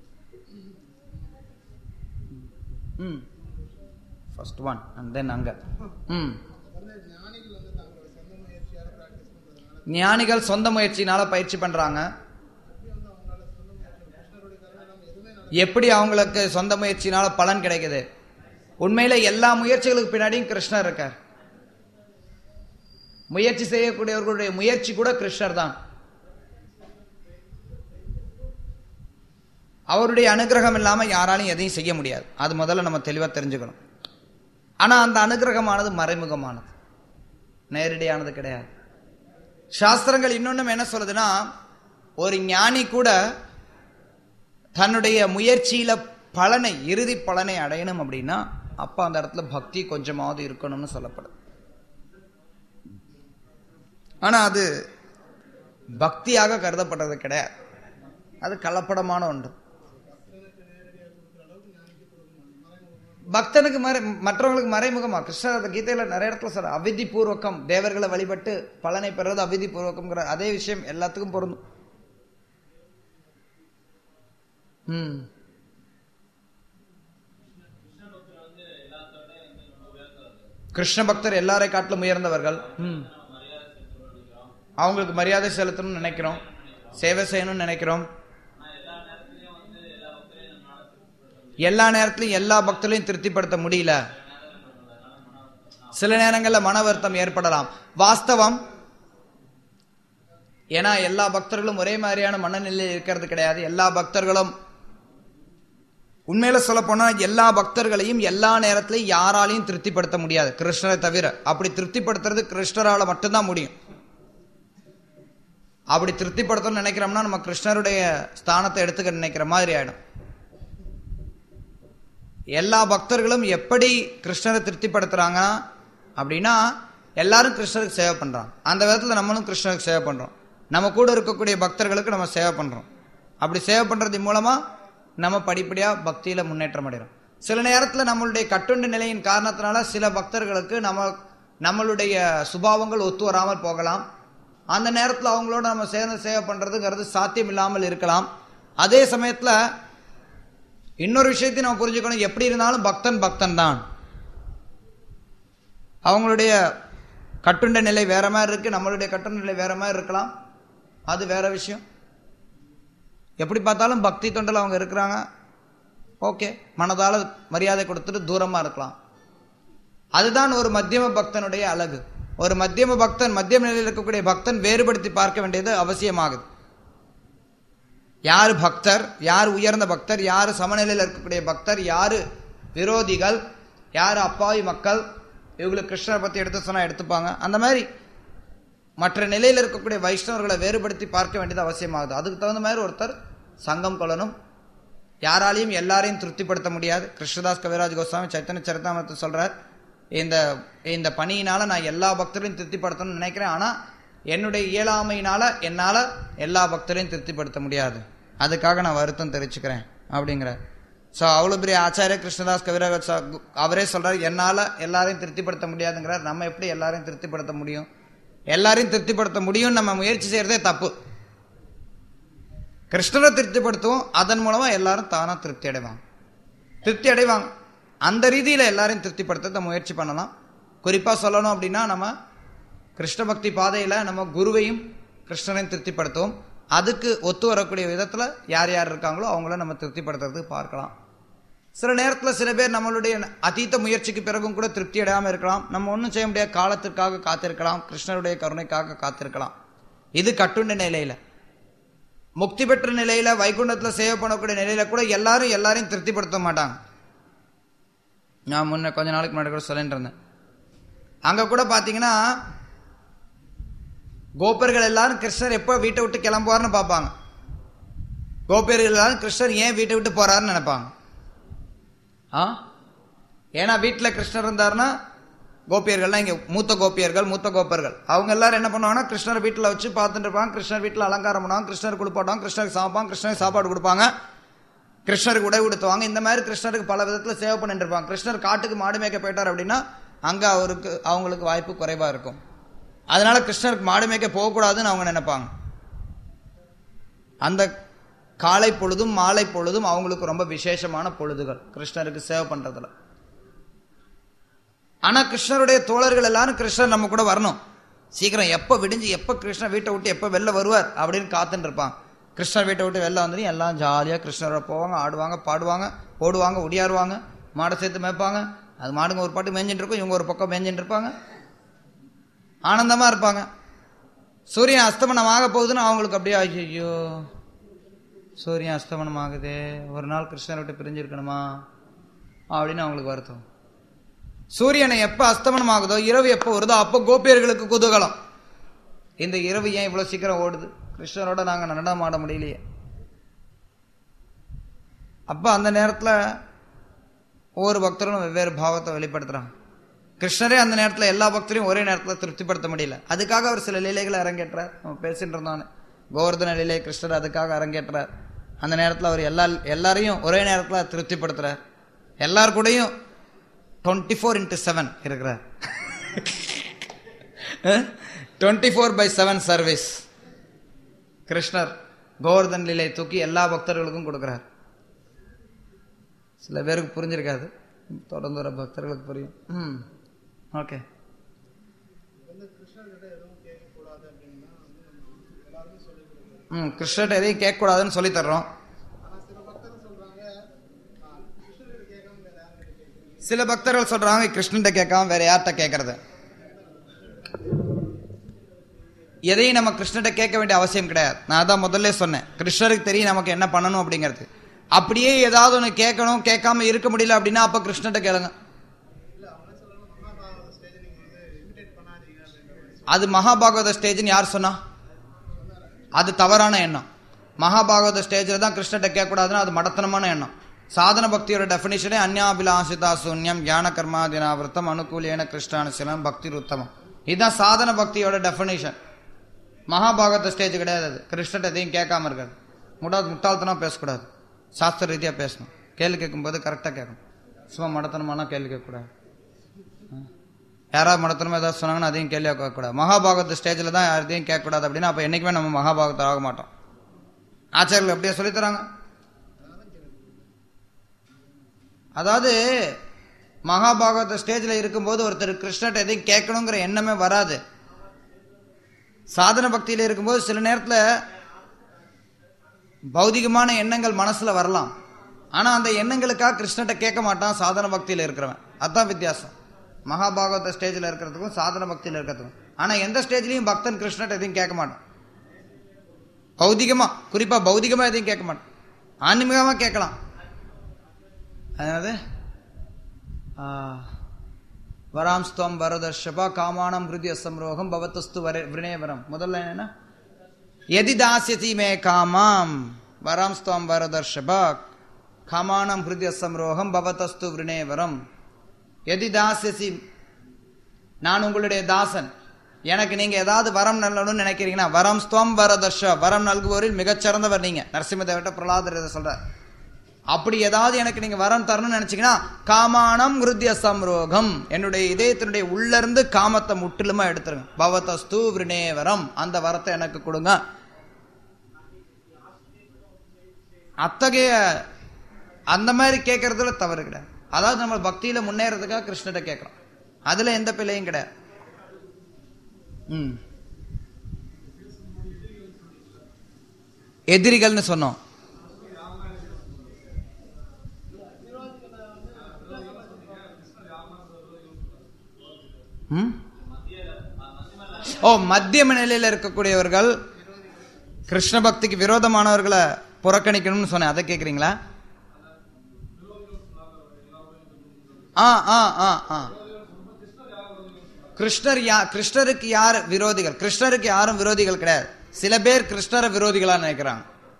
ம் ஃபர்ஸ்ட் ஒன் அண்ட் தென் அங்க ம் ஞானிகள் சொந்த முயற்சினால பயிற்சி பண்றாங்க எப்படி அவங்களுக்கு சொந்த முயற்சினால பலன் கிடைக்குது உண்மையில எல்லா முயற்சிகளுக்கு பின்னாடியும் கிருஷ்ணர் இருக்கார் முயற்சி செய்யக்கூடியவர்களுடைய முயற்சி கூட கிருஷ்ணர் தான் அவருடைய அனுகிரகம் இல்லாம யாராலையும் எதையும் செய்ய முடியாது அது முதல்ல நம்ம தெளிவா தெரிஞ்சுக்கணும் ஆனா அந்த அனுகிரகமானது மறைமுகமானது நேரடியானது கிடையாது சாஸ்திரங்கள் இன்னொன்னும் என்ன சொல்லுதுன்னா ஒரு ஞானி கூட தன்னுடைய முயற்சியில பலனை இறுதி பலனை அடையணும் அப்படின்னா அப்ப அந்த இடத்துல பக்தி கொஞ்சமாவது இருக்கணும்னு சொல்லப்படுது ஆனா அது பக்தியாக கருதப்படுறது கிடையாது அது கலப்படமான ஒன்று பக்தனுக்கு மறை மற்றவங்களுக்கு மறைமுகமா கிருஷ்ணர் அந்த கீதையில நிறைய இடத்துல சொல்ற அவிதி பூர்வகம் தேவர்களை வழிபட்டு பலனை பெறுறது அவிதி பூர்வகம்ங்கிற அதே விஷயம் எல்லாத்துக்கும் பொருந்தும் ம் கிருஷ்ண பக்தர் எல்லாரை காட்டிலும் உயர்ந்தவர்கள் ம். அவங்களுக்கு மரியாதை செலுத்தணும்னு நினைக்கிறோம் சேவை செய்யணும்னு நினைக்கிறோம் எல்லா நேரத்திலையும் எல்லா பக்தர்களையும் திருப்திப்படுத்த முடியல சில நேரங்கள்ல மன வருத்தம் ஏற்படலாம் வாஸ்தவம் ஏன்னா எல்லா பக்தர்களும் ஒரே மாதிரியான மனநிலையில் இருக்கிறது கிடையாது எல்லா பக்தர்களும் உண்மையில சொல்ல போனா எல்லா பக்தர்களையும் எல்லா நேரத்திலையும் யாராலையும் திருப்திப்படுத்த முடியாது கிருஷ்ணரை தவிர அப்படி திருப்திப்படுத்துறது கிருஷ்ணரால மட்டும்தான் முடியும் அப்படி திருப்திப்படுத்தணும்னு நினைக்கிறோம்னா நம்ம கிருஷ்ணருடைய ஸ்தானத்தை எடுத்துக்க நினைக்கிற மாதிரி ஆயிடும் எல்லா பக்தர்களும் எப்படி கிருஷ்ணரை திருப்திப்படுத்துறாங்க அப்படின்னா எல்லாரும் கிருஷ்ணருக்கு சேவை பண்றாங்க அந்த விதத்துல நம்மளும் கிருஷ்ணருக்கு சேவை பண்றோம் நம்ம கூட இருக்கக்கூடிய பக்தர்களுக்கு நம்ம சேவை பண்றோம் அப்படி சேவை பண்றது மூலமா நம்ம படிப்படியா பக்தியில முன்னேற்றம் அடைகிறோம் சில நேரத்துல நம்மளுடைய கட்டுண்ட நிலையின் காரணத்தினால சில பக்தர்களுக்கு நம்ம நம்மளுடைய சுபாவங்கள் ஒத்து வராமல் போகலாம் அந்த நேரத்துல அவங்களோட நம்ம சேர்ந்து சேவை பண்றதுங்கிறது சாத்தியம் இல்லாமல் இருக்கலாம் அதே சமயத்துல இன்னொரு விஷயத்தையும் நம்ம புரிஞ்சுக்கணும் எப்படி இருந்தாலும் பக்தன் பக்தன் தான் அவங்களுடைய கட்டுண்ட நிலை வேற மாதிரி இருக்கு நம்மளுடைய கட்டுண்ட நிலை வேற மாதிரி இருக்கலாம் அது வேற விஷயம் எப்படி பார்த்தாலும் பக்தி தொண்டில் அவங்க இருக்கிறாங்க ஓகே மனதால மரியாதை கொடுத்துட்டு தூரமா இருக்கலாம் அதுதான் ஒரு மத்தியம பக்தனுடைய அழகு ஒரு மத்தியம பக்தன் மத்தியம நிலையில் இருக்கக்கூடிய பக்தன் வேறுபடுத்தி பார்க்க வேண்டியது அவசியமாகுது யார் பக்தர் யார் உயர்ந்த பக்தர் யார் சமநிலையில் இருக்கக்கூடிய பக்தர் யார் விரோதிகள் யார் அப்பாவி மக்கள் இவங்களுக்கு கிருஷ்ணரை பற்றி எடுத்து சொன்னால் எடுத்துப்பாங்க அந்த மாதிரி மற்ற நிலையில் இருக்கக்கூடிய வைஷ்ணவர்களை வேறுபடுத்தி பார்க்க வேண்டியது அவசியமாகுது அதுக்கு தகுந்த மாதிரி ஒருத்தர் சங்கம் கொள்ளணும் யாராலையும் எல்லாரையும் திருப்திப்படுத்த முடியாது கிருஷ்ணதாஸ் கவிராஜ் கோஸ்வாமி சைத்தன்ய சரிதாமத்தை சொல்றார் இந்த இந்த பணியினால நான் எல்லா பக்தரையும் திருப்திப்படுத்தணும்னு நினைக்கிறேன் ஆனா என்னுடைய இயலாமையினால என்னால எல்லா பக்தரையும் திருப்திப்படுத்த முடியாது அதுக்காக நான் வருத்தம் தெரிவிச்சுக்கிறேன் அப்படிங்கிற ஸோ அவ்வளோ பெரிய ஆச்சாரிய கிருஷ்ணதாஸ் கவிராக அவரே சொல்றாரு என்னால் எல்லாரையும் திருப்திப்படுத்த முடியாதுங்கிறார் நம்ம எப்படி எல்லாரையும் திருப்திப்படுத்த முடியும் எல்லாரையும் திருப்திப்படுத்த முடியும் நம்ம முயற்சி செய்யறதே தப்பு கிருஷ்ணரை திருப்திப்படுத்துவோம் அதன் மூலமா எல்லாரும் தானா திருப்தி அடைவாங்க திருப்தி அடைவாங்க அந்த ரீதியில் எல்லாரையும் திருப்திப்படுத்த முயற்சி பண்ணலாம் குறிப்பாக சொல்லணும் அப்படின்னா நம்ம கிருஷ்ண பக்தி பாதையில் நம்ம குருவையும் கிருஷ்ணரையும் திருப்திப்படுத்துவோம் அதுக்கு ஒத்து வரக்கூடிய விதத்தில் யார் யார் இருக்காங்களோ அவங்கள நம்ம திருப்திப்படுத்துறதுக்கு பார்க்கலாம் சில நேரத்தில் சில பேர் நம்மளுடைய அதீத முயற்சிக்கு பிறகும் கூட திருப்தி அடையாமல் இருக்கலாம் நம்ம ஒன்றும் செய்ய முடியாத காலத்திற்காக காத்திருக்கலாம் கிருஷ்ணருடைய கருணைக்காக காத்திருக்கலாம் இது கட்டுண்ட நிலையில் முக்தி பெற்ற நிலையில வைகுண்டத்துல சேவை பண்ணக்கூடிய நிலையில கூட எல்லாரும் எல்லாரையும் திருப்திப்படுத்த மாட்டாங்க நான் முன்ன கொஞ்ச நாளைக்கு முன்னாடி கூட சொல்லிட்டு இருந்தேன் அங்க கூட பாத்தீங்கன்னா கோபர்கள் எல்லாரும் கிருஷ்ணர் எப்போ வீட்டை விட்டு கிளம்புவார்னு பார்ப்பாங்க கோபியர்கள் எல்லாரும் கிருஷ்ணர் ஏன் வீட்டை விட்டு போறாருன்னு நினைப்பாங்க ஆ ஏன்னா வீட்டில் கிருஷ்ணர் இருந்தாருன்னா கோபியர்கள்லாம் இங்கே மூத்த கோபியர்கள் மூத்த கோப்பர்கள் அவங்க எல்லாரும் என்ன பண்ணுவாங்கன்னா கிருஷ்ணர் வீட்டில் வச்சு பார்த்துட்டு இருப்பாங்க கிருஷ்ணர் வீட்டில் அலங்காரம் பண்ணுவாங்க கிருஷ்ணர் குளிப்பாட்டாங்க கிருஷ்ணருக்கு சமைப்பாங்க கிருஷ்ணருக்கு சாப்பாடு கொடுப்பாங்க கிருஷ்ணருக்கு உடை உடுத்துவாங்க இந்த மாதிரி கிருஷ்ணருக்கு பல விதத்தில் சேவை பண்ணிட்டு இருப்பாங்க கிருஷ்ணர் காட்டுக்கு மாடு மேய்க்க போயிட்டார் அப்படின்னா அங்கே அவருக்கு அவங்களுக்கு வாய்ப்பு குறைவாக இருக்கும் அதனால கிருஷ்ணருக்கு மாடு மேய்க்க போகக்கூடாதுன்னு அவங்க நினைப்பாங்க அந்த காலை பொழுதும் மாலை பொழுதும் அவங்களுக்கு ரொம்ப விசேஷமான பொழுதுகள் கிருஷ்ணருக்கு சேவை பண்றதுல ஆனா கிருஷ்ணருடைய தோழர்கள் எல்லாரும் கிருஷ்ணர் நம்ம கூட வரணும் சீக்கிரம் எப்ப விடிஞ்சு எப்ப கிருஷ்ணர் வீட்டை விட்டு எப்ப வெளில வருவார் அப்படின்னு காத்துட்டு இருப்பான் கிருஷ்ணர் வீட்டை விட்டு வெளில வந்துட்டு எல்லாம் ஜாலியா கிருஷ்ணரோட போவாங்க ஆடுவாங்க பாடுவாங்க ஓடுவாங்க ஒடியாருவாங்க மாடை சேர்த்து மேய்ப்பாங்க அது மாடுங்க ஒரு பாட்டு மேய்ஞ்சிட்டு இருக்கும் இவங்க ஒரு பக்கம் மேய்ஞ்சிட்டு இருப்பாங்க ஆனந்தமா இருப்பாங்க சூரியன் அஸ்தமனம் ஆக போகுதுன்னு அவங்களுக்கு அப்படியே ஐயோ சூரியன் அஸ்தமனம் ஆகுதே ஒரு நாள் கிருஷ்ணரை விட்டு பிரிஞ்சிருக்கணுமா அப்படின்னு அவங்களுக்கு வருத்தம் சூரியனை எப்ப அஸ்தமனம் ஆகுதோ இரவு எப்போ வருதோ அப்போ கோபியர்களுக்கு குதூகலம் இந்த இரவு ஏன் இவ்வளவு சீக்கிரம் ஓடுது கிருஷ்ணரோட நாங்க நடனம் ஆட முடியலையே அப்ப அந்த நேரத்துல ஒவ்வொரு பக்தரும் வெவ்வேறு பாவத்தை வெளிப்படுத்துறாங்க கிருஷ்ணரே அந்த நேரத்துல எல்லா பக்தரையும் ஒரே நேரத்துல திருப்திப்படுத்த முடியல அதுக்காக அவர் சில லீலைகளை அரங்கேற்றார் நம்ம பேசிட்டு இருந்தோன்னு கோவர்தன லீலை கிருஷ்ணர் அதுக்காக அரங்கேற்றார் அந்த நேரத்துல அவர் எல்லா எல்லாரையும் ஒரே நேரத்துல திருப்திப்படுத்துறார் எல்லார் கூடயும் டுவெண்ட்டி ஃபோர் இன்ட்டு செவன் இருக்கிறார் twenty four by seven service கிருஷ்ணர் கோவர்தன் லீலை தூக்கி எல்லா பக்தர்களுக்கும் கொடுக்கிறார் சில பேருக்கு புரிஞ்சிருக்காது தொடர்ந்து வர பக்தர்களுக்கு புரியும் ம் ஓகே ம் கிருஷ்ணர்கிட்ட எதையும் கேட்கக்கூடாதுன்னு சொல்லி தர்றோம் சில பக்தர்கள் சொல்றாங்க கிருஷ்ணன்ட்ட கேட்காம வேற யார்கிட்ட கேட்கறது எதையும் நம்ம கிருஷ்ணர்கிட்ட கேட்க வேண்டிய அவசியம் கிடையாது நான் அதான் முதல்ல சொன்னேன் கிருஷ்ணருக்கு தெரியும் நமக்கு என்ன பண்ணணும் அப்படிங்கிறது அப்படியே ஏதாவது ஒன்று கேட்கணும் கேட்காம இருக்க முடியல அப்படின்னா அப்ப கிருஷ்ணர்கிட்ட கேளுங்க அது மகாபாகவத ஸ்டேஜ்னு யார் சொன்னா அது தவறான எண்ணம் மகாபாகவத ஸ்டேஜில் தான் கிருஷ்ணர்கிட்ட கேட்கக்கூடாதுன்னா அது மடத்தனமான எண்ணம் சாதன பக்தியோட டெஃபினிஷனே அந்யாபிலாசிதா சூன்யம் ஞான கர்மாதினாவிரத்தம் அனுகூலியன கிருஷ்ணானுசலம் பக்தி உத்தமம் இதுதான் சாதன பக்தியோட டெஃபினிஷன் மகாபாகவத ஸ்டேஜ் கிடையாது அது கிருஷ்ணர்கிட்ட எதையும் கேட்காம இருக்காது முடா முட்டாள்தனம் பேசக்கூடாது சாஸ்திர ரீதியாக பேசணும் கேள்வி கேட்கும்போது கரெக்டாக கேட்கணும் சும்மா மடத்தனமான கேள்வி கேட்கக்கூடாது யாராவது மடத்தனமா ஏதாவது சொன்னாங்கன்னா அதையும் கேள்வி கேட்கக்கூடாது மகாபாகவத ஸ்டேஜில் தான் யாரையும் கேட்கக்கூடாது அப்படின்னா அப்போ என்றைக்குமே நம்ம மகாபாகவத்தை ஆக மாட்டோம் ஆச்சாரியர்கள் அப்படியே சொல்லித்தராங்க அதாவது மகாபாகவத ஸ்டேஜில் இருக்கும்போது ஒருத்தர் கிருஷ்ணர்கிட்ட எதையும் கேட்கணுங்கிற எண்ணமே வராது சாதன பக்தியில் இருக்கும்போது சில நேரத்தில் பௌதிகமான எண்ணங்கள் மனசுல வரலாம் ஆனா அந்த எண்ணங்களுக்காக கிருஷ்ணர்கிட்ட கேட்க மாட்டான் சாதன பக்தியில் இருக்கிறவன் அதான் வித்தியாசம் மகாபாகவத ஸ்டேஜில் இருக்கிறதுக்கும் சாதன பக்தியில் இருக்கிறதுக்கும் ஆனா எந்த ஸ்டேஜ்லயும் பக்தன் கிருஷ்ணர்கிட்ட எதையும் கேட்க மாட்டான் பௌதிகமா குறிப்பா பௌதிகமா எதையும் கேட்க மாட்டான் ஆன்மீகமா கேட்கலாம் அதாவது வராம்ஸ்துவம் வரதர்ஷபா காமானம் ஹிருதய சம்ரோகம் பவத்தஸ்து வர வினயவரம் முதல்ல என்ன எதி தாசியசி மே காமாம் வராம்ஸ்துவம் வரதர்ஷபா காமானம் ஹிருதய சம்ரோகம் பவத்தஸ்து வினயவரம் எதி தாசியசி நான் உங்களுடைய தாசன் எனக்கு நீங்க ஏதாவது வரம் நல்லணும்னு நினைக்கிறீங்கன்னா வரம் ஸ்துவம் வரதர்ஷ வரம் நல்குவோரில் மிகச்சிறந்தவர் நீங்க நரசிம்மதேவட்ட பிரலாதர் இதை சொல்றார் அப்படி ஏதாவது எனக்கு நீங்க வரம் தரணும்னு நினைச்சீங்கன்னா காமானம் ஹிருத்ய சம்ரோகம் என்னுடைய இதயத்தினுடைய உள்ள இருந்து காமத்தை முற்றிலுமா எடுத்துருங்க பவதஸ்து விருணேவரம் அந்த வரத்தை எனக்கு கொடுங்க அத்தகைய அந்த மாதிரி கேட்கறதுல தவறு கிடையாது அதாவது நம்ம பக்தியில முன்னேறதுக்காக கிருஷ்ணரை கேட்கிறோம் அதுல எந்த பிள்ளையும் கிடையாது ம் எதிரிகள்னு சொன்னோம் ம்? ஓ மத்தியம நிலையில இருக்கக்கூடியவர்கள் கிருஷ்ண பக்திக்கு விரோதமானவர்களை புறக்கணிக்கணும்னு சொன்னேன் அதை கேக்குறீங்களா ஆ ஆ ஆ ஆ கிருஷ்ணர் யா கிருஷ்ணருக்கு யார் விரோதிகள் கிருஷ்ணருக்கு யாரும் விரோதிகள் கிடையாது சில பேர் கிருஷ்ணரை விரோதிகளா நினைக்கிறாங்க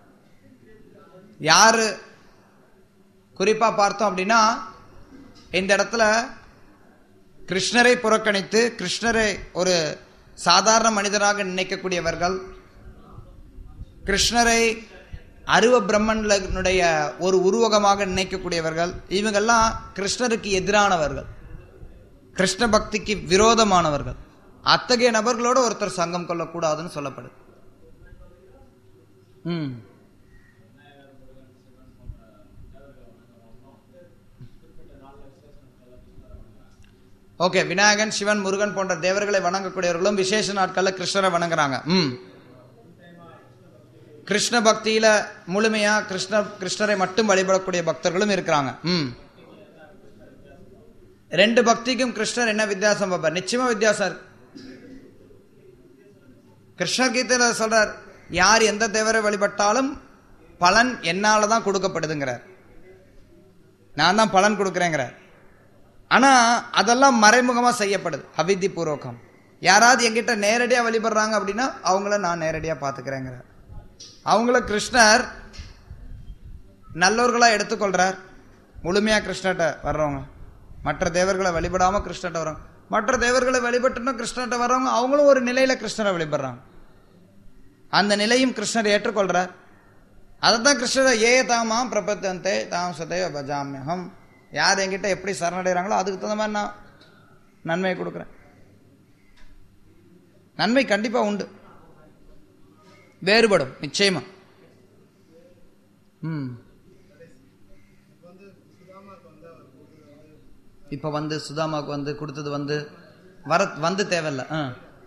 யாரு குறிப்பா பார்த்தோம் அப்படின்னா இந்த இடத்துல கிருஷ்ணரை புறக்கணித்து கிருஷ்ணரை ஒரு சாதாரண மனிதராக நினைக்கக்கூடியவர்கள் கிருஷ்ணரை அருவ பிரம்மனுடைய ஒரு உருவகமாக நினைக்கக்கூடியவர்கள் இவங்கெல்லாம் கிருஷ்ணருக்கு எதிரானவர்கள் கிருஷ்ண பக்திக்கு விரோதமானவர்கள் அத்தகைய நபர்களோட ஒருத்தர் சங்கம் கொள்ளக்கூடாதுன்னு சொல்லப்படுது ம் ஓகே விநாயகன் சிவன் முருகன் போன்ற தேவர்களை வணங்கக்கூடியவர்களும் விசேஷ நாட்கள்ல கிருஷ்ணரை வணங்குறாங்க ம் கிருஷ்ண பக்தியில முழுமையா கிருஷ்ண கிருஷ்ணரை மட்டும் வழிபடக்கூடிய பக்தர்களும் இருக்கிறாங்க ம் ரெண்டு பக்திக்கும் கிருஷ்ணர் என்ன வித்தியாசம் பார்ப்பார் நிச்சயமா வித்தியாசம் இருக்கு கிருஷ்ணர் கீதையில சொல்றார் யார் எந்த தேவரை வழிபட்டாலும் பலன் என்னால தான் கொடுக்கப்படுதுங்கிறார் நான் தான் பலன் கொடுக்குறேங்கிறார் ஆனா அதெல்லாம் மறைமுகமா செய்யப்படுது அவித்தி பூர்வகம் யாராவது என்கிட்ட நேரடியா வழிபடுறாங்க அப்படின்னா அவங்கள நான் நேரடியா பாத்துக்கிறேங்கிறார் அவங்கள கிருஷ்ணர் நல்லவர்களா எடுத்துக்கொள்றார் முழுமையா கிருஷ்ணர்கிட்ட வர்றவங்க மற்ற தேவர்களை வழிபடாம கிருஷ்ணர்கிட்ட வர்றவங்க மற்ற தேவர்களை வழிபட்டுனா கிருஷ்ணர்கிட்ட வர்றவங்க அவங்களும் ஒரு நிலையில கிருஷ்ணரை வழிபடுறாங்க அந்த நிலையும் கிருஷ்ணர் ஏற்றுக்கொள்றார் அதைத்தான் கிருஷ்ணரை ஏ தாமாம் பிரபத்தந்தே தாம் சதேவ பஜாமியகம் யார் என்கிட்ட எப்படி சரணடைகிறாங்களோ அதுக்கு தகுந்த மாதிரி நான் நன்மையை கொடுக்குறேன் நன்மை கண்டிப்பா உண்டு வேறுபடும் நிச்சயமா ம் இப்ப வந்து சுதாமாவுக்கு வந்து கொடுத்தது வந்து வர வந்து தேவையில்ல ஆ.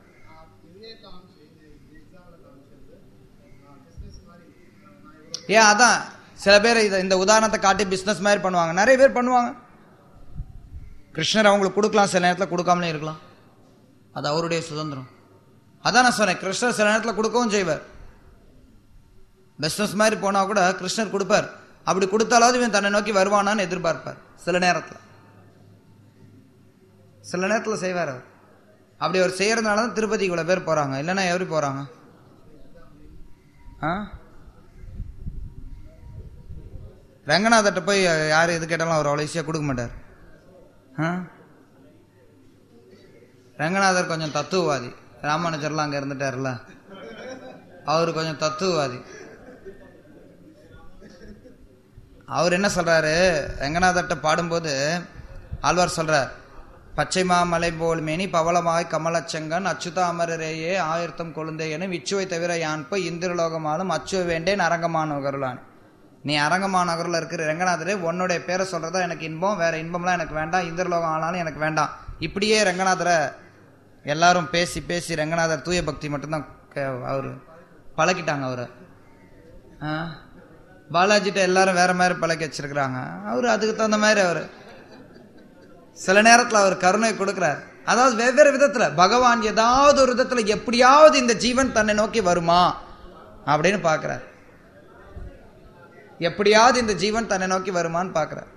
ஏன் அதான் சில பேர் இத இந்த உதாரணத்தை காட்டி பிசினஸ் மாதிரி பண்ணுவாங்க நிறைய பேர் பண்ணுவாங்க கிருஷ்ணர் அவங்களுக்கு கொடுக்கலாம் சில நேரத்தில் கொடுக்காமலே இருக்கலாம் அது அவருடைய சுதந்திரம் அதான் நான் சொன்னேன் கிருஷ்ணர் சில நேரத்தில் கொடுக்கவும் செய்வார் பிசினஸ் மாதிரி போனா கூட கிருஷ்ணர் கொடுப்பார் அப்படி கொடுத்தாலாவது இவன் தன்னை நோக்கி வருவானான்னு எதிர்பார்ப்பார் சில நேரத்தில் சில நேரத்தில் செய்வார் அவர் அப்படி அவர் செய்யறதுனால தான் திருப்பதி இவ்வளோ பேர் போறாங்க இல்லைன்னா எப்படி போறாங்க ஆ ரங்கநாதர்கிட்ட போய் யார் எது கேட்டாலும் அவர் அவ்வளோ ஈஸியாக கொடுக்க மாட்டார் ஆ ரங்கநாதர் கொஞ்சம் தத்துவவாதி ராமானுஜர்லாம் அங்கே இருந்துட்டார்ல அவர் கொஞ்சம் தத்துவவாதி அவர் என்ன சொல்றாரு ரங்கநாதர்கிட்ட பாடும்போது ஆழ்வார் சொல்றார் பச்சை மாமலை போல் மேனி பவளமாய் கமலச்சங்கன் அச்சுத அமரரேயே ஆயிரத்தம் கொழுந்தே எனும் இச்சுவை தவிர யான் போய் இந்திரலோகமாலும் அச்சுவை வேண்டேன் அரங்கமானவர்களான் நீ அரங்கமாநகரில் இருக்கிற ரங்கநாதரே உன்னுடைய பேரை சொல்றதா எனக்கு இன்பம் வேற இன்பம்லாம் எனக்கு வேண்டாம் இந்திரலோகம் ஆனாலும் எனக்கு வேண்டாம் இப்படியே ரங்கநாதரை எல்லாரும் பேசி பேசி ரங்கநாதர் தூய பக்தி மட்டும்தான் அவர் பழக்கிட்டாங்க அவரை ஆ? பாலாஜிட்ட எல்லாரும் வேற மாதிரி பழக்கி வச்சிருக்கிறாங்க அவர் அதுக்கு தகுந்த மாதிரி அவர் சில நேரத்தில் அவர் கருணை கொடுக்கிறார் அதாவது வெவ்வேறு விதத்துல பகவான் ஏதாவது ஒரு விதத்துல எப்படியாவது இந்த ஜீவன் தன்னை நோக்கி வருமா அப்படின்னு பார்க்கிறார் எப்படியாவது இந்த ஜீவன் தன்னை நோக்கி வருமான்னு பார்க்கிறார்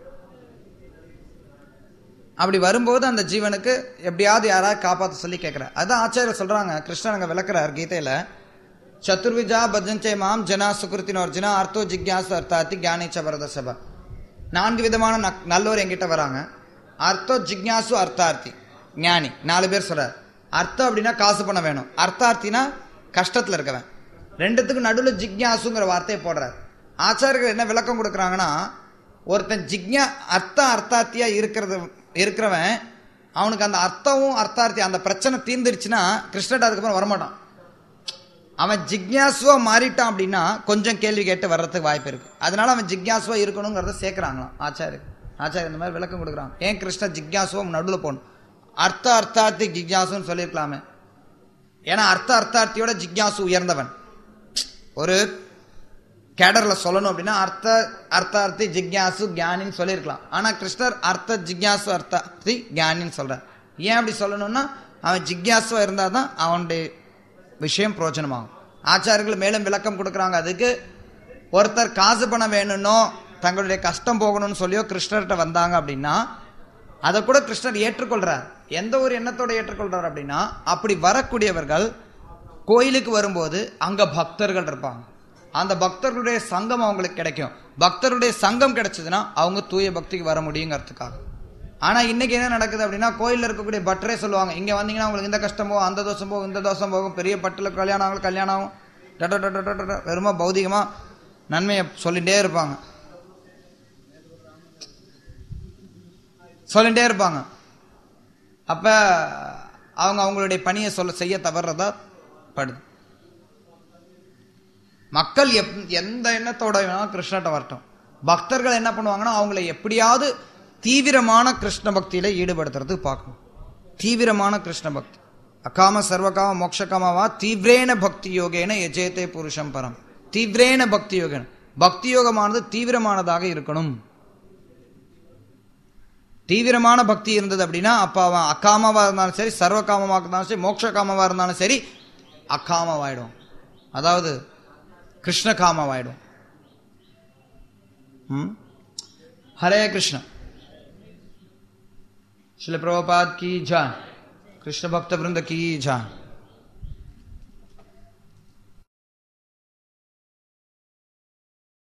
அப்படி வரும்போது அந்த ஜீவனுக்கு எப்படியாவது யாராவது காப்பாற்ற சொல்லி கேட்கிறார் அதான் ஆச்சாரியர் சொல்றாங்க கிருஷ்ணன் அங்க விளக்குறார் கீதையில சத்துர்விஜா பஜஞ்சே மாம் ஜனா சுகிருத்தின் அர்ஜுனா அர்த்தோ ஜிக்யாசு அர்த்தாத்தி ஞானிச்ச வரத சபா நான்கு விதமான நக்- நல்லோர் என்கிட்ட வராங்க அர்த்தோ ஜிக்யாசு அர்த்தார்த்தி ஞானி நாலு பேர் சொல்றார் அர்த்தம் அப்படின்னா காசு பண்ண வேணும் அர்த்தார்த்தினா கஷ்டத்துல இருக்கவன் ரெண்டுத்துக்கும் நடுவில் ஜிக்யாசுங்கிற வார்த்தையை போடுறார் ஆச்சாரியர்கள் என்ன விளக்கம் கொடுக்குறாங்கன்னா ஒருத்தன் ஜிக்ஞா அர்த்த அர்த்தார்த்தியா இருக்கிறது இருக்கிறவன் அவனுக்கு அந்த அர்த்தமும் அர்த்தார்த்தி அந்த பிரச்சனை தீர்ந்துருச்சுன்னா கிருஷ்ணர்ட்ட அதுக்கப்புறம் வரமாட்டான் அவன் ஜிக்ஞாசுவா மாறிட்டான் அப்படின்னா கொஞ்சம் கேள்வி கேட்டு வர்றதுக்கு வாய்ப்பு இருக்கு அதனால அவன் ஜிக்ஞாசுவா இருக்கணுங்கிறத சேர்க்கிறாங்களாம் ஆச்சாரி ஆச்சாரி இந்த மாதிரி விளக்கம் கொடுக்குறாங்க ஏன் கிருஷ்ண ஜிக்ஞாசுவா நடுவில் போகணும் அர்த்த அர்த்தார்த்தி ஜிக்ஞாசுன்னு சொல்லியிருக்கலாமே ஏன்னா அர்த்த அர்த்தார்த்தியோட ஜிக்ஞாசு உயர்ந்தவன் ஒரு கேடர்ல சொல்லணும் அப்படின்னா அர்த்த அர்த்தார்த்தி ஜிக்யாசு ஞானின்னு சொல்லியிருக்கலாம் ஆனா கிருஷ்ணர் அர்த்த ஜிக்யாசு அர்த்தார்த்தி ஞானின்னு சொல்றார் ஏன் அப்படி சொல்லணும்னா அவன் ஜிக்யாசுவா இருந்தாதான் அவனுடைய விஷயம் பிரயோஜனமாகும் ஆச்சாரியர்கள் மேலும் விளக்கம் கொடுக்குறாங்க அதுக்கு ஒருத்தர் காசு பணம் வேணும்னோ தங்களுடைய கஷ்டம் போகணும்னு சொல்லியோ கிருஷ்ணர்கிட்ட வந்தாங்க அப்படின்னா அதை கூட கிருஷ்ணர் ஏற்றுக்கொள்றார் எந்த ஒரு எண்ணத்தோட ஏற்றுக்கொள்றார் அப்படின்னா அப்படி வரக்கூடியவர்கள் கோயிலுக்கு வரும்போது அங்க பக்தர்கள் இருப்பாங்க அந்த பக்தர்களுடைய சங்கம் அவங்களுக்கு கிடைக்கும் பக்தருடைய சங்கம் கிடைச்சதுன்னா அவங்க தூய பக்திக்கு வர முடியுங்கிறதுக்காக ஆனா இன்னைக்கு என்ன நடக்குது அப்படின்னா கோயில்ல இருக்கக்கூடிய பட்டரே சொல்லுவாங்க இங்க வந்தீங்கன்னா உங்களுக்கு இந்த கஷ்டம் போகும் அந்த தோஷம் போகும் இந்த தோஷம் போகும் பெரிய பட்டுல கல்யாணம் ஆகும் கல்யாணம் ஆகும் டட டட டட டட வெறுமா பௌதிகமா நன்மையை சொல்லிட்டே இருப்பாங்க சொல்லிட்டே இருப்பாங்க அப்ப அவங்க அவங்களுடைய பணியை சொல்ல செய்ய தவறுறதா படுது மக்கள் எப் எந்த எண்ணத்தோட வேணாலும் கிருஷ்ணர்ட்ட வரட்டும் பக்தர்கள் என்ன பண்ணுவாங்கன்னா அவங்களை எப்படியாவது தீவிரமான கிருஷ்ண பக்தியில ஈடுபடுத்துறதுக்கு பார்க்கணும் தீவிரமான கிருஷ்ண பக்தி அகாம சர்வகாம மோட்சகாமவா தீவிரேன பக்தி யோகேன எஜேதே புருஷம் பரம் தீவிரேன பக்தி யோகேன பக்தி யோகமானது தீவிரமானதாக இருக்கணும் தீவிரமான பக்தி இருந்தது அப்படின்னா அப்ப அவன் அக்காமவா இருந்தாலும் சரி சர்வகாமமாக இருந்தாலும் சரி மோட்ச காமவா இருந்தாலும் சரி அக்காமவாயிடும் அதாவது கிருஷ்ண காமவாயிடும் ம்? ஹரே கிருஷ்ண शिल प्रभुपाद की जान कृष्ण भक्त वृंद की जान